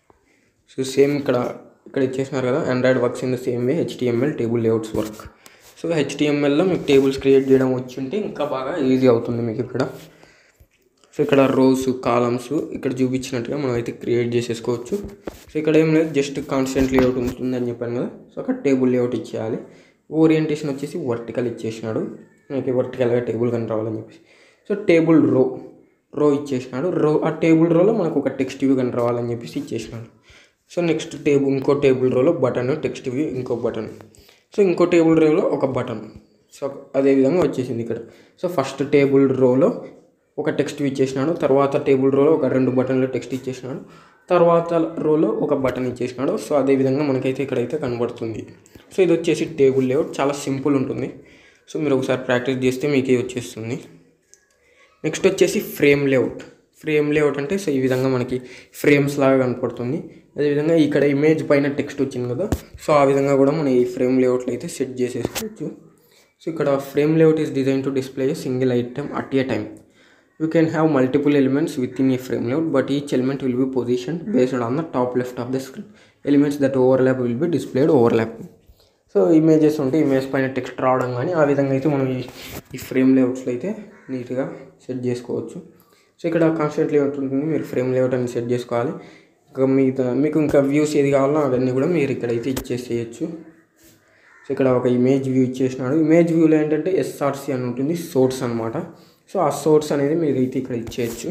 సో సేమ్ ఇక్కడ ఇక్కడ ఇచ్చేసినారు కదా Android works in the same way HTML table layouts work so హెచ్టిఎంఎల్లో మీకు టేబుల్స్ క్రియేట్ చేయడం వచ్చి ఉంటే ఇంకా బాగా ఈజీ అవుతుంది మీకు ఇక్కడ సో ఇక్కడ రోస్ కాలమ్స్ ఇక్కడ చూపించినట్టుగా మనం అయితే క్రియేట్ చేసేసుకోవచ్చు సో ఇక్కడ ఏం లేదు జస్ట్ కాన్స్టెంట్ లేఅవుట్ ఉంటుందని చెప్పాను కదా సో అక్కడ టేబుల్ లేఅవుట్ ఇచ్చేయాలి ఓరియంటేషన్ వచ్చేసి వర్టికల్ ఇచ్చేసినాడు మనకి వర్టికల్గా టేబుల్ కని రావాలని చెప్పేసి సో టేబుల్ రో రో ఇచ్చేసినాడు రో ఆ టేబుల్ రోలో మనకు ఒక టెక్స్ట్ వ్యూ కని రావాలని చెప్పేసి ఇచ్చేసినాడు సో నెక్స్ట్ టేబుల్ ఇంకో టేబుల్ రోలో బటన్ టెక్స్ట్ వ్యూ ఇంకో బటన్ సో ఇంకో టేబుల్ రోలో ఒక బటన్ సో అదే విధంగా వచ్చేసింది ఇక్కడ సో ఫస్ట్ టేబుల్ రోలో ఒక టెక్స్ట్ ఇచ్చేసినాడు తర్వాత టేబుల్ రోలో ఒక రెండు బటన్లు టెక్స్ట్ ఇచ్చేసినాడు తర్వాత రోలో ఒక బటన్ ఇచ్చేసినాడు సో అదే విధంగా మనకైతే ఇక్కడైతే కనబడుతుంది సో ఇది వచ్చేసి టేబుల్ లేఅవుట్ చాలా సింపుల్ ఉంటుంది సో మీరు ఒకసారి ప్రాక్టీస్ చేస్తే మీకే వచ్చేస్తుంది నెక్స్ట్ వచ్చేసి ఫ్రేమ్ లేఅవుట్ ఫ్రేమ్ లేఅవుట్ అంటే సో ఈ విధంగా మనకి ఫ్రేమ్స్ లాగా కనపడుతుంది అదేవిధంగా ఇక్కడ ఇమేజ్ పైన టెక్స్ట్ వచ్చింది కదా సో ఆ విధంగా కూడా మనం ఈ ఫ్రేమ్ లేఅవుట్లో అయితే సెట్ చేసేసుకోవచ్చు సో ఇక్కడ frame layout is design to display single item at a time you can have multiple elements within a frame layout but each element will be position based on the top left of the screen elements that overlap will be displayed overlap so images ఉంటే image పైన text రావడం కానీ ఆ విధంగా అయితే మనం ఈ ఈ ఫ్రేమ్ లేఅవుట్స్లో అయితే నీట్గా సెట్ చేసుకోవచ్చు సో ఇక్కడ కాన్స్టెంట్ లేఅవుట్ ఉంటుంది మీరు ఫ్రేమ్ లేఅవుట్ అని సెట్ చేసుకోవాలి ఇంకా మిగతా మీకు ఇంకా వ్యూస్ ఏది కావాలో అవన్నీ కూడా మీరు ఇక్కడైతే ఇచ్చేసేయచ్చు సో ఇక్కడ ఒక ఇమేజ్ వ్యూ ఇచ్చేసినాడు ఇమేజ్ వ్యూలో ఏంటంటే ఎస్ఆర్సి అని ఉంటుంది సోర్స్ అనమాట సో ఆ సోర్స్ అనేది మీరు అయితే ఇక్కడ ఇచ్చేయచ్చు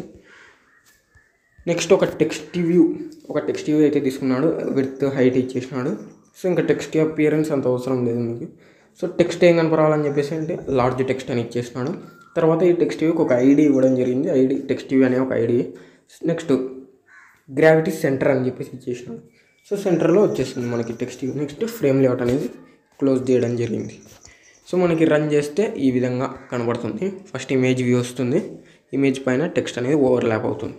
నెక్స్ట్ ఒక టెక్స్ట్ వ్యూ ఒక టెక్స్ట్ వ్యూ అయితే తీసుకున్నాడు విత్ హైట్ ఇచ్చేసినాడు సో ఇంకా టెక్స్ట్ అపియరెన్స్ అంత అవసరం లేదు మీకు సో టెక్స్ట్ ఏం కనపరావాలని చెప్పేసి అంటే లార్జ్ టెక్స్ట్ అని ఇచ్చేసినాడు తర్వాత ఈ టెక్స్ట్ వ్యూకి ఒక ఐడి ఇవ్వడం జరిగింది ఐడి టెక్స్ట్ వ్యూ అనే ఒక ఐడి నెక్స్ట్ గ్రావిటీ సెంటర్ అని చెప్పేసి ఇచ్చేసినాడు సో సెంటర్లో వచ్చేసింది మనకి text view next frame layout అనేది క్లోజ్ చేయడం జరిగింది సో మనకి రన్ చేస్తే ఈ విధంగా కనబడుతుంది ఫస్ట్ ఇమేజ్ వ్యూ వస్తుంది ఇమేజ్ పైన టెక్స్ట్ అనేది ఓవర్లాప్ అవుతుంది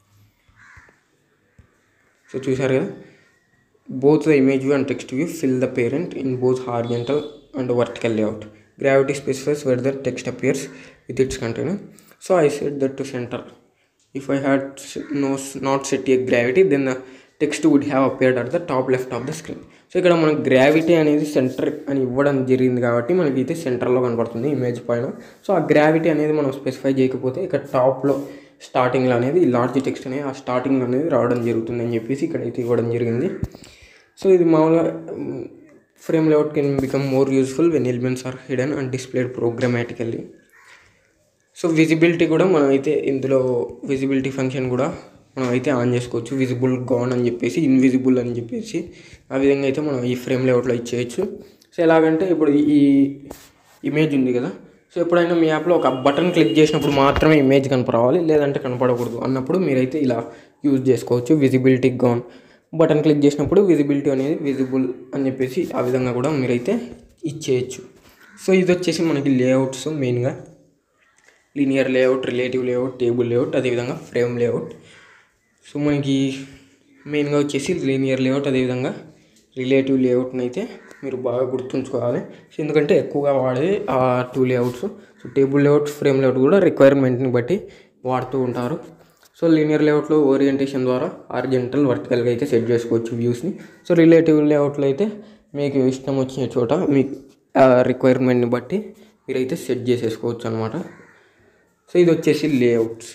సో చూసారు కదా both the image view and text view fill the parent in both horizontal and vertical layout gravity specifies where the text appears with its container so i set that to center if i had s- no not set a gravity then the text would have appeared at the top left of the screen so ఇక్కడ మనకి gravity అనేది centre అని ఇవ్వడం జరిగింది కాబట్టి మనకి అయితే సెంటర్లో కనపడుతుంది ఇమేజ్ పైన సో ఆ గ్రావిటీ అనేది మనం స్పెసిఫై చేయకపోతే ఇక్కడ టాప్లో స్టార్టింగ్లో అనేది లార్జ్ టెక్స్ట్ అనేది ఆ స్టార్టింగ్ అనేది రావడం జరుగుతుంది అని చెప్పేసి ఇక్కడ అయితే ఇవ్వడం జరిగింది సో ఇది మామూలుగా frame layout can become more useful when elements are hidden and displayed programmatically so visibility కూడా మనం అయితే ఇందులో విజిబిలిటీ ఫంక్షన్ కూడా మనం అయితే ఆన్ చేసుకోవచ్చు విజిబుల్ గాన్ అని చెప్పేసి ఇన్విజిబుల్ అని చెప్పేసి ఆ విధంగా అయితే మనం ఈ ఫ్రేమ్ లేఅవుట్లో ఇచ్చేయచ్చు సో ఎలాగంటే ఇప్పుడు ఈ ఇమేజ్ ఉంది కదా సో ఎప్పుడైనా మీ యాప్లో ఒక బటన్ క్లిక్ చేసినప్పుడు మాత్రమే ఇమేజ్ కనపరావాలి లేదంటే కనపడకూడదు అన్నప్పుడు మీరైతే ఇలా యూజ్ చేసుకోవచ్చు విజిబిలిటీ గాన్ బటన్ క్లిక్ చేసినప్పుడు విజిబిలిటీ అనేది విజిబుల్ అని చెప్పేసి ఆ విధంగా కూడా మీరైతే ఇచ్చేయచ్చు సో ఇది వచ్చేసి మనకి లేఅవుట్స్ మెయిన్గా linear layout relative layout table layout అదేవిధంగా ఫ్రేమ్ లేఅవుట్ సో మనకి మెయిన్గా వచ్చేసి లీనియర్ లేఅవుట్ అదేవిధంగా రిలేటివ్ లేఅవుట్ని అయితే మీరు బాగా గుర్తుంచుకోవాలి సో ఎందుకంటే ఎక్కువగా వాడేది ఆ two layouts so table layout frame layout కూడా రిక్వైర్మెంట్ని బట్టి వాడుతూ ఉంటారు సో లీనియర్ లేఅవుట్లో ఓరియంటేషన్ ద్వారా ఆర్జెంటల్ వర్టికల్గా అయితే సెట్ చేసుకోవచ్చు వ్యూస్ని సో రిలేటివ్ లేఅవుట్లో అయితే మీకు ఇష్టం వచ్చిన చోట మీ రిక్వైర్మెంట్ని బట్టి మీరైతే సెట్ చేసేసుకోవచ్చు అనమాట సో ఇది వచ్చేసి లేఅవుట్స్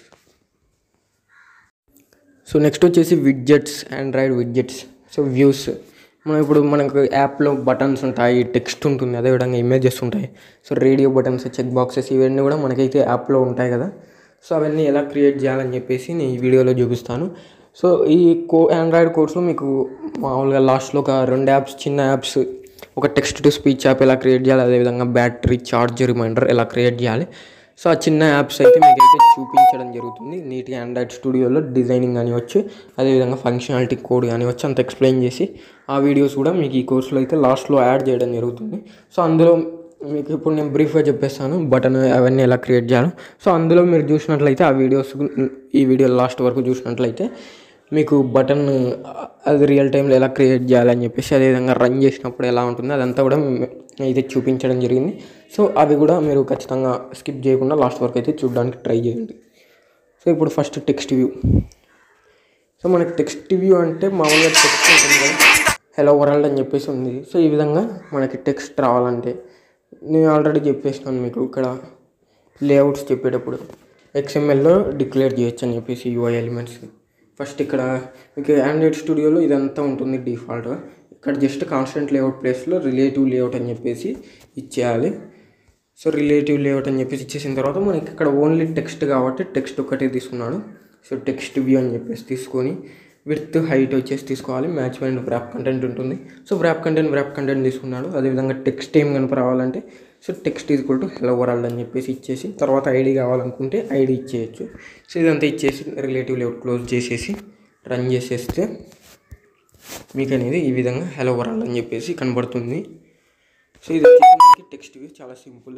సో నెక్స్ట్ వచ్చేసి widgets Android widgets so views మనం ఇప్పుడు మనకు యాప్లో బటన్స్ ఉంటాయి టెక్స్ట్ ఉంటుంది అదేవిధంగా ఇమేజెస్ ఉంటాయి so radio buttons check boxes ఇవన్నీ కూడా మనకైతే యాప్లో ఉంటాయి కదా సో అవన్నీ ఎలా క్రియేట్ చేయాలని చెప్పేసి నేను ఈ వీడియోలో చూపిస్తాను సో ఈ కో ఆండ్రాయిడ్ కోర్స్లో మీకు మామూలుగా లాస్ట్లో ఒక రెండు యాప్స్ చిన్న యాప్స్ ఒక టెక్స్ట్ టు స్పీచ్ యాప్ ఎలా క్రియేట్ చేయాలి అదేవిధంగా బ్యాటరీ ఛార్జ్ రిమైండర్ ఎలా క్రియేట్ చేయాలి సో ఆ చిన్న యాప్స్ అయితే మీకు అయితే చూపించడం జరుగుతుంది నీట్గా ఆండ్రాయిడ్ స్టూడియోలో డిజైనింగ్ కానివచ్చు అదేవిధంగా ఫంక్షనాలిటీ కోడ్ కానివచ్చు అంత ఎక్స్ప్లెయిన్ చేసి ఆ వీడియోస్ కూడా మీకు ఈ కోర్సులో అయితే లాస్ట్లో యాడ్ చేయడం జరుగుతుంది సో అందులో మీకు ఇప్పుడు నేను బ్రీఫ్గా చెప్పేస్తాను బటన్ అవన్నీ ఎలా క్రియేట్ చేయాలో సో అందులో మీరు చూసినట్లయితే ఆ వీడియోస్ ఈ వీడియో లాస్ట్ వరకు చూసినట్లయితే మీకు బటన్ అది రియల్ టైంలో ఎలా క్రియేట్ చేయాలని చెప్పేసి అదేవిధంగా రన్ చేసినప్పుడు ఎలా ఉంటుంది అదంతా కూడా అయితే చూపించడం జరిగింది సో అవి కూడా మీరు ఖచ్చితంగా స్కిప్ చేయకుండా లాస్ట్ వరకు అయితే చూడడానికి ట్రై చేయండి సో ఇప్పుడు ఫస్ట్ టెక్స్ట్ వ్యూ సో మనకి టెక్స్ట్ వ్యూ అంటే మామూలుగా టెక్స్ట్ ఉంటుంది కదా హలో వరల్డ్ అని చెప్పేసి ఉంది సో ఈ విధంగా మనకి టెక్స్ట్ రావాలంటే నేను ఆల్రెడీ చెప్పేసినాను మీకు ఇక్కడ లేఅవుట్స్ చెప్పేటప్పుడు ఎక్స్ఎంఎల్లో డిక్లేర్ చేయొచ్చు అని చెప్పేసి యూఐ ఎలిమెంట్స్ ఫస్ట్ ఇక్కడ మీకు ఆండ్రాయిడ్ స్టూడియోలో ఇదంతా ఉంటుంది డిఫాల్ట్గా ఇక్కడ జస్ట్ కాన్స్టెంట్ లేఅవుట్ ప్లేస్లో రిలేటివ్ లేఅవుట్ అని చెప్పేసి ఇచ్చేయాలి సో రిలేటివ్ లేఅవుట్ అని చెప్పేసి ఇచ్చేసిన తర్వాత మనకి ఇక్కడ ఓన్లీ టెక్స్ట్ కాబట్టి టెక్స్ట్ ఒక్కటే తీసుకున్నాడు సో టెక్స్ట్ వ్యూ అని చెప్పేసి తీసుకొని విత్ హైట్ వచ్చేసి తీసుకోవాలి మ్యాచ్ అండ్ వ్రాప్ కంటెంట్ ఉంటుంది so wrap content wrap content తీసుకున్నాడు అదేవిధంగా టెక్స్ట్ ఏం కనుక రావాలంటే so text equal to hello world అని చెప్పేసి ఇచ్చేసి తర్వాత ఐడి కావాలనుకుంటే ఐడి ఇచ్చేయచ్చు సో ఇదంతా ఇచ్చేసి రిలేటివ్ లేఅవుట్ క్లోజ్ చేసేసి రన్ చేసేస్తే మీకు అనేది ఈ విధంగా హెలో వరల్డ్ అని చెప్పేసి కనబడుతుంది సో ఇది వచ్చేసి మనకి టెక్స్ట్ వ్యూ చాలా సింపుల్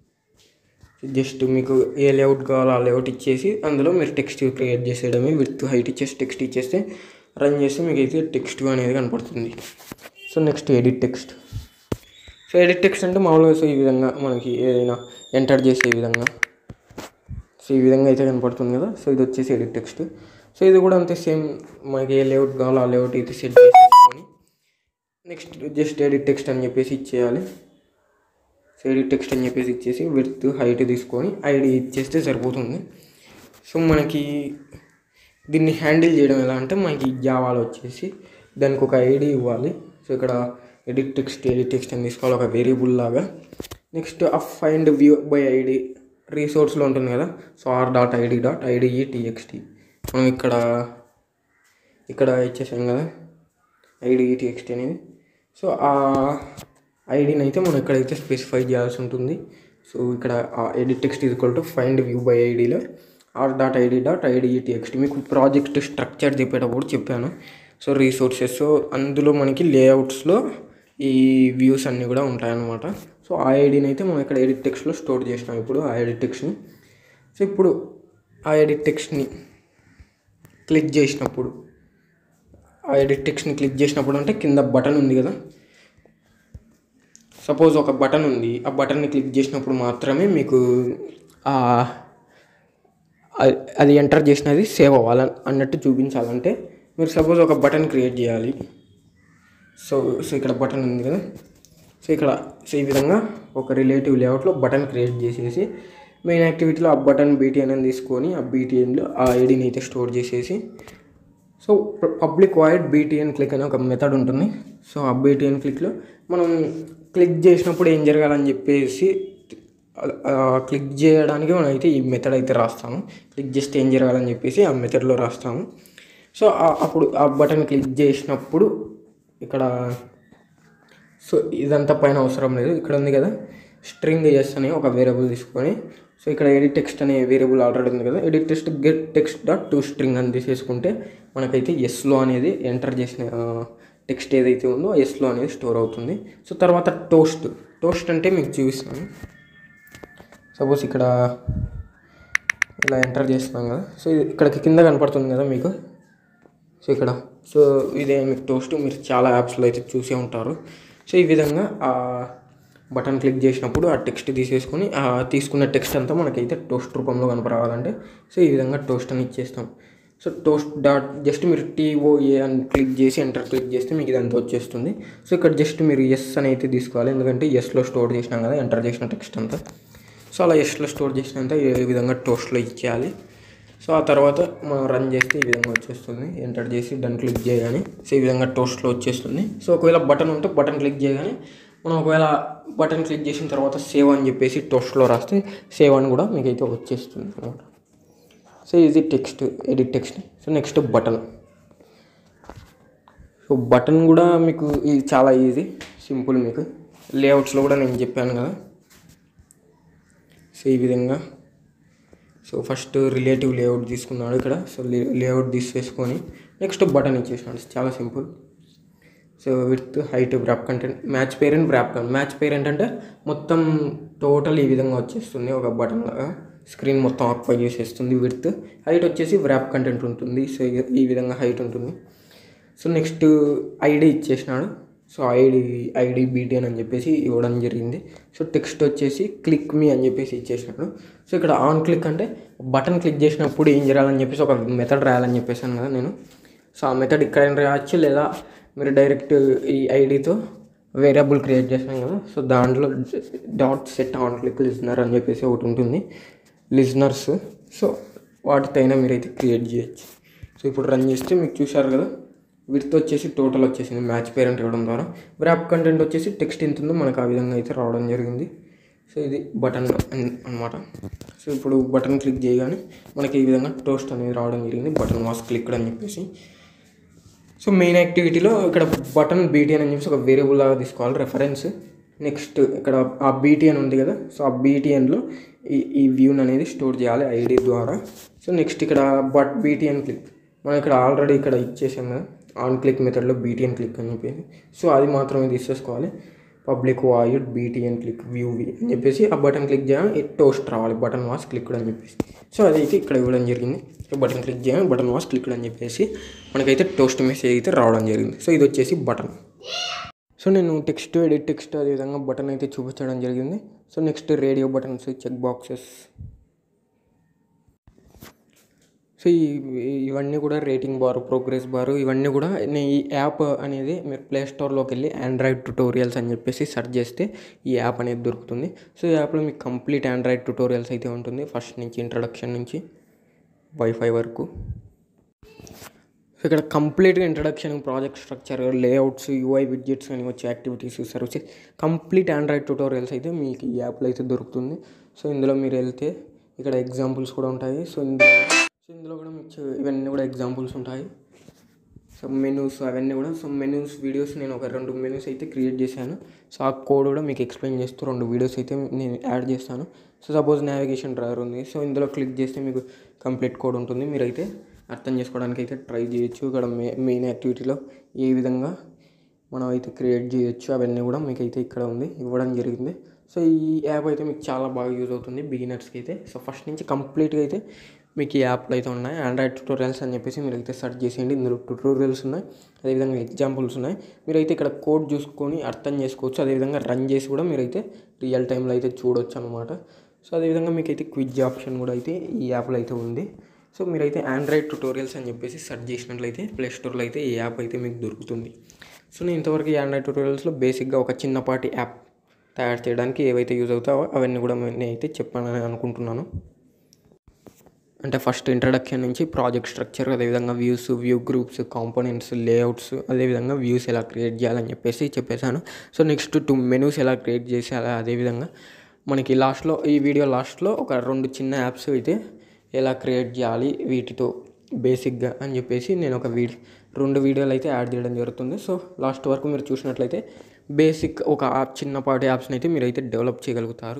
జస్ట్ మీకు ఏ లేఅవుట్ కావాలో ఆ లేఅవుట్ ఇచ్చేసి అందులో మీరు టెక్స్ట్ క్రియేట్ చేసేయడమే విత్ హైట్ ఇచ్చేసి టెక్స్ట్ ఇచ్చేస్తే రన్ చేస్తే మీకు అయితే టెక్స్ట్ అనేది కనపడుతుంది so next edit text so edit text అంటే మామూలుగా సో ఈ విధంగా మనకి ఏదైనా ఎంటర్ చేసే విధంగా సో ఈ విధంగా అయితే కనపడుతుంది కదా సో ఇది వచ్చేసి ఎడిట్ టెక్స్ట్ సో ఇది కూడా అంతే సేమ్ మనకి ఏ లేఅవుట్ కావాలో ఆ లేఅవుట్ అయితే సెట్ చేసేసుకొని నెక్స్ట్ జస్ట్ ఎడిట్ టెక్స్ట్ అని చెప్పేసి ఇచ్చేయాలి సో ఎడిట్ టెక్స్ట్ అని చెప్పేసి ఇచ్చేసి విత్ హైట్ తీసుకొని ఐడి ఇచ్చేస్తే సరిపోతుంది సో మనకి దీన్ని హ్యాండిల్ చేయడం ఎలా అంటే మనకి జావాలో వచ్చేసి దానికి ఒక ఐడి ఇవ్వాలి సో ఇక్కడ ఎడిట్ టెక్స్ట్ ఎడిట్ టెక్స్ట్ అని తీసుకోవాలి ఒక వేరియబుల్ లాగా నెక్స్ట్ ఆ ఫైండ్ వ్యూ బై ఐడి రీసోర్స్లో ఉంటుంది కదా so R dot ID dot IDE TXT మనం ఇక్కడ ఇక్కడ ఇచ్చేసాం కదా ఐడిఈ టీఎక్స్టీ అనేది సో ఆ ఐడిని అయితే మనం ఇక్కడైతే స్పెసిఫై చేయాల్సి ఉంటుంది సో ఇక్కడ edit text equal to find view by ఐడిలో R dot ID dot IDE TXT మీకు ప్రాజెక్ట్ స్ట్రక్చర్ చెప్పేటప్పుడు చెప్పాను సో రీసోర్సెస్ సో అందులో మనకి లేఅవుట్స్లో ఈ వ్యూస్ అన్నీ కూడా ఉంటాయన్నమాట సో ఆ ఐడిని అయితే మనం ఇక్కడ ఎడిట్ టెక్స్ట్లో స్టోర్ చేసినాం ఇప్పుడు ఆ ఎడిట్ టెక్స్ట్ని సో ఇప్పుడు ఆ ఎడిట్ టెక్స్ట్ని క్లిక్ చేసినప్పుడు ఆ ఎడిట్ టెక్స్ట్ని క్లిక్ చేసినప్పుడు అంటే కింద బటన్ ఉంది కదా సపోజ్ ఒక బటన్ ఉంది ఆ బటన్ని క్లిక్ చేసినప్పుడు మాత్రమే మీకు అది ఎంటర్ చేసినది సేవ్ అవ్వాలి అన్నట్టు చూపించాలంటే మీరు సపోజ్ ఒక బటన్ క్రియేట్ చేయాలి సో సో ఇక్కడ బటన్ ఉంది కదా సో ఇక్కడ సో ఈ విధంగా ఒక రిలేటివ్ లేఅవుట్లో బటన్ క్రియేట్ చేసేసి మెయిన్ యాక్టివిటీలో ఆ బటన్ బీటీఎన్ అని తీసుకొని ఆ బీటీఎన్లో ఆ ఐడిని అయితే స్టోర్ చేసేసి so public void BTN click అనే ఒక మెథడ్ ఉంటుంది సో ఆ బీటీఎన్ క్లిక్లో మనం క్లిక్ చేసినప్పుడు ఏం జరగాలని చెప్పేసి క్లిక్ చేయడానికి మనం అయితే ఈ మెథడ్ అయితే రాస్తాము క్లిక్ చేస్తే ఏం జరగాలని చెప్పేసి ఆ మెథడ్లో రాస్తాము సో అప్పుడు ఆ బటన్ క్లిక్ చేసినప్పుడు ఇక్కడ సో ఇదంతా పైన అవసరం లేదు ఇక్కడ ఉంది కదా స్ట్రింగ్ ఎస్ అని ఒక వేరియబుల్ తీసుకొని సో ఇక్కడ ఎడిట్ టెక్స్ట్ అనే వేరియబుల్ ఆల్రెడీ ఉంది కదా edit text get text dot to string అని తీసేసుకుంటే మనకైతే ఎస్లో అనేది ఎంటర్ చేసిన టెక్స్ట్ ఏదైతే ఉందో ఎస్లో అనేది స్టోర్ అవుతుంది సో తర్వాత టోస్ట్ టోస్ట్ అంటే మీకు చూపిస్తాను సపోజ్ ఇక్కడ ఇలా ఎంటర్ చేస్తున్నాం కదా సో ఇక్కడికి కింద కనపడుతుంది కదా మీకు సో ఇక్కడ సో ఇదే మీకు టోస్ట్ మీరు చాలా యాప్స్లో అయితే చూసే ఉంటారు సో ఈ విధంగా ఆ బటన్ క్లిక్ చేసినప్పుడు ఆ టెక్స్ట్ తీసేసుకొని ఆ తీసుకున్న టెక్స్ట్ అంతా మనకైతే టోస్ట్ రూపంలో కనపరావాలంటే సో ఈ విధంగా టోస్ట్ అని ఇచ్చేస్తాం సో టోస్ట్ డాట్ జస్ట్ మీరు టీఓఏ అని క్లిక్ చేసి ఎంటర్ క్లిక్ చేస్తే మీకు ఇదంతా వచ్చేస్తుంది సో ఇక్కడ జస్ట్ మీరు ఎస్ అని అయితే తీసుకోవాలి ఎందుకంటే ఎస్లో స్టోర్ చేసినాం కదా ఎంటర్ చేసిన టెక్స్ట్ అంతా సో అలా ఎస్లో స్టోర్ చేసినంత ఈ విధంగా టోస్ట్లో ఇచ్చేయాలి సో ఆ తర్వాత మనం రన్ చేస్తే ఈ విధంగా వచ్చేస్తుంది ఎంటర్ చేసి డన్ క్లిక్ చేయగానే సో ఈ విధంగా టోస్ట్లో వచ్చేస్తుంది సో ఒకవేళ బటన్ ఉంటే బటన్ క్లిక్ చేయగానే మనం ఒకవేళ బటన్ క్లిక్ చేసిన తర్వాత సేవ్ అని చెప్పేసి టోస్ట్లో రాస్తే సేవ్ అని కూడా మీకు అయితే వచ్చేస్తుంది అనమాట సో ఇది text edit text so next button so button కూడా మీకు ఇది చాలా ఈజీ సింపుల్ మీకు లేఅవుట్స్లో కూడా నేను చెప్పాను కదా సో ఈ విధంగా సో ఫస్ట్ రిలేటివ్ లేఅవుట్ తీసుకున్నాడు ఇక్కడ సో లేఅవుట్ తీసేసుకొని నెక్స్ట్ బటన్ ఇచ్చేసినాడు చాలా simple so width height wrap content match parent wrap content match parent అంటే మొత్తం టోటల్ ఈ విధంగా వచ్చేస్తుంది ఒక బటన్ లాగా స్క్రీన్ మొత్తం ఆక్యుపై చేసేస్తుంది విత్ హైట్ వచ్చేసి వ్రాప్ కంటెంట్ ఉంటుంది సో ఈ విధంగా హైట్ ఉంటుంది సో నెక్స్ట్ ఐడి ఇచ్చేసినాడు సో ఐడి ఐడి బీటీఎన్ అని చెప్పేసి ఇవ్వడం జరిగింది సో టెక్స్ట్ వచ్చేసి క్లిక్ మీ అని చెప్పేసి ఇచ్చేసినాడు సో ఇక్కడ ఆన్ క్లిక్ అంటే బటన్ క్లిక్ చేసినప్పుడు ఏం చేయాలని చెప్పేసి ఒక మెథడ్ రాయాలని చెప్పేసాను కదా నేను సో ఆ మెథడ్ ఇక్కడ రాయొచ్చు లేదా మీరు డైరెక్ట్ ఈ ఐడితో వేరియబుల్ క్రియేట్ చేసాం కదా సో దాంట్లో dot set on click listener అని చెప్పేసి ఒకటి ఉంటుంది లిజనర్స్ సో వాటితోనే మీరైతే క్రియేట్ చేయొచ్చు సో ఇప్పుడు రన్ చేస్తే మీకు చూశారు కదా విత్ వచ్చేసి టోటల్ వచ్చేసింది మ్యాచ్ పేరెంట్ ఇవ్వడం ద్వారా ర్యాప్ కంటెంట్ వచ్చేసి టెక్స్ట్ ఎంత ఉందో మనకు ఆ విధంగా అయితే రావడం జరిగింది సో ఇది బటన్ అనమాట సో ఇప్పుడు బటన్ క్లిక్ చేయగానే మనకి ఈ విధంగా టోస్ట్ అనేది రావడం జరిగింది బటన్ వాస్ క్లిక్ అని చెప్పేసి సో మెయిన్ యాక్టివిటీలో ఇక్కడ బటన్ బీటీఎన్ అని చెప్పేసి ఒక వేరియబుల్ లాగా తీసుకోవాలి రెఫరెన్స్ నెక్స్ట్ ఇక్కడ ఆ బీటీఎన్ ఉంది కదా సో ఆ బీటీఎన్లో ఈ ఈ వ్యూని అనేది స్టోర్ చేయాలి ఐడి ద్వారా సో నెక్స్ట్ ఇక్కడ బట్ బీటీఎన్ క్లిక్ మనం ఇక్కడ ఆల్రెడీ ఇక్కడ ఇచ్చేసాం కదా ఆన్ క్లిక్ మెథడ్లో బీటీఎన్ క్లిక్ అని చెప్పేసి సో అది మాత్రమే తీసేసుకోవాలి public void BTN click view V అని చెప్పేసి ఆ బటన్ క్లిక్ చేయగానే టోస్ట్ రావాలి బటన్ వాస్ క్లిక్ అని చెప్పేసి సో అదైతే ఇక్కడ ఇవ్వడం జరిగింది సో బటన్ క్లిక్ చేయగానే బటన్ వాస్ క్లిక్ అని చెప్పేసి మనకైతే టోస్ట్ మెసేజ్ అయితే రావడం జరిగింది సో ఇది వచ్చేసి బటన్ సో నేను టెక్స్ట్ ఎడిట్ టెక్స్ట్ అదేవిధంగా బటన్ అయితే చూపించడం జరిగింది so next radio buttons check boxes so ఈ ఇవన్నీ కూడా రేటింగ్ బార్ ప్రోగ్రెస్ బార్ ఇవన్నీ కూడా నే- ఈ యాప్ అనేది మీరు ప్లే స్టోర్లోకి వెళ్ళి ఆండ్రాయిడ్ ట్యుటోరియల్స్ అని చెప్పేసి సెర్చ్ చేస్తే ఈ యాప్ అనేది దొరుకుతుంది సో ఈ యాప్లో మీకు కంప్లీట్ ఆండ్రాయిడ్ ట్యుటోరియల్స్ అయితే ఉంటుంది ఫస్ట్ నుంచి ఇంట్రడక్షన్ నుంచి వైఫై వరకు సో ఇక్కడ కంప్లీట్గా introduction project structure layouts UI widgets అని వచ్చే activities services complete Android tutorials అయితే మీకు ఈ యాప్లో అయితే దొరుకుతుంది సో ఇందులో మీరు వెళ్తే ఇక్కడ ఎగ్జాంపుల్స్ కూడా ఉంటాయి సో ఇందులో సో ఇందులో కూడా మీకు చే- ఇవన్నీ కూడా ఎగ్జాంపుల్స్ ఉంటాయి సో మెనూస్ అవన్నీ కూడా సో మెనూస్ వీడియోస్ నేను ఒక రెండు మెనూస్ అయితే క్రియేట్ చేశాను సో ఆ కోడ్ కూడా మీకు ఎక్స్ప్లెయిన్ చేస్తూ రెండు వీడియోస్ అయితే నేను యాడ్ చేస్తాను సో సపోజ్ నావిగేషన్ డ్రైవర్ ఉంది సో ఇందులో క్లిక్ చేస్తే మీకు కంప్లీట్ కోడ్ ఉంటుంది మీరైతే అర్థం చేసుకోవడానికి అయితే ట్రై చేయొచ్చు ఇక్కడ మే మెయిన్ యాక్టివిటీలో ఏ విధంగా మనం అయితే క్రియేట్ చేయొచ్చు అవన్నీ కూడా మీకు అయితే ఇక్కడ ఉంది ఇవ్వడం జరిగింది సో ఈ యాప్ అయితే మీకు చాలా బాగా యూజ్ అవుతుంది బిగినర్స్కి అయితే సో ఫస్ట్ నుంచి కంప్లీట్గా అయితే మీకు ఈ యాప్లు అయితే ఉన్నాయి ఆండ్రాయిడ్ ట్యూటోరియల్స్ అని చెప్పేసి మీరు అయితే సెర్చ్ చేసేయండి ఇందులో ట్యూటోరియల్స్ ఉన్నాయి అదేవిధంగా ఎగ్జాంపుల్స్ ఉన్నాయి మీరైతే ఇక్కడ కోడ్ చూసుకొని అర్థం చేసుకోవచ్చు అదేవిధంగా రన్ చేసి కూడా మీరైతే రియల్ టైంలో అయితే చూడొచ్చు అనమాట సో అదేవిధంగా మీకు అయితే క్విజ్ ఆప్షన్ కూడా అయితే ఈ యాప్లో అయితే ఉంది సో మీరైతే ఆండ్రాయిడ్ ట్యూటోరియల్స్ అని చెప్పేసి సెర్చ్ చేసినట్లయితే ప్లే స్టోర్లో అయితే ఈ యాప్ అయితే మీకు దొరుకుతుంది సో నేను ఇంతవరకు ఈ ఆండ్రాయిడ్ ట్యూటోరియల్స్లో బేసిక్గా ఒక చిన్నపాటి యాప్ తయారు చేయడానికి ఏవైతే యూజ్ అవుతావో అవన్నీ కూడా నేను అయితే చెప్పానని అనుకుంటున్నాను అంటే ఫస్ట్ ఇంట్రడక్షన్ నుంచి ప్రాజెక్ట్ స్ట్రక్చర్ అదేవిధంగా views view groups components layouts అదేవిధంగా వ్యూస్ ఎలా క్రియేట్ చేయాలని చెప్పేసి చెప్పేశాను సో నెక్స్ట్ టూ మెనూస్ ఎలా క్రియేట్ చేసేయాలి అదేవిధంగా మనకి లాస్ట్లో ఈ వీడియో లాస్ట్లో ఒక రెండు చిన్న యాప్స్ అయితే ఎలా క్రియేట్ చేయాలి వీటితో బేసిక్గా అని చెప్పేసి నేను ఒక వీడియో రెండు వీడియోలు అయితే యాడ్ చేయడం జరుగుతుంది సో లాస్ట్ వరకు మీరు చూసినట్లయితే బేసిక్ ఒక యాప్ చిన్నపాటి యాప్స్ని అయితే మీరు అయితే డెవలప్ చేయగలుగుతారు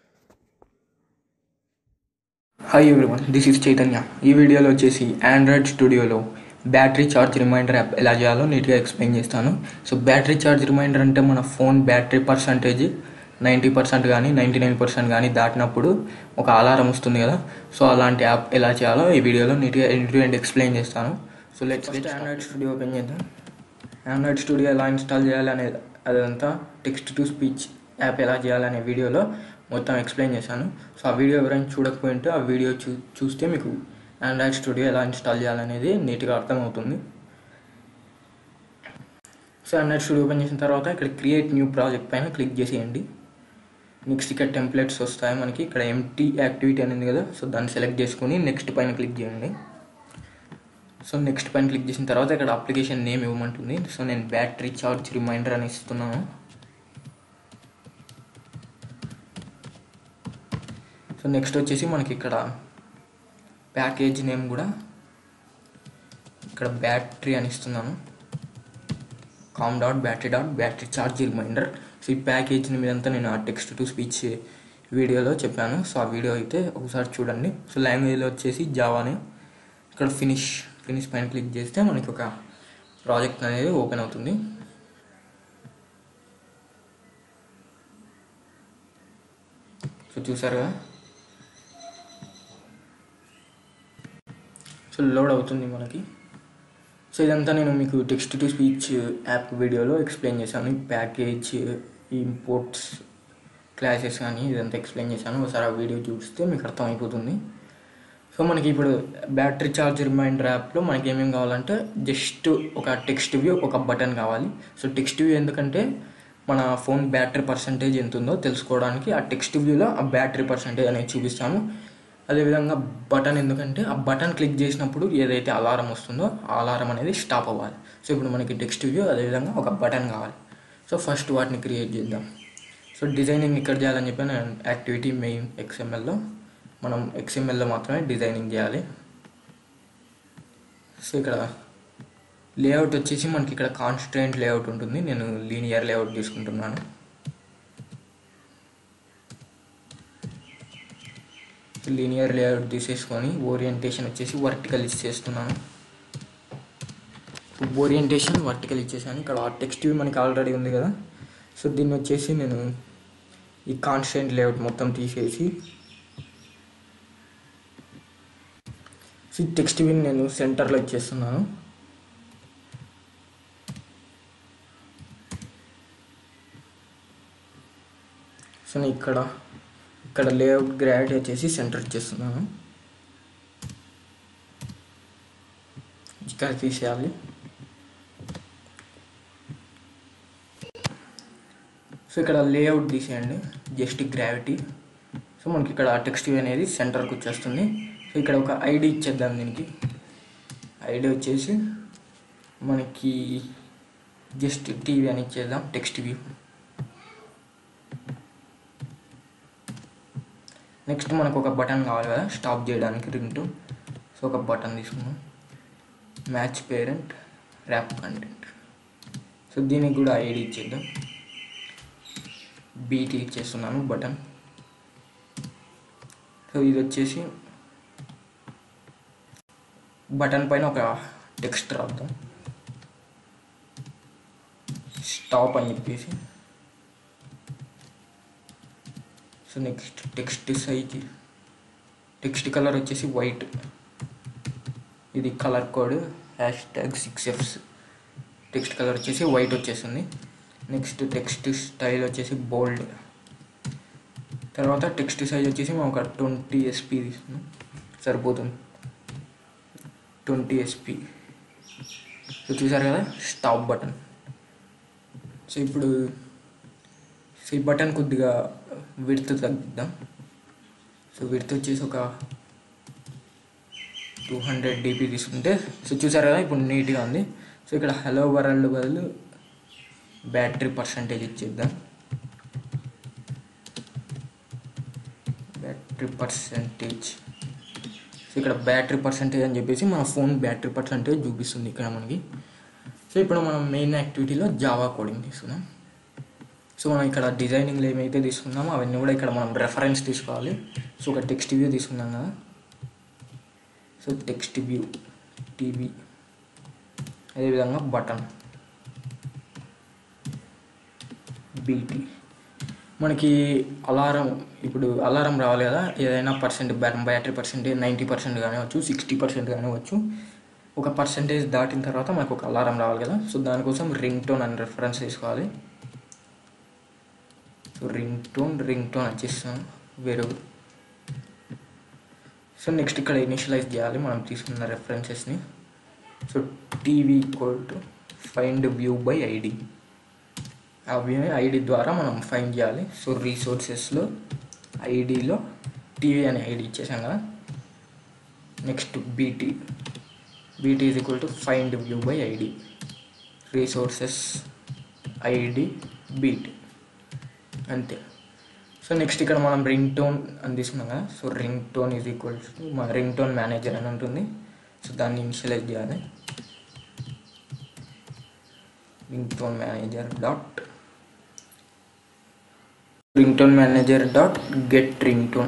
hi everyone this is Chaitanya ఈ వీడియోలో వచ్చేసి ఆండ్రాయిడ్ స్టూడియోలో బ్యాటరీ ఛార్జ్ రిమైండర్ యాప్ ఎలా చేయాలో నీట్గా ఎక్స్ప్లెయిన్ చేస్తాను సో బ్యాటరీ ఛార్జ్ రిమైండర్ అంటే మన phone battery percentage ninety percent కానీ నైంటీ నైన్ పర్సెంట్ కానీ దాటినప్పుడు ఒక అలారం వస్తుంది కదా సో అలాంటి యాప్ ఎలా చేయాలో ఈ వీడియోలో నీట్గా ఇంటూ అండ్ ఎక్స్ప్లెయిన్ చేస్తాను so let's get Android studio open చేద్దాం ఆండ్రాయిడ్ స్టూడియో ఎలా ఇన్స్టాల్ చేయాలి అనేది అదంతా టెక్స్ట్ టు స్పీచ్ యాప్ ఎలా చేయాలనే వీడియోలో మొత్తం ఎక్స్ప్లెయిన్ చేశాను సో ఆ వీడియో ఎవరైనా చూడకపోయింటే ఆ వీడియో చూ చూస్తే మీకు ఆండ్రాయిడ్ స్టూడియో ఎలా ఇన్స్టాల్ చేయాలనేది నీట్గా అర్థమవుతుంది సో ఆండ్రాయిడ్ స్టూడియో ఓపెన్ చేసిన తర్వాత ఇక్కడ క్రియేట్ న్యూ ప్రాజెక్ట్ పైన క్లిక్ చేసేయండి నెక్స్ట్ ఇక్కడ టెంప్లెట్స్ వస్తాయి మనకి ఇక్కడ ఎంటీ యాక్టివిటీ అనేది కదా సో దాన్ని సెలెక్ట్ చేసుకొని నెక్స్ట్ పైన క్లిక్ చేయండి సో నెక్స్ట్ పైన క్లిక్ చేసిన తర్వాత ఇక్కడ అప్లికేషన్ నేమ్ ఇవ్వమంటుంది సో నేను బ్యాటరీ ఛార్జ్ రిమైండర్ అని ఇస్తున్నాను సో నెక్స్ట్ వచ్చేసి మనకి ఇక్కడ ప్యాకేజ్ నేమ్ కూడా ఇక్కడ బ్యాటరీ అని ఇస్తున్నాను com dot battery dot battery charge reminder so ఈ ప్యాకేజ్ మీదంతా నేను ఆ టెక్స్ట్ టు స్పీచ్ వీడియోలో చెప్పాను సో ఆ వీడియో అయితే ఒకసారి చూడండి సో లాంగ్వేజ్లో వచ్చేసి జావానే ఇక్కడ ఫినిష్ ఫినిష్ పైన క్లిక్ చేస్తే మనకి ఒక ప్రాజెక్ట్ అనేది ఓపెన్ అవుతుంది సో చూసారుగా సో లోడ్ అవుతుంది మనకి సో ఇదంతా నేను మీకు టెక్స్ట్ టు స్పీచ్ యాప్ వీడియోలో ఎక్స్ప్లెయిన్ చేశాను ప్యాకేజ్ ఇంపోర్ట్స్ క్లాసెస్ కానీ ఇదంతా ఎక్స్ప్లెయిన్ చేశాను ఒకసారి ఆ వీడియో చూస్తే మీకు అర్థమైపోతుంది సో మనకి ఇప్పుడు బ్యాటరీ ఛార్జ్ రిమైండర్ యాప్లో మనకి ఏమేమి కావాలంటే జస్ట్ ఒక టెక్స్ట్ వ్యూ ఒక బటన్ కావాలి సో టెక్స్ట్ వ్యూ ఎందుకంటే మన ఫోన్ బ్యాటరీ పర్సంటేజ్ ఎంత ఉందో తెలుసుకోవడానికి ఆ టెక్స్ట్ వ్యూలో ఆ బ్యాటరీ పర్సంటేజ్ అనేది చూపిస్తాము అదేవిధంగా బటన్ ఎందుకంటే ఆ బటన్ క్లిక్ చేసినప్పుడు ఏదైతే అలారం వస్తుందో ఆ అలారం అనేది స్టాప్ అవ్వాలి సో ఇప్పుడు మనకి టెక్స్ట్ వ్యూ అదేవిధంగా ఒక బటన్ కావాలి సో ఫస్ట్ వాటిని క్రియేట్ చేద్దాం సో డిజైనింగ్ ఇక్కడ చేయాలని చెప్పి నేను యాక్టివిటీ మెయిన్ ఎక్స్ఎంఎల్లో మనం ఎక్స్ఎంఎల్లో మాత్రమే డిజైనింగ్ చేయాలి సో ఇక్కడ లేఅవుట్ వచ్చేసి మనకి ఇక్కడ కాన్స్టెంట్ లేఅవుట్ ఉంటుంది నేను లీనియర్ లేఅవుట్ తీసుకుంటున్నాను లీనియర్ లేఅవుట్ తీసేసుకొని ఓరియంటేషన్ వచ్చేసి వర్టికల్ ఇచ్చేస్తున్నాను ఓరియంటేషన్ వర్టికల్ ఇచ్చేసాను ఇక్కడ టెక్స్ట్ మనకి ఆల్రెడీ ఉంది కదా సో దీన్ని వచ్చేసి నేను ఈ కాన్స్టెంట్ లేఅవుట్ మొత్తం తీసేసి సో ఈ టెక్స్ట్ విని నేను సెంటర్లో ఇచ్చేస్తున్నాను సో నేను ఇక్కడ ఇక్కడ లేఅవుట్ గ్రాడ్ వచ్చేసి సెంటర్ ఇచ్చేస్తున్నాను ఇక్కడ తీసేయాలి సో ఇక్కడ లేఅవుట్ తీసేయండి జస్ట్ గ్రావిటీ సో మనకి ఇక్కడ టెక్స్ట్ అనేది సెంటర్కి వచ్చేస్తుంది సో ఇక్కడ ఒక ఐడి ఇచ్చేద్దాం దీనికి ఐడి వచ్చేసి మనకి జస్ట్ టీవీ అని ఇచ్చేద్దాం టెక్స్ట్ వ్యూ నెక్స్ట్ మనకు ఒక బటన్ కావాలి కదా స్టాప్ చేయడానికి రింగ్ సో ఒక బటన్ తీసుకున్నాం match parent wrap content so దీనికి కూడా ఐడి ఇచ్చేద్దాం బీటీ ఇచ్చేస్తున్నాను బటన్ సో ఇది వచ్చేసి బటన్ పైన ఒక టెక్స్ట్ రాద్దాం స్టాప్ అని చెప్పేసి so next text size text colour వచ్చేసి వైట్ ఇది colour code hash tag six Fs text colour వచ్చేసి వైట్ వచ్చేసింది నెక్స్ట్ టెక్స్ట్ స్టైల్ వచ్చేసి బోల్డ్ తర్వాత టెక్స్ట్ సైజ్ వచ్చేసి మనం ఒక ట్వంటీ ఎస్పీ తీసుకున్నాం సరిపోతుంది ట్వంటీ ఎస్పీ సో చూసారు కదా స్టాప్ బటన్ సో ఇప్పుడు సో ఈ బటన్ కొద్దిగా విడ్త్ తగ్గిద్దాం సో విడ్త్ వచ్చేసి ఒక టూ హండ్రెడ్ డీపీ తీసుకుంటే సో చూసారు కదా ఇప్పుడు నీట్గా ఉంది సో ఇక్కడ హలో వరల్డ్ బదులు బ్యాటరీ పర్సంటేజ్ ఇచ్చేద్దాం బ్యాటరీ పర్సంటేజ్ సో ఇక్కడ బ్యాటరీ పర్సంటేజ్ అని చెప్పేసి మన ఫోన్ బ్యాటరీ పర్సంటేజ్ చూపిస్తుంది ఇక్కడ మనకి సో ఇప్పుడు మనం మెయిన్ యాక్టివిటీలో జావా కోడింగ్ తీసుకున్నాం సో మనం ఇక్కడ డిజైనింగ్లో ఏమైతే తీసుకున్నామో అవన్నీ కూడా ఇక్కడ మనం రెఫరెన్స్ తీసుకోవాలి సో ఒక టెక్స్ట్ వ్యూ తీసుకున్నాం కదా సో టెక్స్ట్ వ్యూ టీవీ అదేవిధంగా బటన్ బీటీ మనకి అలారం ఇప్పుడు అలారం రావాలి కదా ఏదైనా percent battery percentage ninety percent కానివచ్చు సిక్స్టీ పర్సెంట్ కానివచ్చు ఒక పర్సెంటేజ్ దాటిన తర్వాత మనకు ఒక అలారం రావాలి కదా సో దానికోసం రింగ్ టోన్ అని రెఫరెన్స్ తీసుకోవాలి so ring tone ring tone వచ్చేస్తాం వేరే సో నెక్స్ట్ ఇక్కడ ఇనిషియలైజ్ చేయాలి మనం తీసుకున్న రెఫరెన్సెస్ని so TV equal to find view by ID ఆ వ్యూ ఐడి ద్వారా మనం ఫైండ్ చేయాలి సో రీసోర్సెస్లో ఐడిలో టీవీ అనే ఐడి ఇచ్చేసాం కదా next BT BT is equal to find view by ID resources ID BT అంతే సో నెక్స్ట్ ఇక్కడ మనం రింగ్ టోన్ అని తీసుకున్నాం కదా so ring tone is equals to మా రింగ్ టోన్ మేనేజర్ అని ఉంటుంది సో దాన్ని ఇనిషియలైజ్ చేయాలి ring tone manager dot ring tone manager dot get ring tone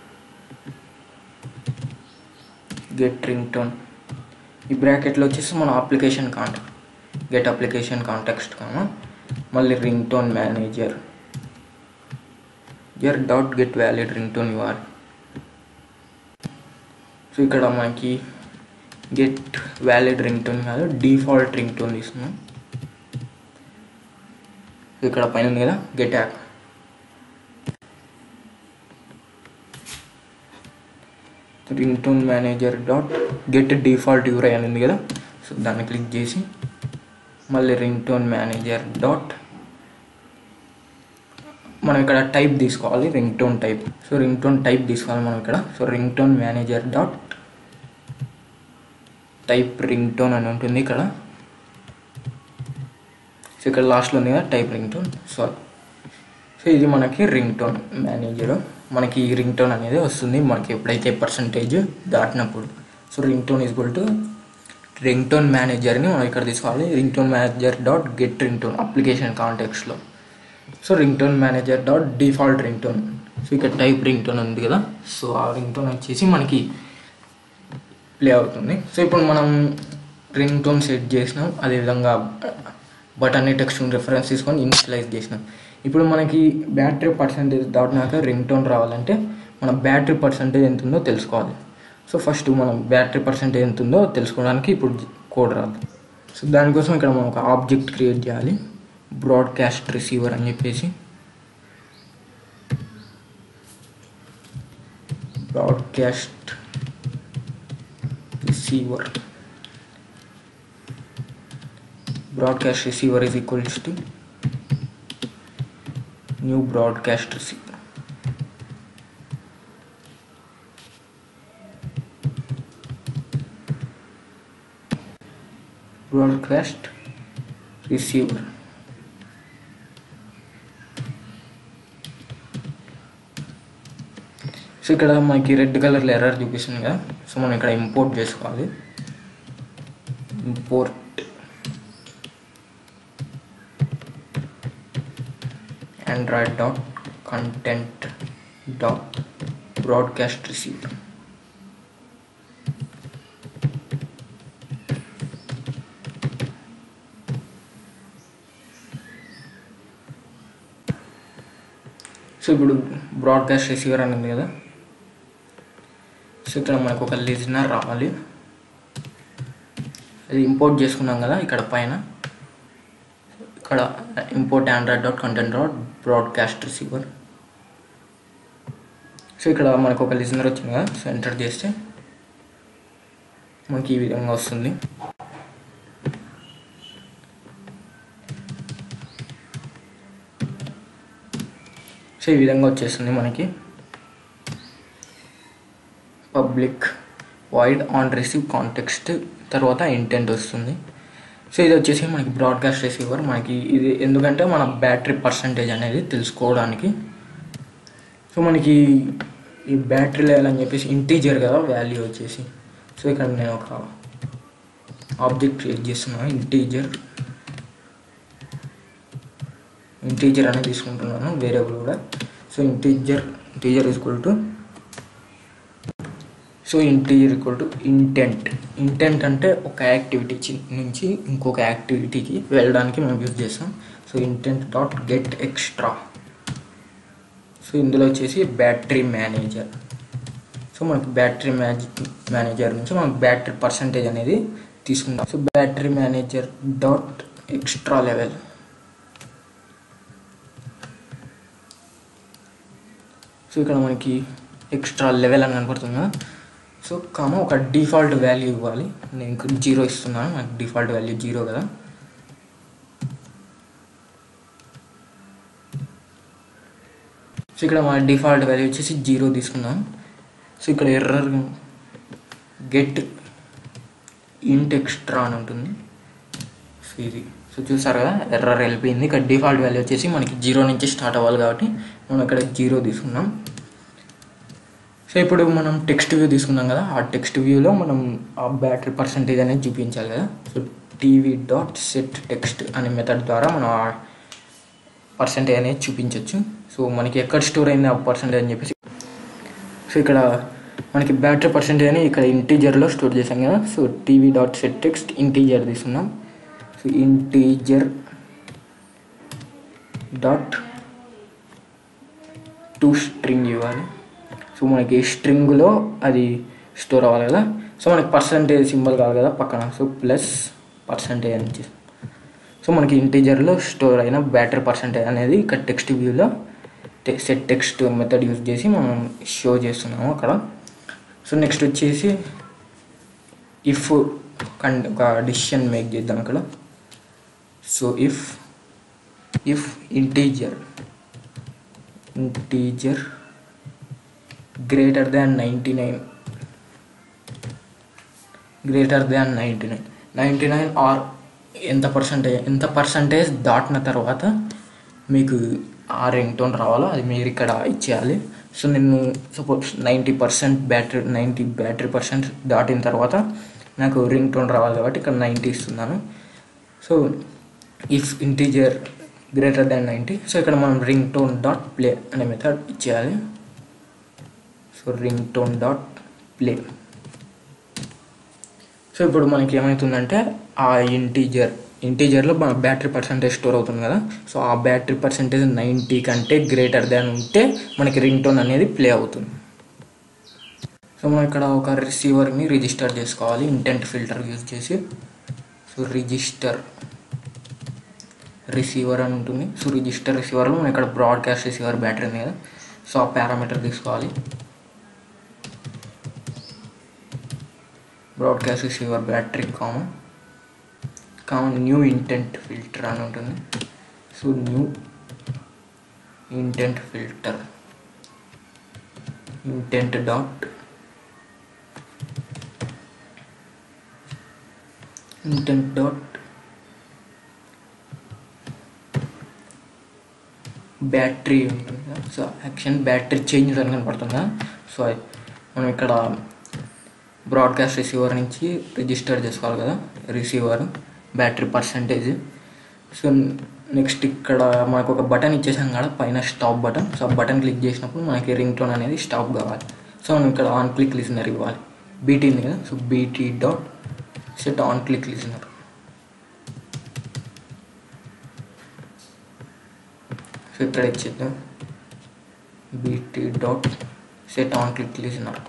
get ring tone ఈ బ్రాకెట్లో వచ్చేసి మన application contact get application contact comma మళ్ళీ ring tone manager ear dot get valid ring tone U R so ఇక్కడ మనకి get valid ring tone కాదు default ring tone తీసుకున్నాం ఇక్కడ పైన ఉంది కదా get app ring tone manager dot get default URI అని ఉంది కదా సో దాన్ని క్లిక్ చేసి మళ్ళీ రింగ్ టోన్ మేనేజర్ డాట్ మనం ఇక్కడ టైప్ తీసుకోవాలి ring tone type so ring tone type తీసుకోవాలి మనం ఇక్కడ so ring tone manager dot type ring tone అని ఉంటుంది ఇక్కడ సో ఇక్కడ లాస్ట్లో ఉంది కదా type ring tone so so ఇది మనకి రింగ్ టోన్ మేనేజర్ మనకి ఈ రింగ్ టోన్ అనేది వస్తుంది మనకి ఎప్పుడైతే పర్సంటేజ్ దాటినప్పుడు so ring tone is equal to ring tone మేనేజర్ని మనం ఇక్కడ తీసుకోవాలి ring tone manager dot get ring tone application కాంటెక్స్లో so ring tone manager dot default ring tone so ఇక్కడ టైప్ రింగ్ టోన్ ఉంది కదా సో ఆ రింగ్ టోన్ వచ్చేసి మనకి ప్లే అవుతుంది సో ఇప్పుడు మనం రింగ్ టోన్ సెట్ చేసినాం అదేవిధంగా బటన్ టెక్స్ట్ రిఫరెన్స్ తీసుకొని ఇన్స్టలైజ్ చేసినాం ఇప్పుడు మనకి బ్యాటరీ పర్సంటేజ్ దాటినాక రింగ్ టోన్ రావాలంటే మన బ్యాటరీ పర్సంటేజ్ ఎంత ఉందో తెలుసుకోవాలి సో ఫస్ట్ మనం బ్యాటరీ పర్సంటేజ్ ఎంత ఉందో తెలుసుకోవడానికి ఇప్పుడు కోడ్ రాదు సో దానికోసం ఇక్కడ మనం ఒక ఆబ్జెక్ట్ క్రియేట్ చేయాలి బ్రాడ్కాస్ట్ రిసీవర్ అని చెప్పేసి broadcast receiver broadcast receiver is equals to new broadcast receiver broadcast receiver so ఇక్కడ మనకి రెడ్ కలర్లో ఎర్రర్ చూపిస్తుంది కదా సో మనం ఇక్కడ ఇంపోర్ట్ చేసుకోవాలి import Android dot content dot broadcast receiver so ఇప్పుడు బ్రాడ్కాస్ట్ రిసీవర్ అని ఉంది కదా సో ఇక్కడ మనకు ఒక లిజనర్ రావాలి అది ఇంపోర్ట్ చేసుకున్నాం కదా ఇక్కడ పైన ఇక్కడ import Android dot content dot broadcast receiver so ఇక్కడ మనకు ఒక లిజనర్ వచ్చింది కదా సో ఎంటర్ చేస్తే మనకి ఈ విధంగా వస్తుంది సో ఈ విధంగా వచ్చేస్తుంది మనకి public void on receive context తర్వాత ఇంటెంట్ వస్తుంది సో ఇది వచ్చేసి మనకి బ్రాడ్కాస్ట్ రిసీవర్ మనకి ఇది ఎందుకంటే మన బ్యాటరీ పర్సంటేజ్ అనేది తెలుసుకోవడానికి సో మనకి ఈ బ్యాటరీ లెవెల్ అని చెప్పేసి ఇంటీజర్ కదా వాల్యూ వచ్చేసి సో ఇక్కడ నేను ఒక ఆబ్జెక్ట్ క్రియేట్ చేస్తున్నాను ఇంటీజర్ ఇంటీజర్ అనేది తీసుకుంటున్నాను వేరియబుల్ కూడా so integer integer equal to so integer equal to intent intent అంటే ఒక యాక్టివిటీ చి- నుంచి ఇంకొక యాక్టివిటీకి వెళ్ళడానికి మనం యూజ్ చేస్తాం so intent dot get extra so ఇందులో వచ్చేసి బ్యాటరీ మేనేజర్ సో మనకి బ్యాటరీ మ్యాజ్ మేనేజర్ నుంచి మనం బ్యాటరీ పర్సంటేజ్ అనేది తీసుకుంటాం so battery manager dot extra level so ఇక్కడ మనకి ఎక్స్ట్రా లెవెల్ అని కనపడుతుంది కదా సో కామ ఒక డిఫాల్ట్ వాల్యూ ఇవ్వాలి నేను ఇక్కడ జీరో ఇస్తున్నాను నాకు డిఫాల్ట్ వాల్యూ జీరో కదా సో ఇక్కడ మన డిఫాల్ట్ వాల్యూ వచ్చేసి జీరో తీసుకున్నాం సో ఇక్కడ ఎర్రర్ గెట్ ఇంట్ ఎక్స్ట్రా అని ఉంటుంది సో ఇది సో చూసారు కదా ఎర్రర్ వెళ్ళిపోయింది ఇక్కడ డిఫాల్ట్ వాల్యూ వచ్చేసి మనకి జీరో నుంచి స్టార్ట్ అవ్వాలి కాబట్టి మనం ఇక్కడ జీరో తీసుకున్నాం సో ఇప్పుడు మనం టెక్స్ట్ వ్యూ తీసుకున్నాం కదా ఆ టెక్స్ట్ వ్యూలో మనం ఆ బ్యాటరీ పర్సంటేజ్ అనేది చూపించాలి కదా so TV dot set text అనే మెథడ్ ద్వారా మనం ఆ పర్సంటేజ్ అనేది చూపించవచ్చు సో మనకి ఎక్కడ స్టోర్ అయింది ఆ పర్సంటేజ్ అని చెప్పేసి సో ఇక్కడ మనకి బ్యాటరీ పర్సంటేజ్ అని ఇక్కడ ఇంటీజర్లో స్టోర్ చేసాం కదా so TV dot set text integer తీసుకున్నాం so integer dot to string ఇవ్వాలి సో మనకి స్ట్రింగ్లో అది స్టోర్ అవ్వాలి కదా సో మనకి పర్సంటేజ్ సింబల్ కావాలి కదా పక్కన సో ప్లస్ పర్సంటేజ్ అని ఇచ్చేసి సో మనకి ఇంటీజర్లో స్టోర్ అయిన బ్యాటరీ పర్సంటేజ్ అనేది ఇక్కడ టెక్స్ట్ వ్యూలో సెట్ టెక్స్ట్ మెథడ్ యూజ్ చేసి మనం షో చేస్తున్నాము అక్కడ సో నెక్స్ట్ వచ్చేసి ఇఫ్ కండ్ ఒక డిసిషన్ మేక్ చేద్దాం అక్కడ so if if integer integer greater than ninety nine greater than ninety nine ninety nine or ఎంత పర్సంటేజ్ ఎంత పర్సంటేజ్ దాటిన తర్వాత మీకు ఆ రింగ్ టోన్ రావాలో అది మీరు ఇక్కడ ఇచ్చేయాలి సో నేను suppose ninety percent battery ninety battery percent దాటిన తర్వాత నాకు రింగ్ టోన్ రావాలి కాబట్టి ఇక్కడ నైంటీ ఇస్తున్నాను so if integer greater than ninety so ఇక్కడ మనం రింగ్ టోన్ డాట్ ప్లే అనే మెథడ్ ఇచ్చేయాలి so ring tone dot play so ఇప్పుడు మనకి ఏమవుతుందంటే ఆ ఇంటీజర్ ఇంటీజర్లో మన బ్యాటరీ పర్సంటేజ్ స్టోర్ అవుతుంది కదా సో ఆ బ్యాటరీ పర్సంటేజ్ నైంటీ కంటే గ్రేటర్ దాన్ ఉంటే మనకి రింగ్ టోన్ అనేది ప్లే అవుతుంది సో మనం ఇక్కడ ఒక రిసీవర్ని రిజిస్టర్ చేసుకోవాలి ఇంటెంట్ ఫిల్టర్ యూజ్ చేసి సో రిజిస్టర్ రిసీవర్ అని ఉంటుంది సో రిజిస్టర్ రిసీవర్లో మనం ఇక్కడ బ్రాడ్కాస్ట్ రిసీవర్ బ్యాటరీ ఉంది కదా సో ఆ పారామీటర్ తీసుకోవాలి broadcast receiver battery common common new intent filter అని ఉంటుంది so new intent filter intent dot intent dot battery ఉంటుంది కదా సో యాక్షన్ బ్యాటరీ చేంజ్ అని కనపడుతుందా సో మనం ఇక్కడ బ్రాడ్కాస్ట్ రిసీవర్ నుంచి రిజిస్టర్ చేసుకోవాలి కదా receiver battery percentage so next ఇక్కడ మనకు ఒక బటన్ ఇచ్చేసాం కదా పైన స్టాప్ బటన్ సో ఆ బటన్ క్లిక్ చేసినప్పుడు మనకి రింగ్ టోన్ అనేది స్టాప్ కావాలి సో మనం ఇక్కడ ఆన్ క్లిక్ లిజనర్ ఇవ్వాలి బీటీ ఉంది కదా so BT dot set on click listener so ఇక్కడ ఇచ్చేద్దాం BT dot set on click listener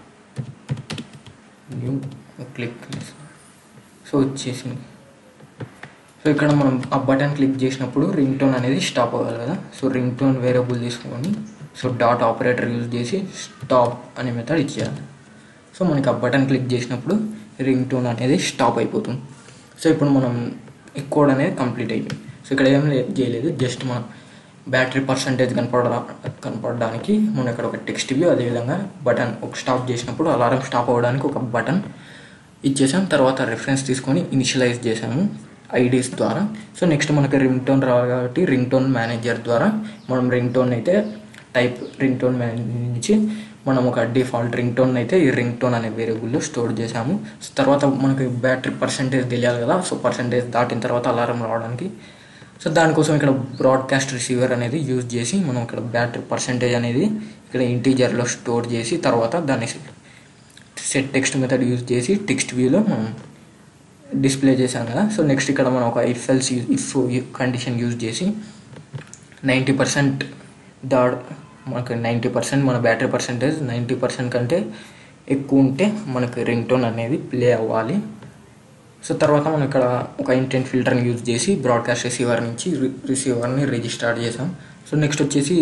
new click so వచ్చేసింది సో ఇక్కడ మనం ఆ బటన్ క్లిక్ చేసినప్పుడు రింగ్ టోన్ అనేది స్టాప్ అవ్వాలి కదా సో రింగ్ టోన్ వేరియబుల్ తీసుకొని సో డాట్ ఆపరేటర్ యూజ్ చేసి స్టాప్ అనే మెథడ్ ఇచ్చేయాలి సో మనకి ఆ బటన్ క్లిక్ చేసినప్పుడు రింగ్ టోన్ అనేది స్టాప్ అయిపోతుంది సో ఇప్పుడు మనం ఈ కోడ్ అనేది కంప్లీట్ అయిపోయింది సో ఇక్కడ ఏం లే- చేయలేదు జస్ట్ మనం బ్యాటరీ పర్సంటేజ్ కనపడ కనపడడానికి మనం ఇక్కడ ఒక టెక్స్ట్ వ్యూ అదేవిధంగా బటన్ ఒక స్టాప్ చేసినప్పుడు అలారం స్టాప్ అవ్వడానికి ఒక బటన్ ఇచ్చేసాం తర్వాత రెఫరెన్స్ తీసుకొని ఇనిషియలైజ్ చేసాము ఐడీస్ ద్వారా సో నెక్స్ట్ మనకి రింగ్ టోన్ రావాలి కాబట్టి రింగ్ టోన్ మేనేజర్ ద్వారా మనం రింగ్ టోన్ అయితే టైప్ రింగ్ టోన్ నుంచి మనం ఒక డిఫాల్ట్ రింగ్ టోన్ అయితే ఈ రింగ్ టోన్ అనే వేరియబుల్లో స్టోర్ చేసాము సో తర్వాత మనకి బ్యాటరీ పర్సంటేజ్ తెలియాలి కదా సో పర్సంటేజ్ దాటిన తర్వాత అలారం రావడానికి సో దానికోసం ఇక్కడ బ్రాడ్కాస్ట్ రిసీవర్ అనేది యూజ్ చేసి మనం ఇక్కడ బ్యాటరీ పర్సంటేజ్ అనేది ఇక్కడ ఇంటీజర్లో స్టోర్ చేసి తర్వాత దాన్ని సెట్ టెక్స్ట్ మెథడ్ యూజ్ చేసి టెక్స్ట్ వ్యూలో మనం డిస్ప్లే చేశాం కదా సో నెక్స్ట్ ఇక్కడ మనం ఒక if else if condition use చేసి నైంటీ పర్సెంట్ దాడ్ మనకు నైంటీ పర్సెంట్ మన బ్యాటరీ పర్సెంటేజ్ నైంటీ పర్సెంట్ కంటే ఎక్కువ ఉంటే మనకు రింగ్ టోన్ అనేది ప్లే అవ్వాలి సో తర్వాత మనం ఇక్కడ ఒక ఇంటెంట్ ఫిల్టర్ని యూజ్ చేసి బ్రాడ్కాస్ట్ రిసీవర్ నుంచి రిసీవర్ని రిజిస్టర్ చేసాం సో నెక్స్ట్ వచ్చేసి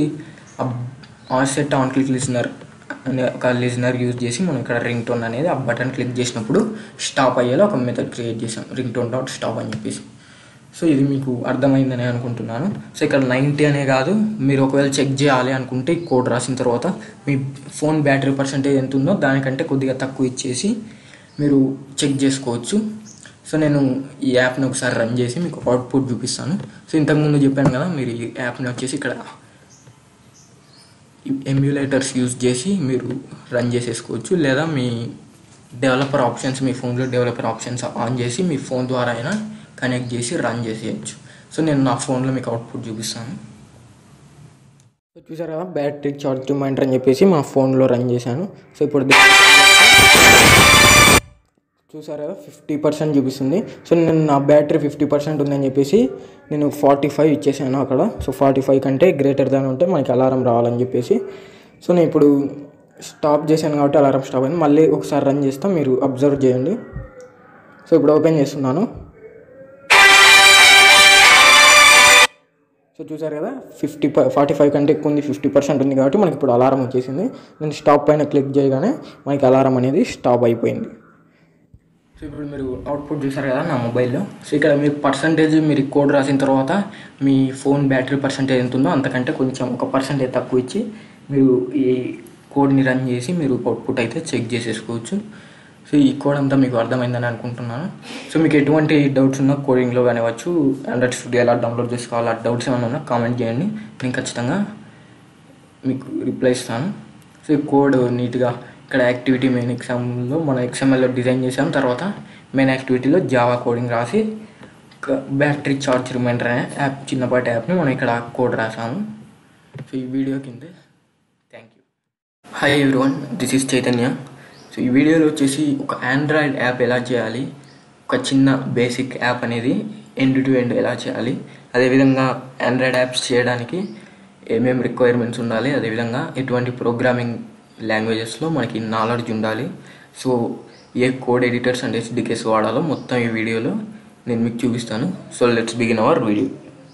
on set on click listener అనే ఒక లిజనర్ యూజ్ చేసి మనం ఇక్కడ రింగ్ టోన్ అనేది ఆ బటన్ క్లిక్ చేసినప్పుడు స్టాప్ అయ్యేలా ఒక మెథడ్ క్రియేట్ చేసాం రింగ్ టోన్ డాట్ స్టాప్ అని చెప్పేసి సో ఇది మీకు అర్థమైందని అనుకుంటున్నాను సో ఇక్కడ నైంటీ అనే కాదు మీరు ఒకవేళ చెక్ చేయాలి అనుకుంటే ఈ కోడ్ రాసిన తర్వాత మీ ఫోన్ బ్యాటరీ పర్సంటేజ్ ఎంత ఉందో దానికంటే కొద్దిగా తక్కువ ఇచ్చేసి మీరు చెక్ చేసుకోవచ్చు సో నేను ఈ యాప్ని ఒకసారి రన్ చేసి మీకు అవుట్పుట్ చూపిస్తాను సో ఇంతకుముందు చెప్పాను కదా మీరు ఈ యాప్ని వచ్చేసి ఇక్కడ ఎమ్యులేటర్స్ యూజ్ చేసి మీరు రన్ చేసేసుకోవచ్చు లేదా మీ డెవలపర్ ఆప్షన్స్ మీ ఫోన్లో డెవలపర్ ఆప్షన్స్ ఆన్ చేసి మీ ఫోన్ ద్వారా అయినా కనెక్ట్ చేసి రన్ చేసేయచ్చు సో నేను నా ఫోన్లో మీకు అవుట్పుట్ చూపిస్తాను సో చూసారా కదా బ్యాటరీ ఛార్జ్ రిమైండర్ అని చెప్పేసి మా ఫోన్లో రన్ చేశాను సో ఇప్పుడు చూసారా కదా ఫిఫ్టీ పర్సెంట్ చూపిస్తుంది సో నేను నా బ్యాటరీ ఫిఫ్టీ పర్సెంట్ ఉందని చెప్పేసి నేను ఫార్టీ ఫైవ్ ఇచ్చేసాను అక్కడ సో ఫార్టీ ఫైవ్ కంటే గ్రేటర్ దాన్ ఉంటే మనకి అలారం రావాలని చెప్పేసి సో నేను ఇప్పుడు స్టాప్ చేశాను కాబట్టి అలారం స్టాప్ అయింది మళ్ళీ ఒకసారి రన్ చేస్తాం మీరు అబ్జర్వ్ చేయండి సో ఇప్పుడు ఓపెన్ చేస్తున్నాను సో చూసారు కదా ఫిఫ్టీ ఫార్టీ ఫైవ్ కంటే ఎక్కువ ఉంది ఫిఫ్టీ పర్సెంట్ ఉంది కాబట్టి మనకి ఇప్పుడు అలారం వచ్చేసింది నేను స్టాప్ పైన క్లిక్ చేయగానే మనకి అలారం అనేది స్టాప్ అయిపోయింది సో ఇప్పుడు మీరు అవుట్పుట్ చూసారు కదా నా మొబైల్లో సో ఇక్కడ మీరు పర్సంటేజ్ మీరు కోడ్ రాసిన తర్వాత మీ ఫోన్ బ్యాటరీ పర్సంటేజ్ ఎంత ఉందో అంతకంటే కొంచెం ఒక పర్సంటేజ్ తక్కువ ఇచ్చి మీరు ఈ కోడ్ని రన్ చేసి మీరు అవుట్పుట్ అయితే చెక్ చేసేసుకోవచ్చు సో ఈ కోడ్ అంతా మీకు అర్థమైందని అనుకుంటున్నాను సో మీకు ఎటువంటి డౌట్స్ ఉన్నా కోడింగ్లో కానివచ్చు ఆండ్రాయిడ్ స్టూడియో ఎలా డౌన్లోడ్ చేసుకోవాలా డౌట్స్ ఏమైనా ఉన్నా కామెంట్ చేయండి నేను ఖచ్చితంగా మీకు రిప్లై ఇస్తాను సో ఈ కోడ్ నీట్గా ఇక్కడ యాక్టివిటీ మెయిన్ ఎగ్జామ్లో మన ఎక్స్ఎంఎల్లో డిజైన్ చేసాం తర్వాత మెయిన్ యాక్టివిటీలో జావా కోడింగ్ రాసి ఒక బ్యాటరీ చార్జ్ రిమైండర్ అనే యాప్ చిన్నపాటి యాప్ని మనం ఇక్కడ కోడ్ రాసాము సో ఈ వీడియో కింద thank you hi everyone this is Chaitanya so ఈ వీడియోలో వచ్చేసి ఒక ఆండ్రాయిడ్ యాప్ ఎలా చేయాలి ఒక చిన్న బేసిక్ యాప్ అనేది ఎండ్ టు ఎండ్ ఎలా చేయాలి అదేవిధంగా ఆండ్రాయిడ్ యాప్స్ చేయడానికి ఏమేమి రిక్వైర్మెంట్స్ ఉండాలి అదేవిధంగా ఎటువంటి ప్రోగ్రామింగ్ లాంగ్వేజెస్లో మనకి నాలెడ్జ్ ఉండాలి సో ఏ కోడ్ ఎడిటర్స్ అండ్ ఎస్డికేస్ వాడాలో మొత్తం ఈ వీడియోలో నేను మీకు చూపిస్తాను so let's begin our video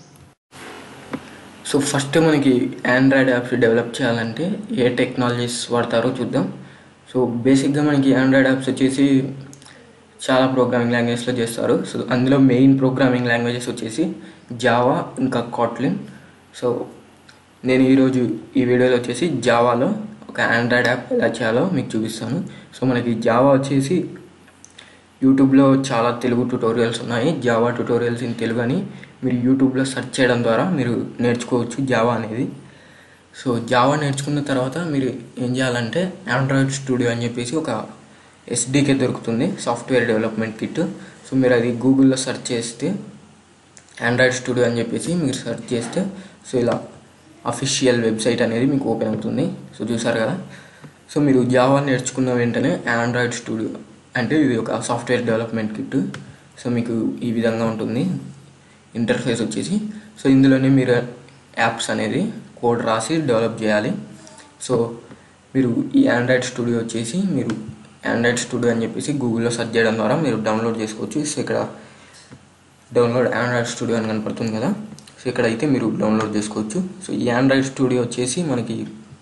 so first మనకి ఆండ్రాయిడ్ యాప్స్ డెవలప్ చేయాలంటే ఏ టెక్నాలజీస్ వాడతారో చూద్దాం సో బేసిక్గా మనకి ఆండ్రాయిడ్ యాప్స్ వచ్చేసి చాలా ప్రోగ్రామింగ్ లాంగ్వేజ్లో చేస్తారు సో అందులో మెయిన్ ప్రోగ్రామింగ్ లాంగ్వేజెస్ వచ్చేసి జావా ఇంకా కాట్లిన్ సో నేను ఈరోజు ఈ వీడియోలో వచ్చేసి జావాలో ఒక ఆండ్రాయిడ్ యాప్ ఎలా చేయాలో మీకు చూపిస్తాను సో మనకి జావా వచ్చేసి యూట్యూబ్లో చాలా తెలుగు ట్యుటోరియల్స్ ఉన్నాయి జావా ట్యుటోరియల్స్ ఇన్ తెలుగు అని మీరు యూట్యూబ్లో సెర్చ్ చేయడం ద్వారా మీరు నేర్చుకోవచ్చు జావా అనేది సో జావా నేర్చుకున్న తర్వాత మీరు ఏం చేయాలంటే ఆండ్రాయిడ్ స్టూడియో అని చెప్పేసి ఒక ఎస్డీకే దొరుకుతుంది సాఫ్ట్వేర్ డెవలప్మెంట్ కిట్ సో మీరు అది గూగుల్లో సెర్చ్ చేస్తే ఆండ్రాయిడ్ స్టూడియో అని చెప్పేసి మీరు సెర్చ్ చేస్తే సో ఇలా అఫీషియల్ వెబ్సైట్ అనేది మీకు ఓపెన్ అవుతుంది సో చూసారు కదా సో మీరు జావా నేర్చుకున్న వెంటనే ఆండ్రాయిడ్ స్టూడియో అంటే ఇది ఒక సాఫ్ట్వేర్ డెవలప్మెంట్ కిట్ సో మీకు ఈ విధంగా ఉంటుంది ఇంటర్ఫేస్ వచ్చేసి సో ఇందులోనే మీరు యాప్స్ అనేది కోడ్ రాసి డెవలప్ చేయాలి సో మీరు ఈ ఆండ్రాయిడ్ స్టూడియో వచ్చేసి మీరు ఆండ్రాయిడ్ స్టూడియో అని చెప్పేసి గూగుల్లో సెర్చ్ చేయడం ద్వారా మీరు డౌన్లోడ్ చేసుకోవచ్చు సో ఇక్కడ డౌన్లోడ్ ఆండ్రాయిడ్ స్టూడియో అని కనపడుతుంది కదా సో ఇక్కడ అయితే మీరు డౌన్లోడ్ చేసుకోవచ్చు సో ఈ ఆండ్రాయిడ్ స్టూడియో వచ్చేసి మనకి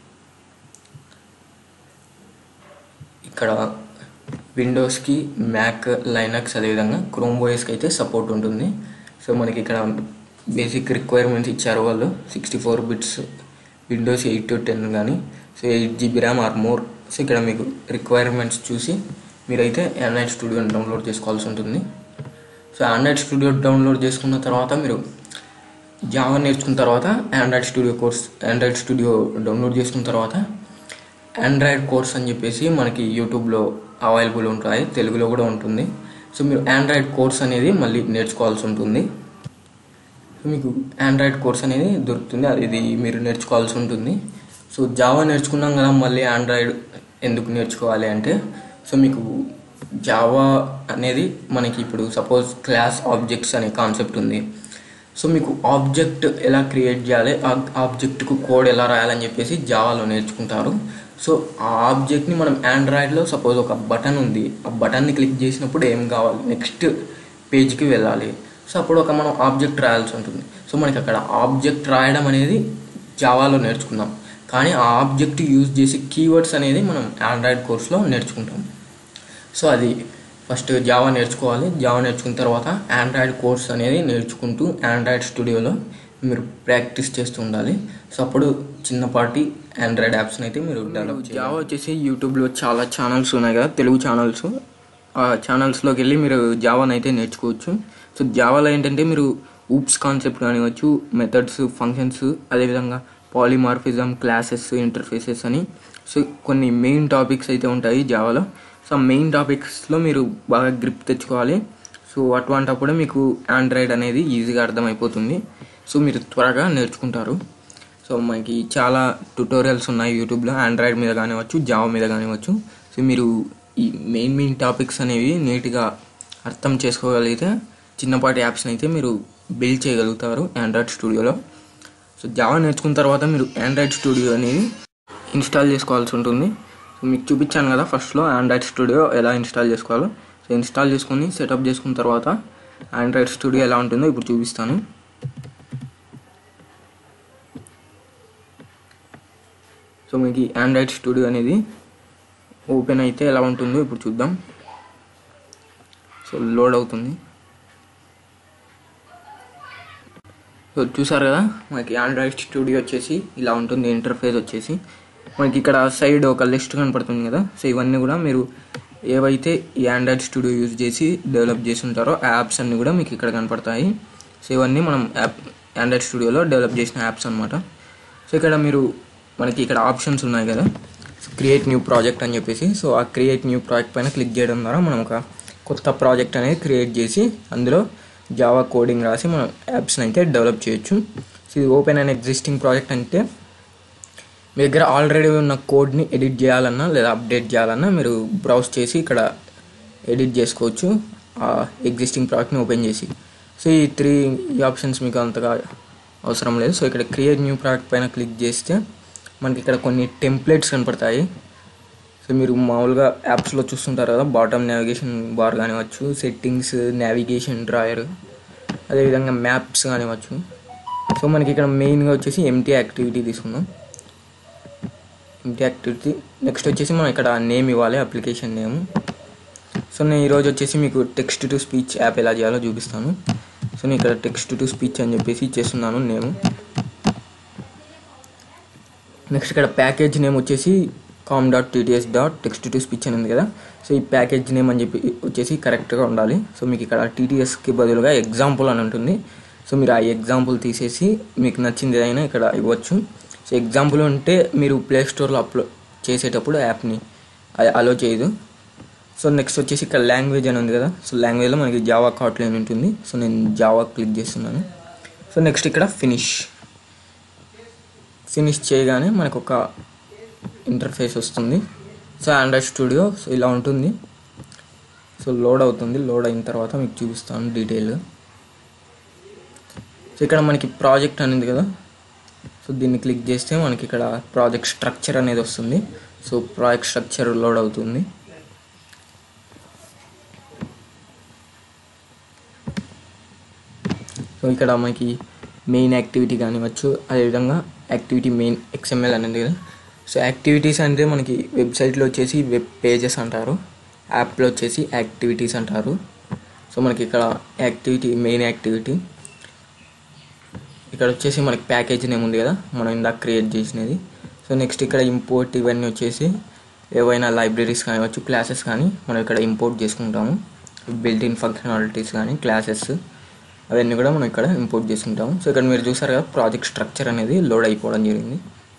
ఇక్కడ విండోస్కి మ్యాక్ లైనక్స్ అదేవిధంగా క్రోమ్ ఓఎస్కి అయితే సపోర్ట్ ఉంటుంది సో మనకి ఇక్కడ బేసిక్ రిక్వైర్మెంట్స్ ఇచ్చారు వాళ్ళు sixty four bits Windows eight to ten కానీ so eight GB RAM or more so ఇక్కడ మీకు రిక్వైర్మెంట్స్ చూసి మీరైతే ఆండ్రాయిడ్ స్టూడియోని డౌన్లోడ్ చేసుకోవాల్సి ఉంటుంది సో ఆండ్రాయిడ్ స్టూడియో డౌన్లోడ్ చేసుకున్న తర్వాత మీరు జావా నేర్చుకున్న తర్వాత Android studio course Android studio download చేసుకున్న తర్వాత ఆండ్రాయిడ్ కోర్స్ అని చెప్పేసి మనకి యూట్యూబ్లో అవైలబుల్ ఉంటాయి తెలుగులో కూడా ఉంటుంది సో మీరు ఆండ్రాయిడ్ కోర్స్ అనేది మళ్ళీ నేర్చుకోవాల్సి ఉంటుంది సో మీకు ఆండ్రాయిడ్ కోర్స్ అనేది దొరుకుతుంది అది ఇది మీరు నేర్చుకోవాల్సి ఉంటుంది సో జావా నేర్చుకున్నాం కదా మళ్ళీ ఆండ్రాయిడ్ ఎందుకు నేర్చుకోవాలి అంటే సో మీకు జావా అనేది మనకి ఇప్పుడు సపోజ్ క్లాస్ ఆబ్జెక్ట్స్ అనే కాన్సెప్ట్ ఉంది సో మీకు ఆబ్జెక్ట్ ఎలా క్రియేట్ చేయాలి ఆ ఆబ్జెక్ట్కు కోడ్ ఎలా రాయాలని చెప్పేసి జావాలో నేర్చుకుంటారు సో ఆ ఆబ్జెక్ట్ని మనం ఆండ్రాయిడ్లో సపోజ్ ఒక బటన్ ఉంది ఆ బటన్ని క్లిక్ చేసినప్పుడు ఏం కావాలి నెక్స్ట్ పేజ్కి వెళ్ళాలి సో అప్పుడు ఒక మనం ఆబ్జెక్ట్ రాయాల్సి ఉంటుంది సో మనకి అక్కడ ఆబ్జెక్ట్ రాయడం అనేది జావాలో నేర్చుకుందాం కానీ ఆ ఆబ్జెక్ట్ యూజ్ చేసి కీవర్డ్స్ అనేది మనం ఆండ్రాయిడ్ కోర్స్లో నేర్చుకుంటాం సో అది ఫస్ట్ జావా నేర్చుకోవాలి జావా నేర్చుకున్న తర్వాత ఆండ్రాయిడ్ కోర్స్ అనేది నేర్చుకుంటూ ఆండ్రాయిడ్ స్టూడియోలో మీరు ప్రాక్టీస్ చేస్తూ ఉండాలి సో అప్పుడు చిన్నపాటి ఆండ్రాయిడ్ యాప్స్ని అయితే మీరు డెవలప్ జావా వచ్చేసి యూట్యూబ్లో చాలా ఛానల్స్ ఉన్నాయి కదా తెలుగు ఛానల్స్ ఆ ఛానల్స్లోకి వెళ్ళి మీరు జావాని అయితే నేర్చుకోవచ్చు సో జావాలో ఏంటంటే మీరు ఊప్స్ కాన్సెప్ట్ కానివచ్చు మెథడ్స్ ఫంక్షన్స్ అదేవిధంగా పాలిమార్ఫిజం క్లాసెస్ ఇంటర్ఫేసెస్ అని సో కొన్ని మెయిన్ టాపిక్స్ అయితే ఉంటాయి జావాలో సో మెయిన్ టాపిక్స్లో మీరు బాగా గ్రిప్ తెచ్చుకోవాలి సో అటువంటప్పుడే మీకు ఆండ్రాయిడ్ అనేది ఈజీగా అర్థమైపోతుంది సో మీరు త్వరగా నేర్చుకుంటారు సో మనకి చాలా ట్యుటోరియల్స్ ఉన్నాయి యూట్యూబ్లో ఆండ్రాయిడ్ మీద కానివచ్చు జావా మీద కానివచ్చు సో మీరు ఈ మెయిన్ మెయిన్ టాపిక్స్ అనేవి నీట్గా అర్థం చేసుకోగలిగితే చిన్నపాటి యాప్స్ని అయితే మీరు బిల్డ్ చేయగలుగుతారు ఆండ్రాయిడ్ స్టూడియోలో సో జావా నేర్చుకున్న తర్వాత మీరు ఆండ్రాయిడ్ స్టూడియో అనేది ఇన్స్టాల్ చేసుకోవాల్సి ఉంటుంది సో మీకు చూపించాను కదా ఫస్ట్లో ఆండ్రాయిడ్ స్టూడియో ఎలా ఇన్స్టాల్ చేసుకోవాలో సో ఇన్స్టాల్ చేసుకుని సెటప్ చేసుకున్న తర్వాత ఆండ్రాయిడ్ స్టూడియో ఎలా ఉంటుందో ఇప్పుడు చూపిస్తాను సో మీకు ఆండ్రాయిడ్ స్టూడియో అనేది ఓపెన్ అయితే ఎలా ఉంటుందో ఇప్పుడు చూద్దాం సో లోడ్ అవుతుంది సో చూసారు కదా మనకి ఆండ్రాయిడ్ స్టూడియో వచ్చేసి ఇలా ఉంటుంది ఇంటర్ఫేస్ వచ్చేసి మనకి ఇక్కడ సైడ్ ఒక లిస్ట్ కనపడుతుంది కదా సో ఇవన్నీ కూడా మీరు ఏవైతే ఈ ఆండ్రాయిడ్ స్టూడియో యూజ్ చేసి డెవలప్ చేసి ఉంటారో ఆ యాప్స్ అన్నీ కూడా మీకు ఇక్కడ కనపడతాయి సో ఇవన్నీ మనం యాప్ ఆండ్రాయిడ్ స్టూడియోలో డెవలప్ చేసిన యాప్స్ అనమాట సో ఇక్కడ మీరు మనకి ఇక్కడ ఆప్షన్స్ ఉన్నాయి కదా క్రియేట్ న్యూ ప్రాజెక్ట్ అని చెప్పేసి సో ఆ క్రియేట్ న్యూ ప్రాజెక్ట్ పైన క్లిక్ చేయడం ద్వారా మనం ఒక కొత్త ప్రాజెక్ట్ అనేది క్రియేట్ చేసి అందులో జావా కోడింగ్ రాసి మనం యాప్స్ని అయితే డెవలప్ చేయొచ్చు సో ఇది ఓపెన్ అండ్ ఎగ్జిస్టింగ్ ప్రాజెక్ట్ అంటే మీ దగ్గర ఆల్రెడీ ఉన్న కోడ్ని ఎడిట్ చేయాలన్నా లేదా అప్డేట్ చేయాలన్నా మీరు బ్రౌజ్ చేసి ఇక్కడ ఎడిట్ చేసుకోవచ్చు ఆ ఎగ్జిస్టింగ్ ప్రాజెక్ట్ని ఓపెన్ చేసి సో ఈ త్రీ ఆప్షన్స్ మీకు అంతగా అవసరం లేదు సో ఇక్కడ క్రియేట్ న్యూ ప్రాజెక్ట్ పైన క్లిక్ చేస్తే మనకి ఇక్కడ కొన్ని టెంప్లెట్స్ కనపడతాయి సో మీరు మామూలుగా యాప్స్లో చూస్తుంటారు కదా బాటమ్ నావిగేషన్ బార్ కానివచ్చు సెట్టింగ్స్ నావిగేషన్ డ్రాయర్ అదేవిధంగా మ్యాప్స్ కానివచ్చు సో మనకి ఇక్కడ మెయిన్గా వచ్చేసి ఎంటీ యాక్టివిటీ తీసుకుందాం ఎంటీ యాక్టివిటీ నెక్స్ట్ వచ్చేసి మనం ఇక్కడ నేమ్ ఇవ్వాలి అప్లికేషన్ నేమ్ సో నేను ఈరోజు వచ్చేసి మీకు టెక్స్ట్ టు స్పీచ్ యాప్ ఎలా చేయాలో చూపిస్తాను సో నేను ఇక్కడ టెక్స్ట్ టు స్పీచ్ అని చెప్పేసి ఇచ్చేస్తున్నాను నేమ్ నెక్స్ట్ ఇక్కడ ప్యాకేజ్ నేమ్ వచ్చేసి com dot TTS dot text to speech అని ఉంది కదా సో ఈ ప్యాకేజ్ నేమ్ అని చెప్పి వచ్చేసి కరెక్ట్గా ఉండాలి సో మీకు ఇక్కడ టీటీఎస్కి బదులుగా ఎగ్జాంపుల్ అని ఉంటుంది సో మీరు ఆ ఎగ్జాంపుల్ తీసేసి మీకు నచ్చింది ఏదైనా ఇక్కడ ఇవ్వచ్చు సో ఎగ్జాంపుల్ ఉంటే మీరు ప్లే స్టోర్లో అప్లోడ్ చేసేటప్పుడు యాప్ని అలో చేయదు సో నెక్స్ట్ వచ్చేసి ఇక్కడ లాంగ్వేజ్ అని ఉంది కదా సో లాంగ్వేజ్లో మనకి జావా కాట్లైన్ ఉంటుంది సో నేను జావా క్లిక్ చేస్తున్నాను సో నెక్స్ట్ ఇక్కడ ఫినిష్ ఫినిష్ చేయగానే మనకు ఒక ఇంటర్ఫేస్ వస్తుంది సో ఆండ్రాయిడ్ స్టూడియో సో ఇలా ఉంటుంది సో లోడ్ అవుతుంది లోడ్ అయిన తర్వాత మీకు చూపిస్తాను డీటెయిల్గా సో ఇక్కడ మనకి ప్రాజెక్ట్ అనేది కదా సో దీన్ని క్లిక్ చేస్తే మనకి ఇక్కడ ప్రాజెక్ట్ స్ట్రక్చర్ అనేది వస్తుంది సో ప్రాజెక్ట్ స్ట్రక్చర్ లోడ్ అవుతుంది సో ఇక్కడ మనకి మెయిన్ యాక్టివిటీ కానివచ్చు అదేవిధంగా యాక్టివిటీ మెయిన్ ఎక్స్ఎంఎల్ అనేది కదా సో యాక్టివిటీస్ అంటే మనకి వెబ్సైట్లో వచ్చేసి వెబ్ పేజెస్ అంటారు యాప్లో వచ్చేసి యాక్టివిటీస్ అంటారు సో మనకి ఇక్కడ యాక్టివిటీ మెయిన్ యాక్టివిటీ ఇక్కడ వచ్చేసి మనకి ప్యాకేజ్ నేమ్ ఉంది కదా మనం ఇందాక క్రియేట్ చేసినది సో నెక్స్ట్ ఇక్కడ ఇంపోర్ట్ ఇవన్నీ వచ్చేసి ఏవైనా లైబ్రరీస్ కానివచ్చు క్లాసెస్ కానీ మనం ఇక్కడ ఇంపోర్ట్ చేసుకుంటాము బిల్ట్ ఇన్ ఫంక్షనాలిటీస్ కానీ క్లాసెస్ అవన్నీ కూడా మనం ఇక్కడ ఇంపోర్ట్ చేసుకుంటాము సో ఇక్కడ మీరు చూసారు కదా ప్రాజెక్ట్ స్ట్రక్చర్ అనేది లోడ్ అయిపోవడం జరిగింది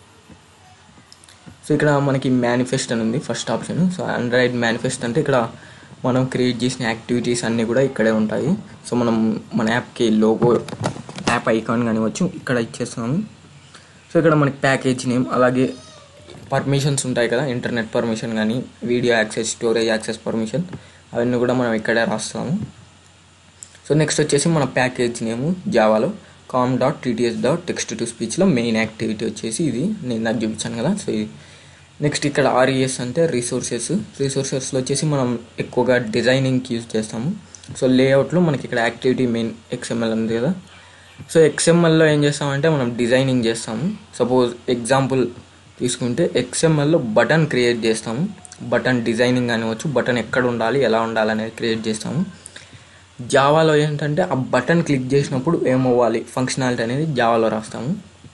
సో ఇక్కడ మనకి మేనిఫెస్ట్ అని ఉంది first option so Android manifest అంటే ఇక్కడ మనం క్రియేట్ చేసిన యాక్టివిటీస్ అన్నీ కూడా ఇక్కడే ఉంటాయి సో మనం మన యాప్కి లోగో యాప్ ఐకాన్ కానివచ్చు ఇక్కడ ఇచ్చేస్తాము సో ఇక్కడ మనకి ప్యాకేజ్ నేమ్ అలాగే పర్మిషన్స్ ఉంటాయి కదా ఇంటర్నెట్ పర్మిషన్ కానీ video access storage access permission అవన్నీ కూడా మనం ఇక్కడే రాస్తాము సో నెక్స్ట్ వచ్చేసి మన ప్యాకేజ్ నేము జావాలో com dot TTS dot text to స్పీచ్లో మెయిన్ యాక్టివిటీ వచ్చేసి ఇది నేను నాకు చూపించాను కదా సో ఇది నెక్స్ట్ ఇక్కడ ఆర్ఈఎస్ అంటే రిసోర్సెస్ రిసోర్సెస్లో వచ్చేసి మనం ఎక్కువగా డిజైనింగ్కి యూజ్ చేస్తాము సో లేఅవుట్లో మనకి ఇక్కడ యాక్టివిటీ మెయిన్ ఎక్స్ఎంఎల్ ఉంది కదా సో ఎక్స్ఎంఎల్లో ఏం చేస్తామంటే మనం డిజైనింగ్ చేస్తాము సపోజ్ ఎగ్జాంపుల్ తీసుకుంటే ఎక్స్ఎంఎల్లో బటన్ క్రియేట్ చేస్తాము బటన్ డిజైనింగ్ కానివచ్చు బటన్ ఎక్కడ ఉండాలి ఎలా ఉండాలి అనేది క్రియేట్ చేస్తాము జావాలో ఏంటంటే ఆ బటన్ క్లిక్ చేసినప్పుడు ఏమవ్వాలి ఫంక్షనాలిటీ అనేది జావాలో రాస్తాము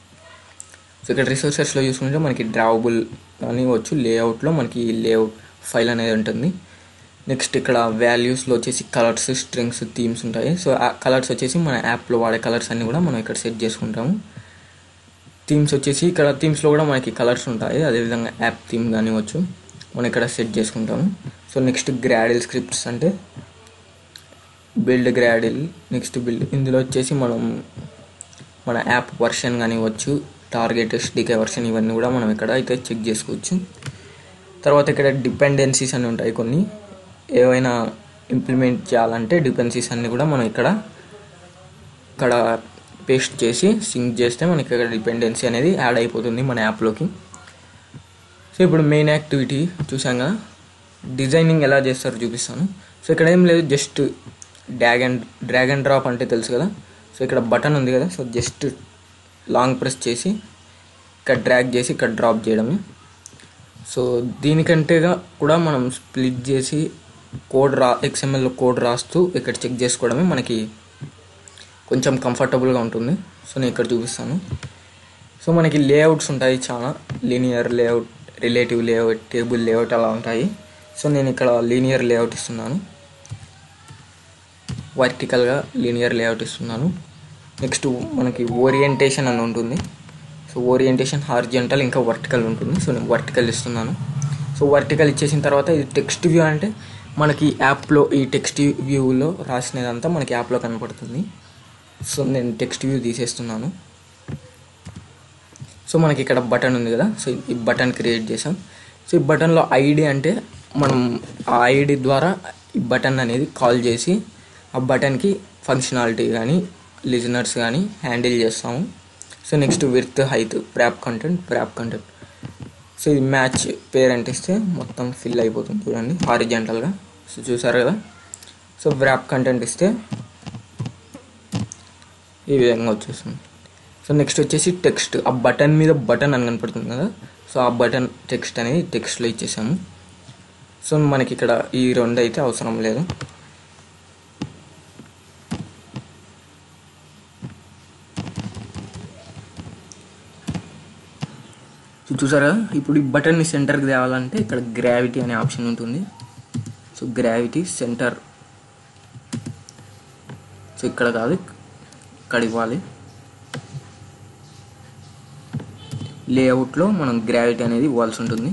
సో ఇక్కడ రిసోర్సెస్లో చూసుకుంటే మనకి డ్రావబుల్ కానివచ్చు లేఅవుట్లో మనకి లేఅవుట్ ఫైల్ అనేది ఉంటుంది నెక్స్ట్ ఇక్కడ వాల్యూస్లో వచ్చేసి కలర్స్ స్ట్రింగ్స్ థీమ్స్ ఉంటాయి సో ఆ కలర్స్ వచ్చేసి మన యాప్లో వాడే కలర్స్ అన్నీ కూడా మనం ఇక్కడ సెట్ చేసుకుంటాము థీమ్స్ వచ్చేసి ఇక్కడ థీమ్స్లో కూడా మనకి కలర్స్ ఉంటాయి అదేవిధంగా యాప్ థీమ్ కానివచ్చు మనం ఇక్కడ సెట్ చేసుకుంటాము సో నెక్స్ట్ గ్రాడిల్ స్క్రిప్ట్స్ అంటే బిల్డ్ గ్రాడిల్ నెక్స్ట్ బిల్డ్ ఇందులో వచ్చేసి మనం మన యాప్ వర్షన్ కానివ్వచ్చు టార్గెట్ ఎస్డికే వర్షన్ ఇవన్నీ కూడా మనం ఇక్కడ అయితే చెక్ చేసుకోవచ్చు తర్వాత ఇక్కడ డిపెండెన్సీస్ అని ఉంటాయి కొన్ని ఏవైనా ఇంప్లిమెంట్ చేయాలంటే డిపెండెన్సీస్ అన్నీ కూడా మనం ఇక్కడ ఇక్కడ పేస్ట్ చేసి సింక్ చేస్తే మనకి ఇక్కడ డిపెండెన్సీ అనేది యాడ్ అయిపోతుంది మన యాప్లోకి సో ఇప్పుడు మెయిన్ యాక్టివిటీ చూసాం కదా డిజైనింగ్ ఎలా చేస్తారో చూపిస్తాను సో ఇక్కడ ఏం లేదు just drag and drag and drop అంటే తెలుసు కదా సో ఇక్కడ బటన్ ఉంది కదా సో జస్ట్ లాంగ్ ప్రెస్ చేసి ఇక్కడ డ్రాగ్ చేసి ఇక్కడ డ్రాప్ చేయడమే సో దీనికంటేగా కూడా మనం స్ప్లిట్ చేసి కోడ్ రా ఎక్స్ఎంఎల్లో కోడ్ రాస్తూ ఇక్కడ చెక్ చేసుకోవడమే మనకి కొంచెం కంఫర్టబుల్గా ఉంటుంది సో నేను ఇక్కడ చూపిస్తాను సో మనకి లేఅవుట్స్ ఉంటాయి చాలా linear layout relative layout table layout అలా ఉంటాయి సో నేను ఇక్కడ లీనియర్ లేఅవుట్ ఇస్తున్నాను వర్టికల్గా లీనియర్ లేఅవుట్ ఇస్తున్నాను నెక్స్ట్ మనకి ఓరియంటేషన్ అని ఉంటుంది సో ఓరియంటేషన్ హార్జెంటల్ ఇంకా వర్టికల్ ఉంటుంది సో నేను వర్టికల్ ఇస్తున్నాను సో వర్టికల్ ఇచ్చేసిన తర్వాత ఇది టెక్స్ట్ వ్యూ అంటే మనకి యాప్లో ఈ టెక్స్ట్ వ్యూలో రాసినదంతా మనకి యాప్లో కనపడుతుంది సో నేను టెక్స్ట్ వ్యూ తీసేస్తున్నాను సో మనకి ఇక్కడ బటన్ ఉంది కదా సో ఈ బటన్ క్రియేట్ చేసాం సో ఈ బటన్లో ఐడి అంటే మనం ఆ ఐడి ద్వారా ఈ బటన్ అనేది కాల్ చేసి ఆ బటన్కి ఫంక్షనాలిటీ కానీ లిజనర్స్ కానీ హ్యాండిల్ చేస్తాము so next width height wrap content wrap content so ఇది మ్యాచ్ పేరెంట్ ఇస్తే మొత్తం ఫిల్ అయిపోతుంది చూడండి హారిజెంటల్గా సో చూసారు కదా సో వ్రాప్ కంటెంట్ ఇస్తే ఈ విధంగా వచ్చేస్తుంది సో నెక్స్ట్ వచ్చేసి టెక్స్ట్ ఆ బటన్ మీద బటన్ అని కనపడుతుంది కదా సో ఆ బటన్ టెక్స్ట్ అనేది టెక్స్ట్లో ఇచ్చేసాము సో మనకి ఇక్కడ ఈ రెండు అయితే అవసరం లేదు సో చూసారా ఇప్పుడు ఈ బటన్ని సెంటర్కి తేవాలంటే ఇక్కడ గ్రావిటీ అనే ఆప్షన్ ఉంటుంది సో గ్రావిటీ సెంటర్ సో ఇక్కడ కాదు ఇక్కడ ఇవ్వాలి లేఅవుట్లో మనం గ్రావిటీ అనేది ఇవ్వాల్సి ఉంటుంది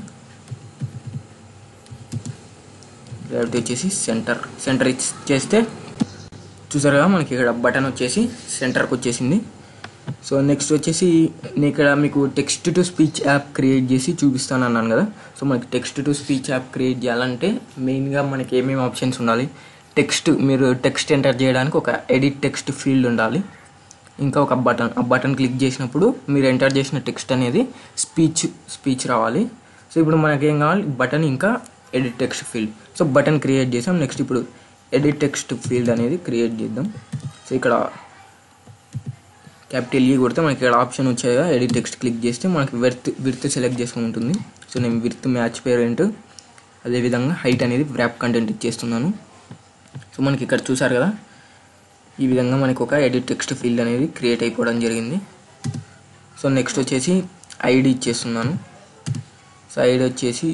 గ్రావిటీ వచ్చేసి సెంటర్ సెంటర్ చేస్తే చూసారు కదా మనకి ఇక్కడ బటన్ వచ్చేసి సెంటర్కి వచ్చేసింది సో నెక్స్ట్ వచ్చేసి నేను ఇక్కడ మీకు text to speech app create చేసి చూపిస్తాను అన్నాను కదా సో మనకి text to speech app create చేయాలంటే మెయిన్గా మనకి ఏమేమి ఆప్షన్స్ ఉండాలి టెక్స్ట్ మీరు టెక్స్ట్ ఎంటర్ చేయడానికి ఒక ఎడిట్ టెక్స్ట్ ఫీల్డ్ ఉండాలి ఇంకా ఒక బటన్ ఆ బటన్ క్లిక్ చేసినప్పుడు మీరు ఎంటర్ చేసిన టెక్స్ట్ అనేది స్పీచ్ స్పీచ్ రావాలి సో ఇప్పుడు మనకి ఏం కావాలి బటన్ ఇంకా edit text field so button create చేసాం నెక్స్ట్ ఇప్పుడు ఎడిట్ టెక్స్ట్ ఫీల్డ్ అనేది క్రియేట్ చేద్దాం సో ఇక్కడ క్యాపిటల్ ఈ కొడితే మనకి ఇక్కడ ఆప్షన్ వచ్చాయి కదా ఎడిట్ టెక్స్ట్ క్లిక్ చేస్తే మనకి విర్త్ విర్త్ సెలెక్ట్ చేసుకుని ఉంటుంది సో నేను విర్త్ మ్యాచ్ పేరెంట్ అదేవిధంగా హైట్ అనేది వ్రాప్ కంటెంట్ ఇచ్చేస్తున్నాను సో మనకి ఇక్కడ చూసారు కదా ఈ విధంగా మనకి ఒక ఎడిట్ టెక్స్ట్ ఫీల్డ్ అనేది క్రియేట్ అయిపోవడం జరిగింది సో నెక్స్ట్ వచ్చేసి ఐడి ఇచ్చేస్తున్నాను సో ఐడి వచ్చేసి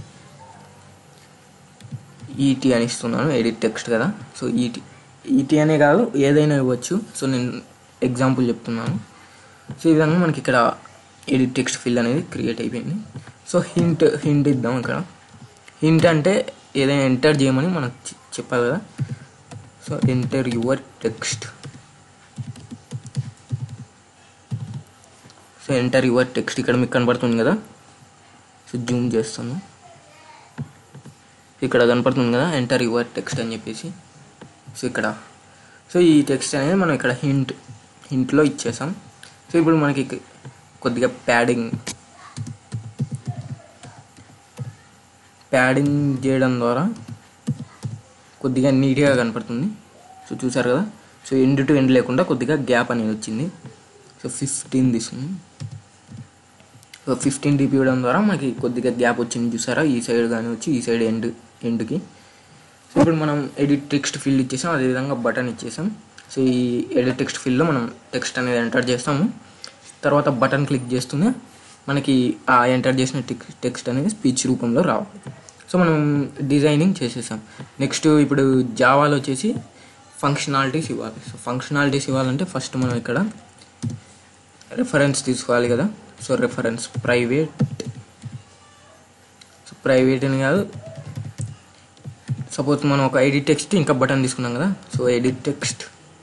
ఈటీ అని ఇస్తున్నాను ఎడిట్ టెక్స్ట్ కదా సో ఈటీ ఈటీ అనే కాదు ఏదైనా ఇవ్వచ్చు సో నేను ఎగ్జాంపుల్ చెప్తున్నాను సో ఈ విధంగా మనకి ఇక్కడ ఎడిట్ టెక్స్ట్ ఫీల్డ్ అనేది క్రియేట్ అయిపోయింది సో హింట్ హింట్ ఇద్దాం ఇక్కడ హింట్ అంటే ఏదైనా ఎంటర్ చేయమని మనకు చె- చెప్పాలి కదా so enter your text so enter your text ఇక్కడ మీకు కనపడుతుంది కదా సో జూమ్ చేస్తాను ఇక్కడ కనపడుతుంది కదా ఎంటర్ యువర్ టెక్స్ట్ అని చెప్పేసి సో ఇక్కడ సో ఈ టెక్స్ట్ అనేది మనం ఇక్కడ హింట్ హింట్లో ఇచ్చేసాం సో ఇప్పుడు మనకి ఇక- కొద్దిగా ప్యాడింగ్ ప్యాడింగ్ చేయడం ద్వారా కొద్దిగా నీట్గా కనపడుతుంది సో చూసారు కదా సో ఎండ్ టు ఎండ్ లేకుండా కొద్దిగా గ్యాప్ అనేది వచ్చింది సో ఫిఫ్టీన్ తీసుకుంది సో ఫిఫ్టీన్ డీపీ ఇవ్వడం ద్వారా మనకి కొద్దిగా గ్యాప్ వచ్చింది చూసారా ఈ సైడ్ కానీ వచ్చి ఈ సైడ్ ఎండ్ ఎండ్కి సో ఇప్పుడు మనం ఎడిట్ టెక్స్ట్ ఫీల్డ్ ఇచ్చేసాం అదేవిధంగా బటన్ ఇచ్చేసాం సో ఈ ఎడిట్ టెక్స్ట్ ఫీల్డ్లో మనం టెక్స్ట్ అనేది ఎంటర్ చేస్తాము తర్వాత బటన్ క్లిక్ చేస్తూనే మనకి ఆ ఎంటర్ చేసిన టెక్స్ట్ అనేది స్పీచ్ రూపంలో రావాలి సో మనం డిజైనింగ్ చేసేసాం నెక్స్ట్ ఇప్పుడు జావాలో వచ్చేసి ఫంక్షనాలిటీస్ ఇవ్వాలి సో ఫంక్షనాలిటీస్ ఇవ్వాలంటే ఫస్ట్ మనం ఇక్కడ రెఫరెన్స్ తీసుకోవాలి కదా so reference private so private అని కాదు సపోజ్ మనం ఒక ఎడిట్ టెక్స్ట్ ఇంకా బటన్ తీసుకున్నాం కదా సో ఎడిట్ టెక్స్ట్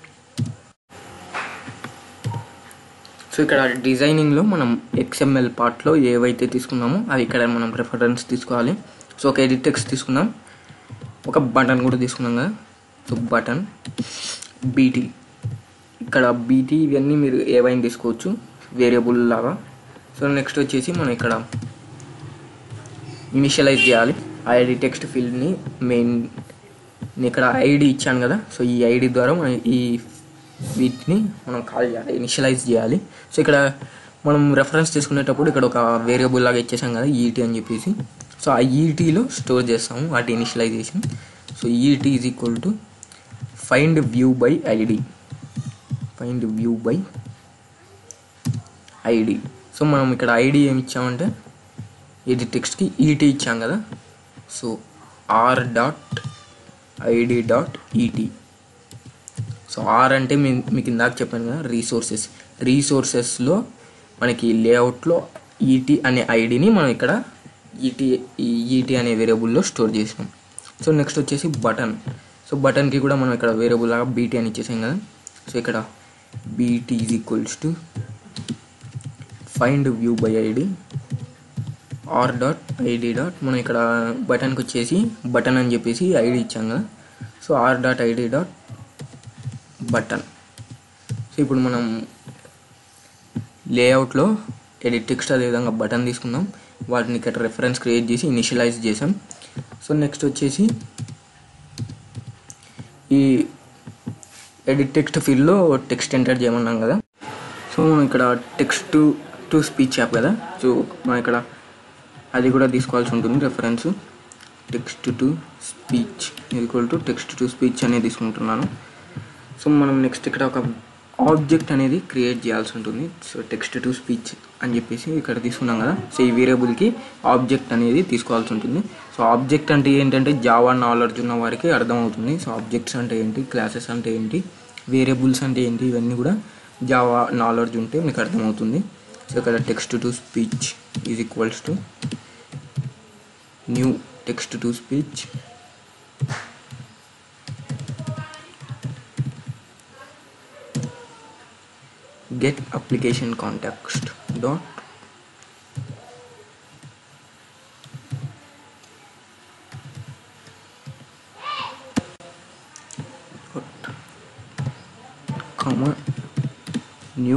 సో ఇక్కడ డిజైనింగ్లో మనం ఎక్స్ఎంఎల్ పార్ట్లో ఏవైతే తీసుకున్నామో అవి ఇక్కడ మనం రెఫరెన్స్ తీసుకోవాలి సో ఒక ఎడిట్ టెక్స్ట్ తీసుకున్నాం ఒక బటన్ కూడా తీసుకున్నాం కదా సో బటన్ బీటీ ఇక్కడ బీటీ ఇవన్నీ మీరు ఏవైనా తీసుకోవచ్చు వేరియబుల్ లాగా సో నెక్స్ట్ వచ్చేసి మనం ఇక్కడ ఇనిషియలైజ్ చేయాలి ఆ ఐడి టెక్స్ట్ ఫీల్డ్ని మెయిన్ నేను ఇక్కడ ఐడి ఇచ్చాను కదా సో ఈ ఐడి ద్వారా మనం ఈ వీటిని మనం కాల్ చేయాలి ఇనిషియలైజ్ చేయాలి సో ఇక్కడ మనం రెఫరెన్స్ తీసుకునేటప్పుడు ఇక్కడ ఒక వేరియబుల్ లాగా ఇచ్చేసాం కదా ఈటీ అని చెప్పేసి సో ఆ ఈటీలో స్టోర్ చేస్తాము వాటి initialization so ET is equal to find view by ID find view by ID so మనం ఇక్కడ ఐడి ఏమి ఇచ్చామంటే ఇది టెక్స్ట్కి ఈటీ ఇచ్చాం కదా so R dot ID dot ET so R అంటే మీ మీకు ఇందాక చెప్పాను కదా రీసోర్సెస్ రీసోర్సెస్లో మనకి లేఅవుట్లో ఈటీ అనే ఐడిని మనం ఇక్కడ ఈటీ ఈటీ అనే వేరియబుల్లో స్టోర్ చేసినాం సో నెక్స్ట్ వచ్చేసి బటన్ సో బటన్కి కూడా మనం ఇక్కడ వేరియబుల్ లాగా బీటీ అని ఇచ్చేసాం కదా సో ఇక్కడ BT is equals to find view by ID R dot ID dot మనం ఇక్కడ బటన్కి వచ్చేసి బటన్ అని చెప్పేసి ఐడి ఇచ్చాం కదా so R dot ID dot button so ఇప్పుడు మనం లేఅవుట్లో ఎడిట్ టెక్స్ట్ అదేవిధంగా బటన్ తీసుకుందాం వాటిని ఇక్కడ రెఫరెన్స్ క్రియేట్ చేసి ఇనిషియలైజ్ చేసాం సో నెక్స్ట్ వచ్చేసి ఈ ఎడిట్ టెక్స్ట్ ఫీల్డ్లో టెక్స్ట్ ఎంటర్ చేయమన్నాం కదా సో మనం ఇక్కడ టెక్స్ట్ టు స్పీచ్ యాప్ కదా సో మనం ఇక్కడ అది కూడా తీసుకోవాల్సి ఉంటుంది reference text to speech equal to text to speech అనేది తీసుకుంటున్నాను సో మనం నెక్స్ట్ ఇక్కడ ఒక ఆబ్జెక్ట్ అనేది క్రియేట్ చేయాల్సి ఉంటుంది సో టెక్స్ట్ టు స్పీచ్ అని చెప్పేసి ఇక్కడ తీసుకున్నాం కదా సో ఈ వేరియబుల్కి ఆబ్జెక్ట్ అనేది తీసుకోవాల్సి ఉంటుంది సో ఆబ్జెక్ట్ అంటే ఏంటంటే జావా నాలెడ్జ్ ఉన్న వారికి అర్థమవుతుంది సో ఆబ్జెక్ట్స్ అంటే ఏంటి క్లాసెస్ అంటే ఏంటి వేరియబుల్స్ అంటే ఏంటి ఇవన్నీ కూడా జావా నాలెడ్జ్ ఉంటే మీకు అర్థమవుతుంది సో ఇక్కడ text to speech is equals to new text to speech get application context dot dot comma new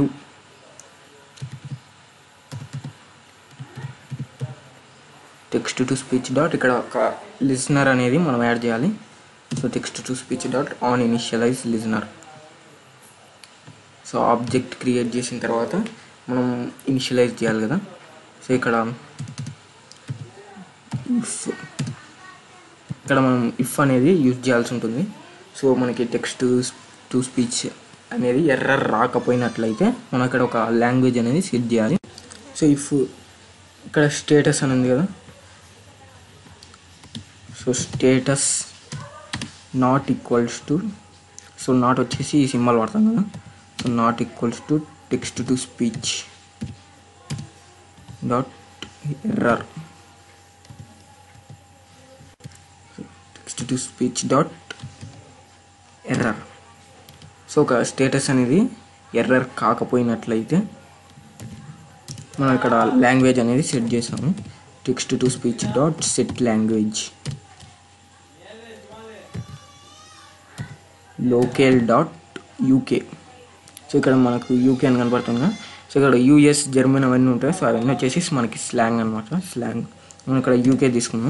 text to speech dot ఇక్కడ ఒక లిజనర్ అనేది మనం యాడ్ చేయాలి so text to speech dot on initialize listener so object create చేసిన తర్వాత మనం initialise చేయాలి కదా సో ఇక్కడ ఇఫ్ ఇక్కడ మనం ఇఫ్ అనేది యూజ్ చేయాల్సి ఉంటుంది సో మనకి టెక్స్ట్ టు స్పీచ్ అనేది ఎర్రర్ రాకపోయినట్లయితే మనం ఇక్కడ ఒక లాంగ్వేజ్ అనేది సెట్ చేయాలి సో ఇఫ్ ఇక్కడ స్టేటస్ అని ఉంది కదా so status not equals to so not వచ్చేసి ఈ సింబల్ వాడతాం కదా so not equals to text to speech dot error text to speech dot error so ఒక స్టేటస్ అనేది ఎర్రర్ కాకపోయినట్లయితే మనం ఇక్కడ లాంగ్వేజ్ అనేది సెట్ చేసాము text to speech dot set language locale dot UK so ఇక్కడ మనకు యూకే అని కనపడుతుంది కదా సో ఇక్కడ యూఎస్ జర్మన్ అవన్నీ ఉంటాయి సో అవన్నీ వచ్చేసి మనకి స్లాంగ్ అనమాట స్లాంగ్ మనం ఇక్కడ యూకే తీసుకున్నాం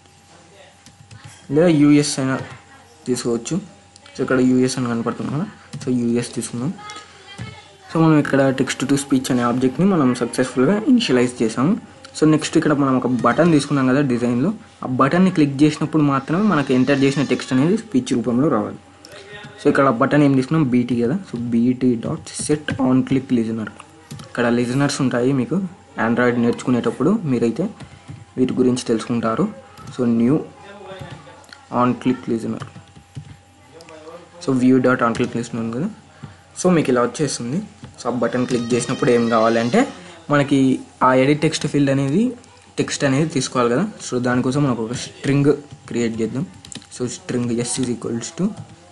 లేదా యూఎస్ అయినా తీసుకోవచ్చు సో ఇక్కడ యూఎస్ అని కనపడుతుంది కదా సో యూఎస్ తీసుకున్నాం సో మనం ఇక్కడ టెక్స్ట్ టు స్పీచ్ అనే ఆబ్జెక్ట్ని మనం సక్సెస్ఫుల్గా ఇనిషియలైజ్ చేసాము సో నెక్స్ట్ ఇక్కడ మనం ఒక బటన్ తీసుకున్నాం కదా డిజైన్లో ఆ బటన్ని క్లిక్ చేసినప్పుడు మాత్రమే మనకు ఎంటర్ చేసిన టెక్స్ట్ అనేది స్పీచ్ రూపంలో రావాలి సో ఇక్కడ బటన్ ఏం తీసుకున్నాం బీటీ కదా so BT dot set on click listener ఇక్కడ లిజనర్స్ ఉంటాయి మీకు ఆండ్రాయిడ్ నేర్చుకునేటప్పుడు మీరైతే వీటి గురించి తెలుసుకుంటారు so new on click listener so view dot on click listener ఉంది కదా సో మీకు ఇలా వచ్చేస్తుంది సో ఆ బటన్ క్లిక్ చేసినప్పుడు ఏం కావాలంటే మనకి ఆ ఎడిట్ టెక్స్ట్ ఫీల్డ్ అనేది టెక్స్ట్ అనేది తీసుకోవాలి కదా సో దానికోసం మనకు ఒక స్ట్రింగ్ క్రియేట్ చేద్దాం so string S is equals to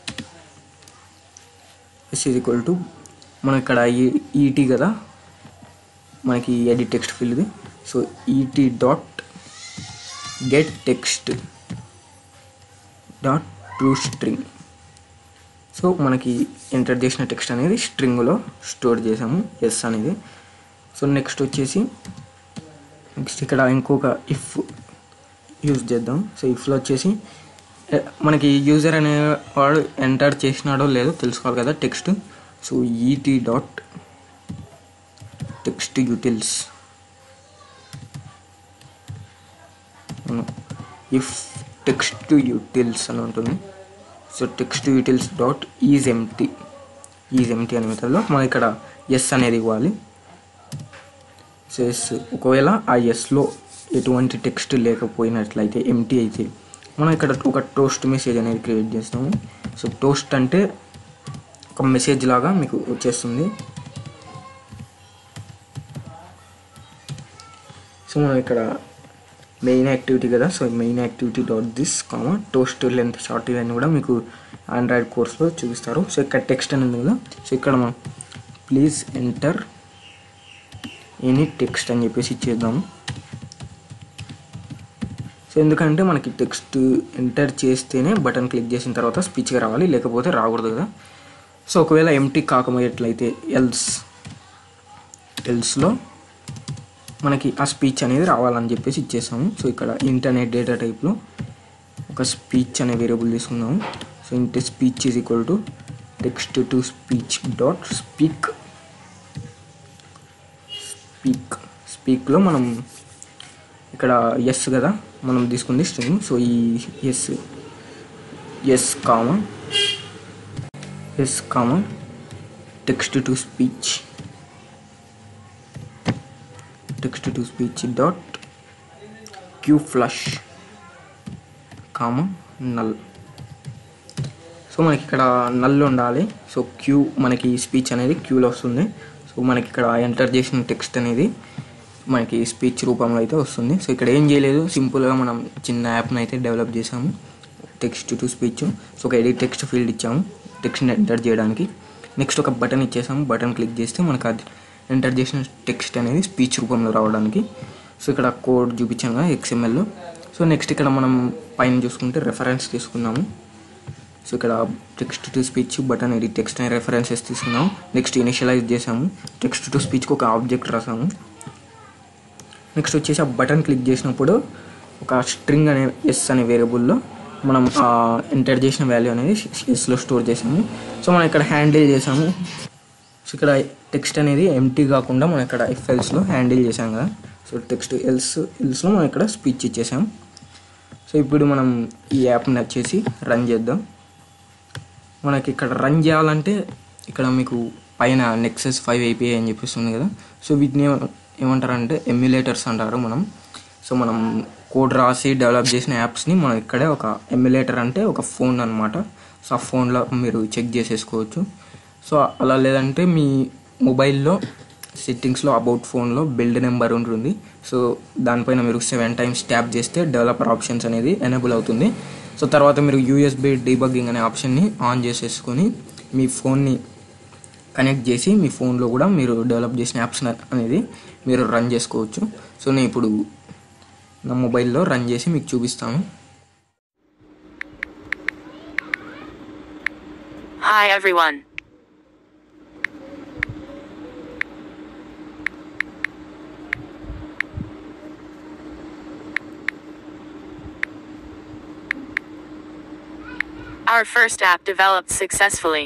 S is equal to మనం ఇక్కడ ఈటీ కదా మనకి ఎడిట్ టెక్స్ట్ ఫీల్డ్ది so ET dot get text dot to string so మనకి ఎంటర్ చేసిన టెక్స్ట్ అనేది స్ట్రింగ్లో స్టోర్ చేసాము ఎస్ అనేది సో నెక్స్ట్ వచ్చేసి నెక్స్ట్ ఇక్కడ ఇంకొక ఇఫ్ యూజ్ చేద్దాం సో ఇఫ్లో వచ్చేసి ఎ, మనకి యూజర్ అనేవాడు ఎంటర్ చేసినాడో లేదో తెలుసుకోవాలి కదా text so ET dot text utils if text utils అని ఉంటుంది so text utils dot is empty is empty అనే మెథడ్లో మనం ఇక్కడ ఎస్ అనేది ఇవ్వాలి సో ఎస్ ఒకవేళ ఆ ఎస్లో ఎటువంటి టెక్స్ట్ లేకపోయినట్లయితే ఎంటీ అయితే మనం ఇక్కడ ఒక టోస్ట్ మెసేజ్ అనేది క్రియేట్ చేస్తాము సో టోస్ట్ అంటే ఒక మెసేజ్ లాగా మీకు వచ్చేస్తుంది సో మనం ఇక్కడ మెయిన్ యాక్టివిటీ కదా so main activity dot this comma toast length short ఇవన్నీ కూడా మీకు ఆండ్రాయిడ్ కోర్స్లో చూపిస్తారు సో ఇక్కడ టెక్స్ట్ అని ఉంది కదా సో ఇక్కడ మనం ప్లీజ్ ఎంటర్ ఎనీ టెక్స్ట్ అని చెప్పేసి ఇచ్చేద్దాము సో ఎందుకంటే మనకి టెక్స్ట్ ఎంటర్ చేస్తేనే బటన్ క్లిక్ చేసిన తర్వాత స్పీచ్గా రావాలి లేకపోతే రాకూడదు కదా సో ఒకవేళ ఎంటీ కాకపోయేట్లయితే ఎల్స్ ఎల్స్లో మనకి ఆ స్పీచ్ అనేది రావాలని చెప్పేసి ఇచ్చేసాము సో ఇక్కడ ఇంటర్నెట్ డేటా టైప్లో ఒక స్పీచ్ అనే వేరియబుల్ తీసుకున్నాము so int speech is equal to text to speech dot speak speak స్పీక్లో మనం ఇక్కడ ఎస్ కదా మనం తీసుకుంది స్ట్రింగ్ సో ఈ S S comma S comma text to speech text to speech dot queue flush comma null so మనకి ఇక్కడ null ఉండాలి సో క్యూ మనకి స్పీచ్ అనేది క్యూలో వస్తుంది సో మనకి ఇక్కడ ఎంటర్ చేసిన టెక్స్ట్ అనేది మనకి స్పీచ్ రూపంలో అయితే వస్తుంది సో ఇక్కడ ఏం చేయలేదు సింపుల్గా మనం చిన్న యాప్ని అయితే డెవలప్ చేసాము టెక్స్ట్ టు స్పీచ్ సో ఒక ఎడిట్ టెక్స్ట్ ఫీల్డ్ ఇచ్చాము టెక్స్ట్ని ఎంటర్ చేయడానికి నెక్స్ట్ ఒక బటన్ ఇచ్చేసాము బటన్ క్లిక్ చేస్తే మనకు అది ఎంటర్ చేసిన టెక్స్ట్ అనేది స్పీచ్ రూపంలో రావడానికి సో ఇక్కడ కోడ్ చూపించాను కదా ఎక్స్ఎంఎల్లో సో నెక్స్ట్ ఇక్కడ మనం పైన చూసుకుంటే రెఫరెన్స్ తీసుకున్నాము సో ఇక్కడ టెక్స్ట్ టు స్పీచ్ బటన్ ఇది టెక్స్ట్ అనే రెఫరెన్సెస్ తీసుకున్నాము నెక్స్ట్ ఇనిషియలైజ్ చేసాము టెక్స్ట్ టు స్పీచ్కి ఒక ఆబ్జెక్ట్ రాసాము నెక్స్ట్ వచ్చేసి ఆ బటన్ క్లిక్ చేసినప్పుడు ఒక స్ట్రింగ్ అనే ఎస్ అనే వేరియబుల్లో మనం ఎంటర్ చేసిన వాల్యూ అనేది ఎస్లో స్టోర్ చేసాము సో మనం ఇక్కడ హ్యాండిల్ చేసాము సో ఇక్కడ టెక్స్ట్ అనేది ఎంటీ కాకుండా మనం ఇక్కడ ఎఫ్ఎల్స్లో హ్యాండిల్ చేసాం కదా సో టెక్స్ట్ ఎల్స్ ఎల్స్లో మనం ఇక్కడ స్పీచ్ ఇచ్చేసాం సో ఇప్పుడు మనం ఈ యాప్ని వచ్చేసి రన్ చేద్దాం మనకి ఇక్కడ రన్ చేయాలంటే ఇక్కడ మీకు పైన నెక్సెస్ ఫైవ్ ఏపీఐ అని చెప్పేస్తుంది కదా సో వీటిని ఏమ- ఏమంటారంటే ఎమ్యులేటర్స్ అంటారు మనం సో మనం కోడ్ రాసి డెవలప్ చేసిన యాప్స్ని మనం ఇక్కడే ఒక ఎమ్యులేటర్ అంటే ఒక ఫోన్ అనమాట సో ఆ ఫోన్లో మీరు చెక్ చేసేసుకోవచ్చు సో అలా లేదంటే మీ మొబైల్లో సెట్టింగ్స్లో అబౌట్ ఫోన్లో బిల్డ్ నెంబర్ ఉంటుంది సో దానిపైన మీరు సెవెన్ టైమ్స్ ట్యాప్ చేస్తే డెవలపర్ ఆప్షన్స్ అనేది ఎనేబుల్ అవుతుంది సో తర్వాత మీరు యూఎస్బి డీబగ్గింగ్ అనే ఆప్షన్ని ఆన్ చేసేసుకొని మీ ఫోన్ని కనెక్ట్ చేసి మీ ఫోన్లో కూడా మీరు డెవలప్ చేసిన యాప్స్ అనేది మీరు రన్ చేసుకోవచ్చు సో నేను ఇప్పుడు నా మొబైల్లో రన్ చేసి మీకు చూపిస్తాను Hi everyone. Our first app developed successfully.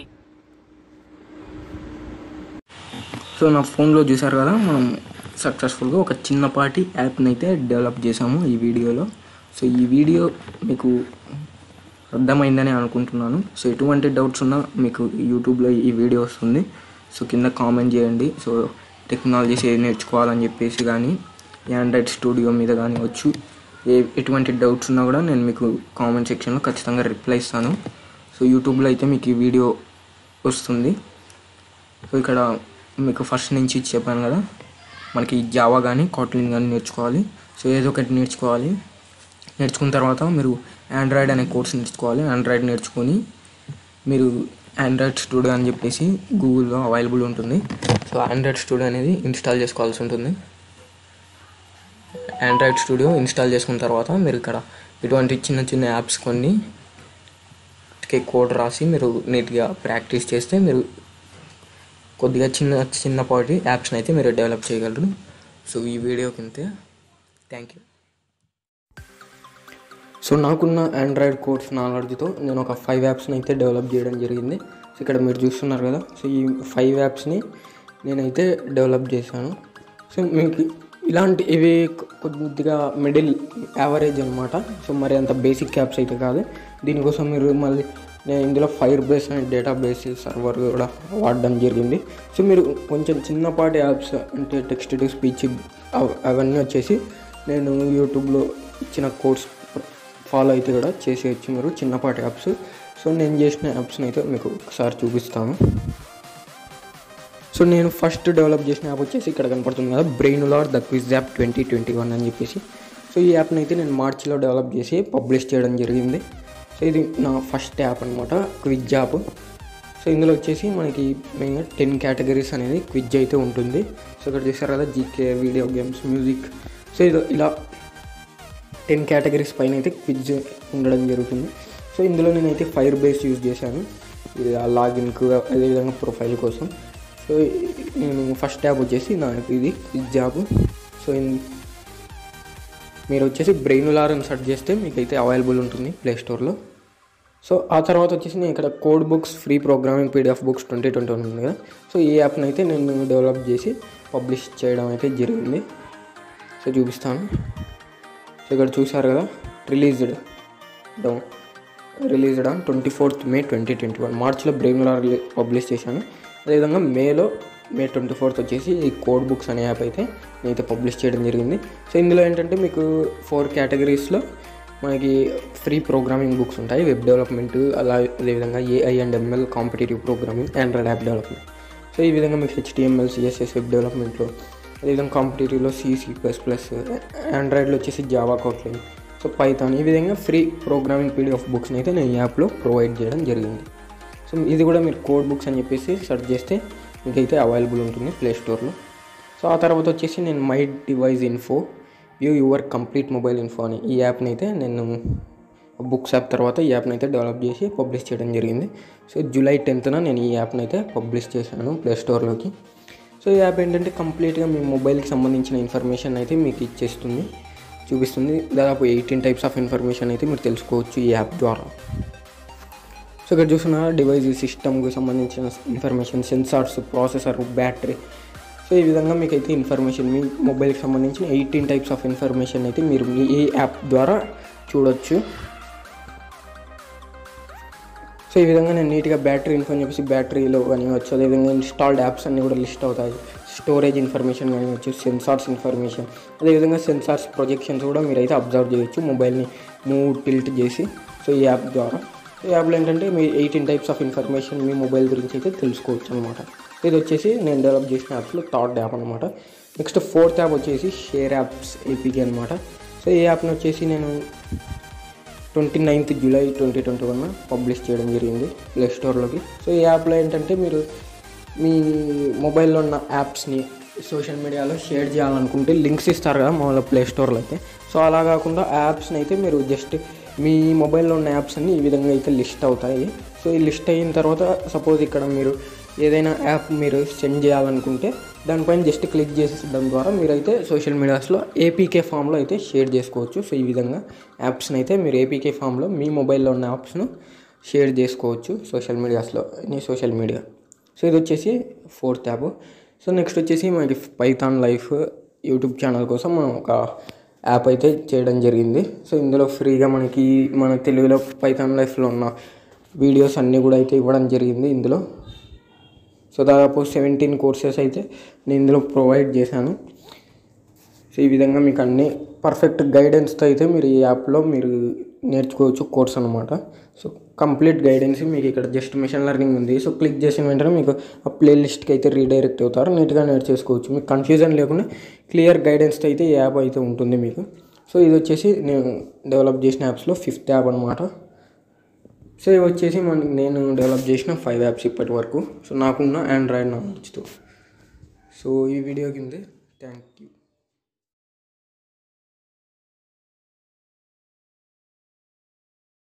So నా ఫోన్లో చూసారు కదా మనం సక్సెస్ఫుల్గా ఒక చిన్నపాటి యాప్ని అయితే డెవలప్ చేసాము ఈ వీడియోలో సో ఈ వీడియో మీకు అర్థమైందని అనుకుంటున్నాను సో ఎటువంటి డౌట్స్ ఉన్నా మీకు యూట్యూబ్లో ఈ వీడియో వస్తుంది సో కింద కామెంట్ చేయండి సో టెక్నాలజీస్ ఏది నేర్చుకోవాలని చెప్పేసి కానీ ఆండ్రాయిడ్ స్టూడియో మీద కానీ వచ్చు ఏ ఎటువంటి డౌట్స్ ఉన్నా కూడా నేను మీకు కామెంట్ సెక్షన్లో ఖచ్చితంగా రిప్లై ఇస్తాను సో యూట్యూబ్లో అయితే మీకు ఈ వీడియో వస్తుంది సో ఇక్కడ మీకు ఫస్ట్ నుంచి చెప్పాను కదా మనకి జావా కానీ కాట్లిన్ కానీ నేర్చుకోవాలి సో ఏదో ఒకటి నేర్చుకోవాలి నేర్చుకున్న తర్వాత మీరు ఆండ్రాయిడ్ అనే కోర్స్ నేర్చుకోవాలి ఆండ్రాయిడ్ నేర్చుకొని మీరు ఆండ్రాయిడ్ స్టూడియో అని చెప్పేసి గూగుల్లో అవైలబుల్ ఉంటుంది సో ఆండ్రాయిడ్ స్టూడియో అనేది ఇన్స్టాల్ చేసుకోవాల్సి ఉంటుంది ఆండ్రాయిడ్ స్టూడియో ఇన్స్టాల్ చేసుకున్న తర్వాత మీరు ఇక్కడ ఇటువంటి చిన్న చిన్న యాప్స్ కొన్ని కోడ్ రాసి మీరు నీట్గా ప్రాక్టీస్ చేస్తే మీరు కొద్దిగా చిన్న చిన్నపాటి యాప్స్ని అయితే మీరు డెవలప్ చేయగలరు సో ఈ వీడియో కింద థ్యాంక్ యూ సో నాకున్న ఆండ్రాయిడ్ కోర్స్ నాలెడ్జ్తో నేను ఒక ఫైవ్ యాప్స్ని అయితే డెవలప్ చేయడం జరిగింది సో ఇక్కడ మీరు చూస్తున్నారు కదా సో ఈ ఫైవ్ యాప్స్ని నేనైతే డెవలప్ చేశాను సో మీకు ఇలాంటి ఇవి కొ- కొద్దిగా మిడిల్ యావరేజ్ అనమాట సో మరి అంత బేసిక్ యాప్స్ అయితే కాదు దీనికోసం మీరు మళ్ళీ నేను ఇందులో ఫైర్ బేస్ అనే డేటాబేస్ సర్వర్ కూడా వాడడం జరిగింది సో మీరు కొంచెం చిన్నపాటి యాప్స్ అంటే టెక్స్ట్ టు స్పీచ్ అవన్నీ వచ్చేసి నేను యూట్యూబ్లో ఇచ్చిన కోర్స్ ఫాలో అయితే కూడా చేసేయచ్చు మీరు చిన్నపాటి యాప్స్ సో నేను చేసిన యాప్స్ని అయితే మీకు ఒకసారి చూపిస్తాను సో నేను ఫస్ట్ డెవలప్ చేసిన యాప్ వచ్చేసి ఇక్కడ కనపడుతుంది కదా బ్రెయిన్ లార్ the quiz app twenty twenty one అని చెప్పేసి సో ఈ యాప్ని అయితే నేను మార్చిలో డెవలప్ చేసి పబ్లిష్ చేయడం జరిగింది సో ఇది నా ఫస్ట్ యాప్ అనమాట క్విజ్ యాప్ సో ఇందులో వచ్చేసి మనకి మెయిన్గా టెన్ కేటగిరీస్ అనేది క్విజ్ అయితే ఉంటుంది సో ఇక్కడ చూసారు కదా GK video games music so ఇది ఇలా టెన్ కేటగిరీస్ పైన అయితే క్విజ్ ఉండడం జరుగుతుంది సో ఇందులో నేనైతే ఫైర్ బేస్ యూజ్ చేశాను ఇది ఆ లాగిన్కు అదేవిధంగా ప్రొఫైల్ కోసం సో నేను ఫస్ట్ యాప్ వచ్చేసి నా ఇది క్విజ్ యాప్ సో ఇన్- మీరు వచ్చేసి బ్రెయిన్ లార్ అని సెర్చ్ చేస్తే మీకు అయితే అవైలబుల్ ఉంటుంది ప్లే స్టోర్లో సో ఆ తర్వాత వచ్చేసి నేను ఇక్కడ code books free programming PDF books twenty twenty one ఉంది కదా సో ఈ యాప్ని అయితే నేను డెవలప్ చేసి పబ్లిష్ చేయడం అయితే జరిగింది సో చూపిస్తాను సో ఇక్కడ చూసారు కదా released down released on twenty fourth May twenty twenty one మార్చ్లో బ్రెయిన్లో పబ్లిష్ చేశాను అదేవిధంగా మేలో మే ట్వంటీ ఫోర్త్ వచ్చేసి ఈ కోడ్ బుక్స్ అనే యాప్ అయితే నేనైతే పబ్లిష్ చేయడం జరిగింది సో ఇందులో ఏంటంటే మీకు ఫోర్ కేటగిరీస్లో మనకి ఫ్రీ ప్రోగ్రామింగ్ బుక్స్ ఉంటాయి వెబ్ డెవలప్మెంట్ అలా అదేవిధంగా AI and ML competitive programming Android app development so ఈ విధంగా మీకు హెచ్టిఎంఎల్ సిఎస్ఎస్ వెబ్ డెవలప్మెంట్లో అదేవిధంగా కాంపిటేటివ్లో సిసి ప్లస్ ప్లస్ ఆండ్రాయిడ్లో వచ్చేసి జావా కోట్లైన్ సో పైథాన్ ఈ విధంగా ఫ్రీ ప్రోగ్రామింగ్ పీడిఎఫ్ బుక్స్ని అయితే నేను ఈ యాప్లో ప్రొవైడ్ చేయడం జరిగింది సో ఇది కూడా మీరు కోడ్ బుక్స్ అని చెప్పేసి సెర్చ్ చేస్తే మీకైతే అవైలబుల్ ఉంటుంది ప్లే స్టోర్లో సో ఆ తర్వాత వచ్చేసి నేను my device info view your complete mobile info అని ఈ యాప్ని అయితే నేను బుక్స్ యాప్ తర్వాత ఈ యాప్ని అయితే డెవలప్ చేసి పబ్లిష్ చేయడం జరిగింది సో జూలై టెన్త్న నేను ఈ యాప్ని అయితే పబ్లిష్ చేశాను ప్లే స్టోర్లోకి సో ఈ యాప్ ఏంటంటే కంప్లీట్గా మీ మొబైల్కి సంబంధించిన ఇన్ఫర్మేషన్ అయితే మీకు ఇచ్చేస్తుంది చూపిస్తుంది దాదాపు ఎయిటీన్ టైప్స్ ఆఫ్ ఇన్ఫర్మేషన్ అయితే మీరు తెలుసుకోవచ్చు ఈ యాప్ ద్వారా సో ఇక్కడ చూసిన డివైస్ సిస్టమ్కి సంబంధించిన information sensors processor battery so ఈ విధంగా మీకు అయితే ఇన్ఫర్మేషన్ మీ మొబైల్కి సంబంధించిన ఎయిటీన్ టైప్స్ ఆఫ్ ఇన్ఫర్మేషన్ అయితే మీరు మీ ఈ యాప్ ద్వారా చూడొచ్చు సో ఈ విధంగా నేను నీట్గా బ్యాటరీ ఇన్ఫో అని చెప్పేసి బ్యాటరీలో కానివచ్చు అదేవిధంగా ఇన్స్టాల్డ్ యాప్స్ అన్నీ కూడా లిస్ట్ అవుతాయి స్టోరేజ్ ఇన్ఫర్మేషన్ కానివచ్చు సెన్సార్స్ ఇన్ఫర్మేషన్ అదేవిధంగా సెన్సార్స్ ప్రొజెక్షన్స్ కూడా మీరైతే అబ్జర్వ్ చేయొచ్చు మొబైల్ని మూవ్ టిల్ట్ చేసి సో ఈ యాప్ ద్వారా ఈ యాప్లో ఏంటంటే మీ ఎయిటీన్ టైప్స్ ఆఫ్ ఇన్ఫర్మేషన్ మీ మొబైల్ గురించి అయితే తెలుసుకోవచ్చు అనమాట ఇది వచ్చేసి నేను డెవలప్ చేసిన యాప్స్లో థర్డ్ యాప్ అనమాట నెక్స్ట్ ఫోర్త్ యాప్ వచ్చేసి షేర్ యాప్స్ ఏపీకే అనమాట సో ఈ యాప్ని వచ్చేసి నేను twenty ninth July twenty twenty one publish చేయడం జరిగింది ప్లే స్టోర్లోకి సో ఈ యాప్లో ఏంటంటే మీరు మీ మొబైల్లో ఉన్న యాప్స్ని సోషల్ మీడియాలో షేర్ చేయాలనుకుంటే లింక్స్ ఇస్తారు కదా మామూలుగా ప్లే స్టోర్లో అయితే సో అలా కాకుండా యాప్స్ని అయితే మీరు జస్ట్ మీ మొబైల్లో ఉన్న యాప్స్ అన్ని ఈ విధంగా అయితే లిస్ట్ అవుతాయి సో ఈ లిస్ట్ అయిన తర్వాత సపోజ్ ఇక్కడ మీరు ఏదైనా యాప్ మీరు సెండ్ చేయాలనుకుంటే దానిపైన జస్ట్ క్లిక్ చేసేయడం ద్వారా మీరైతే సోషల్ మీడియాస్లో ఏపీకే ఫామ్లో అయితే షేర్ చేసుకోవచ్చు సో ఈ విధంగా యాప్స్ని అయితే మీరు ఏపీకే ఫామ్లో మీ మొబైల్లో ఉన్న యాప్స్ను షేర్ చేసుకోవచ్చు సోషల్ మీడియాస్లో ఎనీ సోషల్ మీడియా సో ఇది వచ్చేసి ఫోర్త్ యాప్ సో నెక్స్ట్ వచ్చేసి మనకి పైథాన్ లైఫ్ యూట్యూబ్ ఛానల్ కోసం మనం ఒక యాప్ అయితే చేయడం జరిగింది సో ఇందులో ఫ్రీగా మనకి మన తెలుగులో పైథాన్ లైఫ్లో ఉన్న వీడియోస్ అన్నీ కూడా అయితే ఇవ్వడం జరిగింది ఇందులో సో దాదాపు సెవెంటీన్ కోర్సెస్ అయితే నేను ఇందులో ప్రొవైడ్ చేశాను సో ఈ విధంగా మీకు అన్ని పర్ఫెక్ట్ గైడెన్స్తో అయితే మీరు ఈ యాప్లో మీరు నేర్చుకోవచ్చు కోర్స్ అనమాట సో కంప్లీట్ గైడెన్స్ మీకు ఇక్కడ జస్ట్ మిషన్ లెర్నింగ్ ఉంది సో క్లిక్ చేసిన వెంటనే మీకు ఆ ప్లేలిస్ట్కి అయితే రీడైరెక్ట్ అవుతారు నీట్గా నేర్చేసుకోవచ్చు మీకు కన్ఫ్యూజన్ లేకుండా క్లియర్ గైడెన్స్తో అయితే ఈ యాప్ అయితే ఉంటుంది మీకు సో ఇది వచ్చేసి నేను డెవలప్ చేసిన యాప్స్లో ఫిఫ్త్ యాప్ అనమాట సో ఇవి వచ్చేసి మన నేను డెవలప్ చేసిన ఫైవ్ యాప్స్ ఇప్పటి వరకు సో నాకున్న ఆండ్రాయిడ్ నాలెడ్జ్తో సో ఈ వీడియో కింద థ్యాంక్ యూ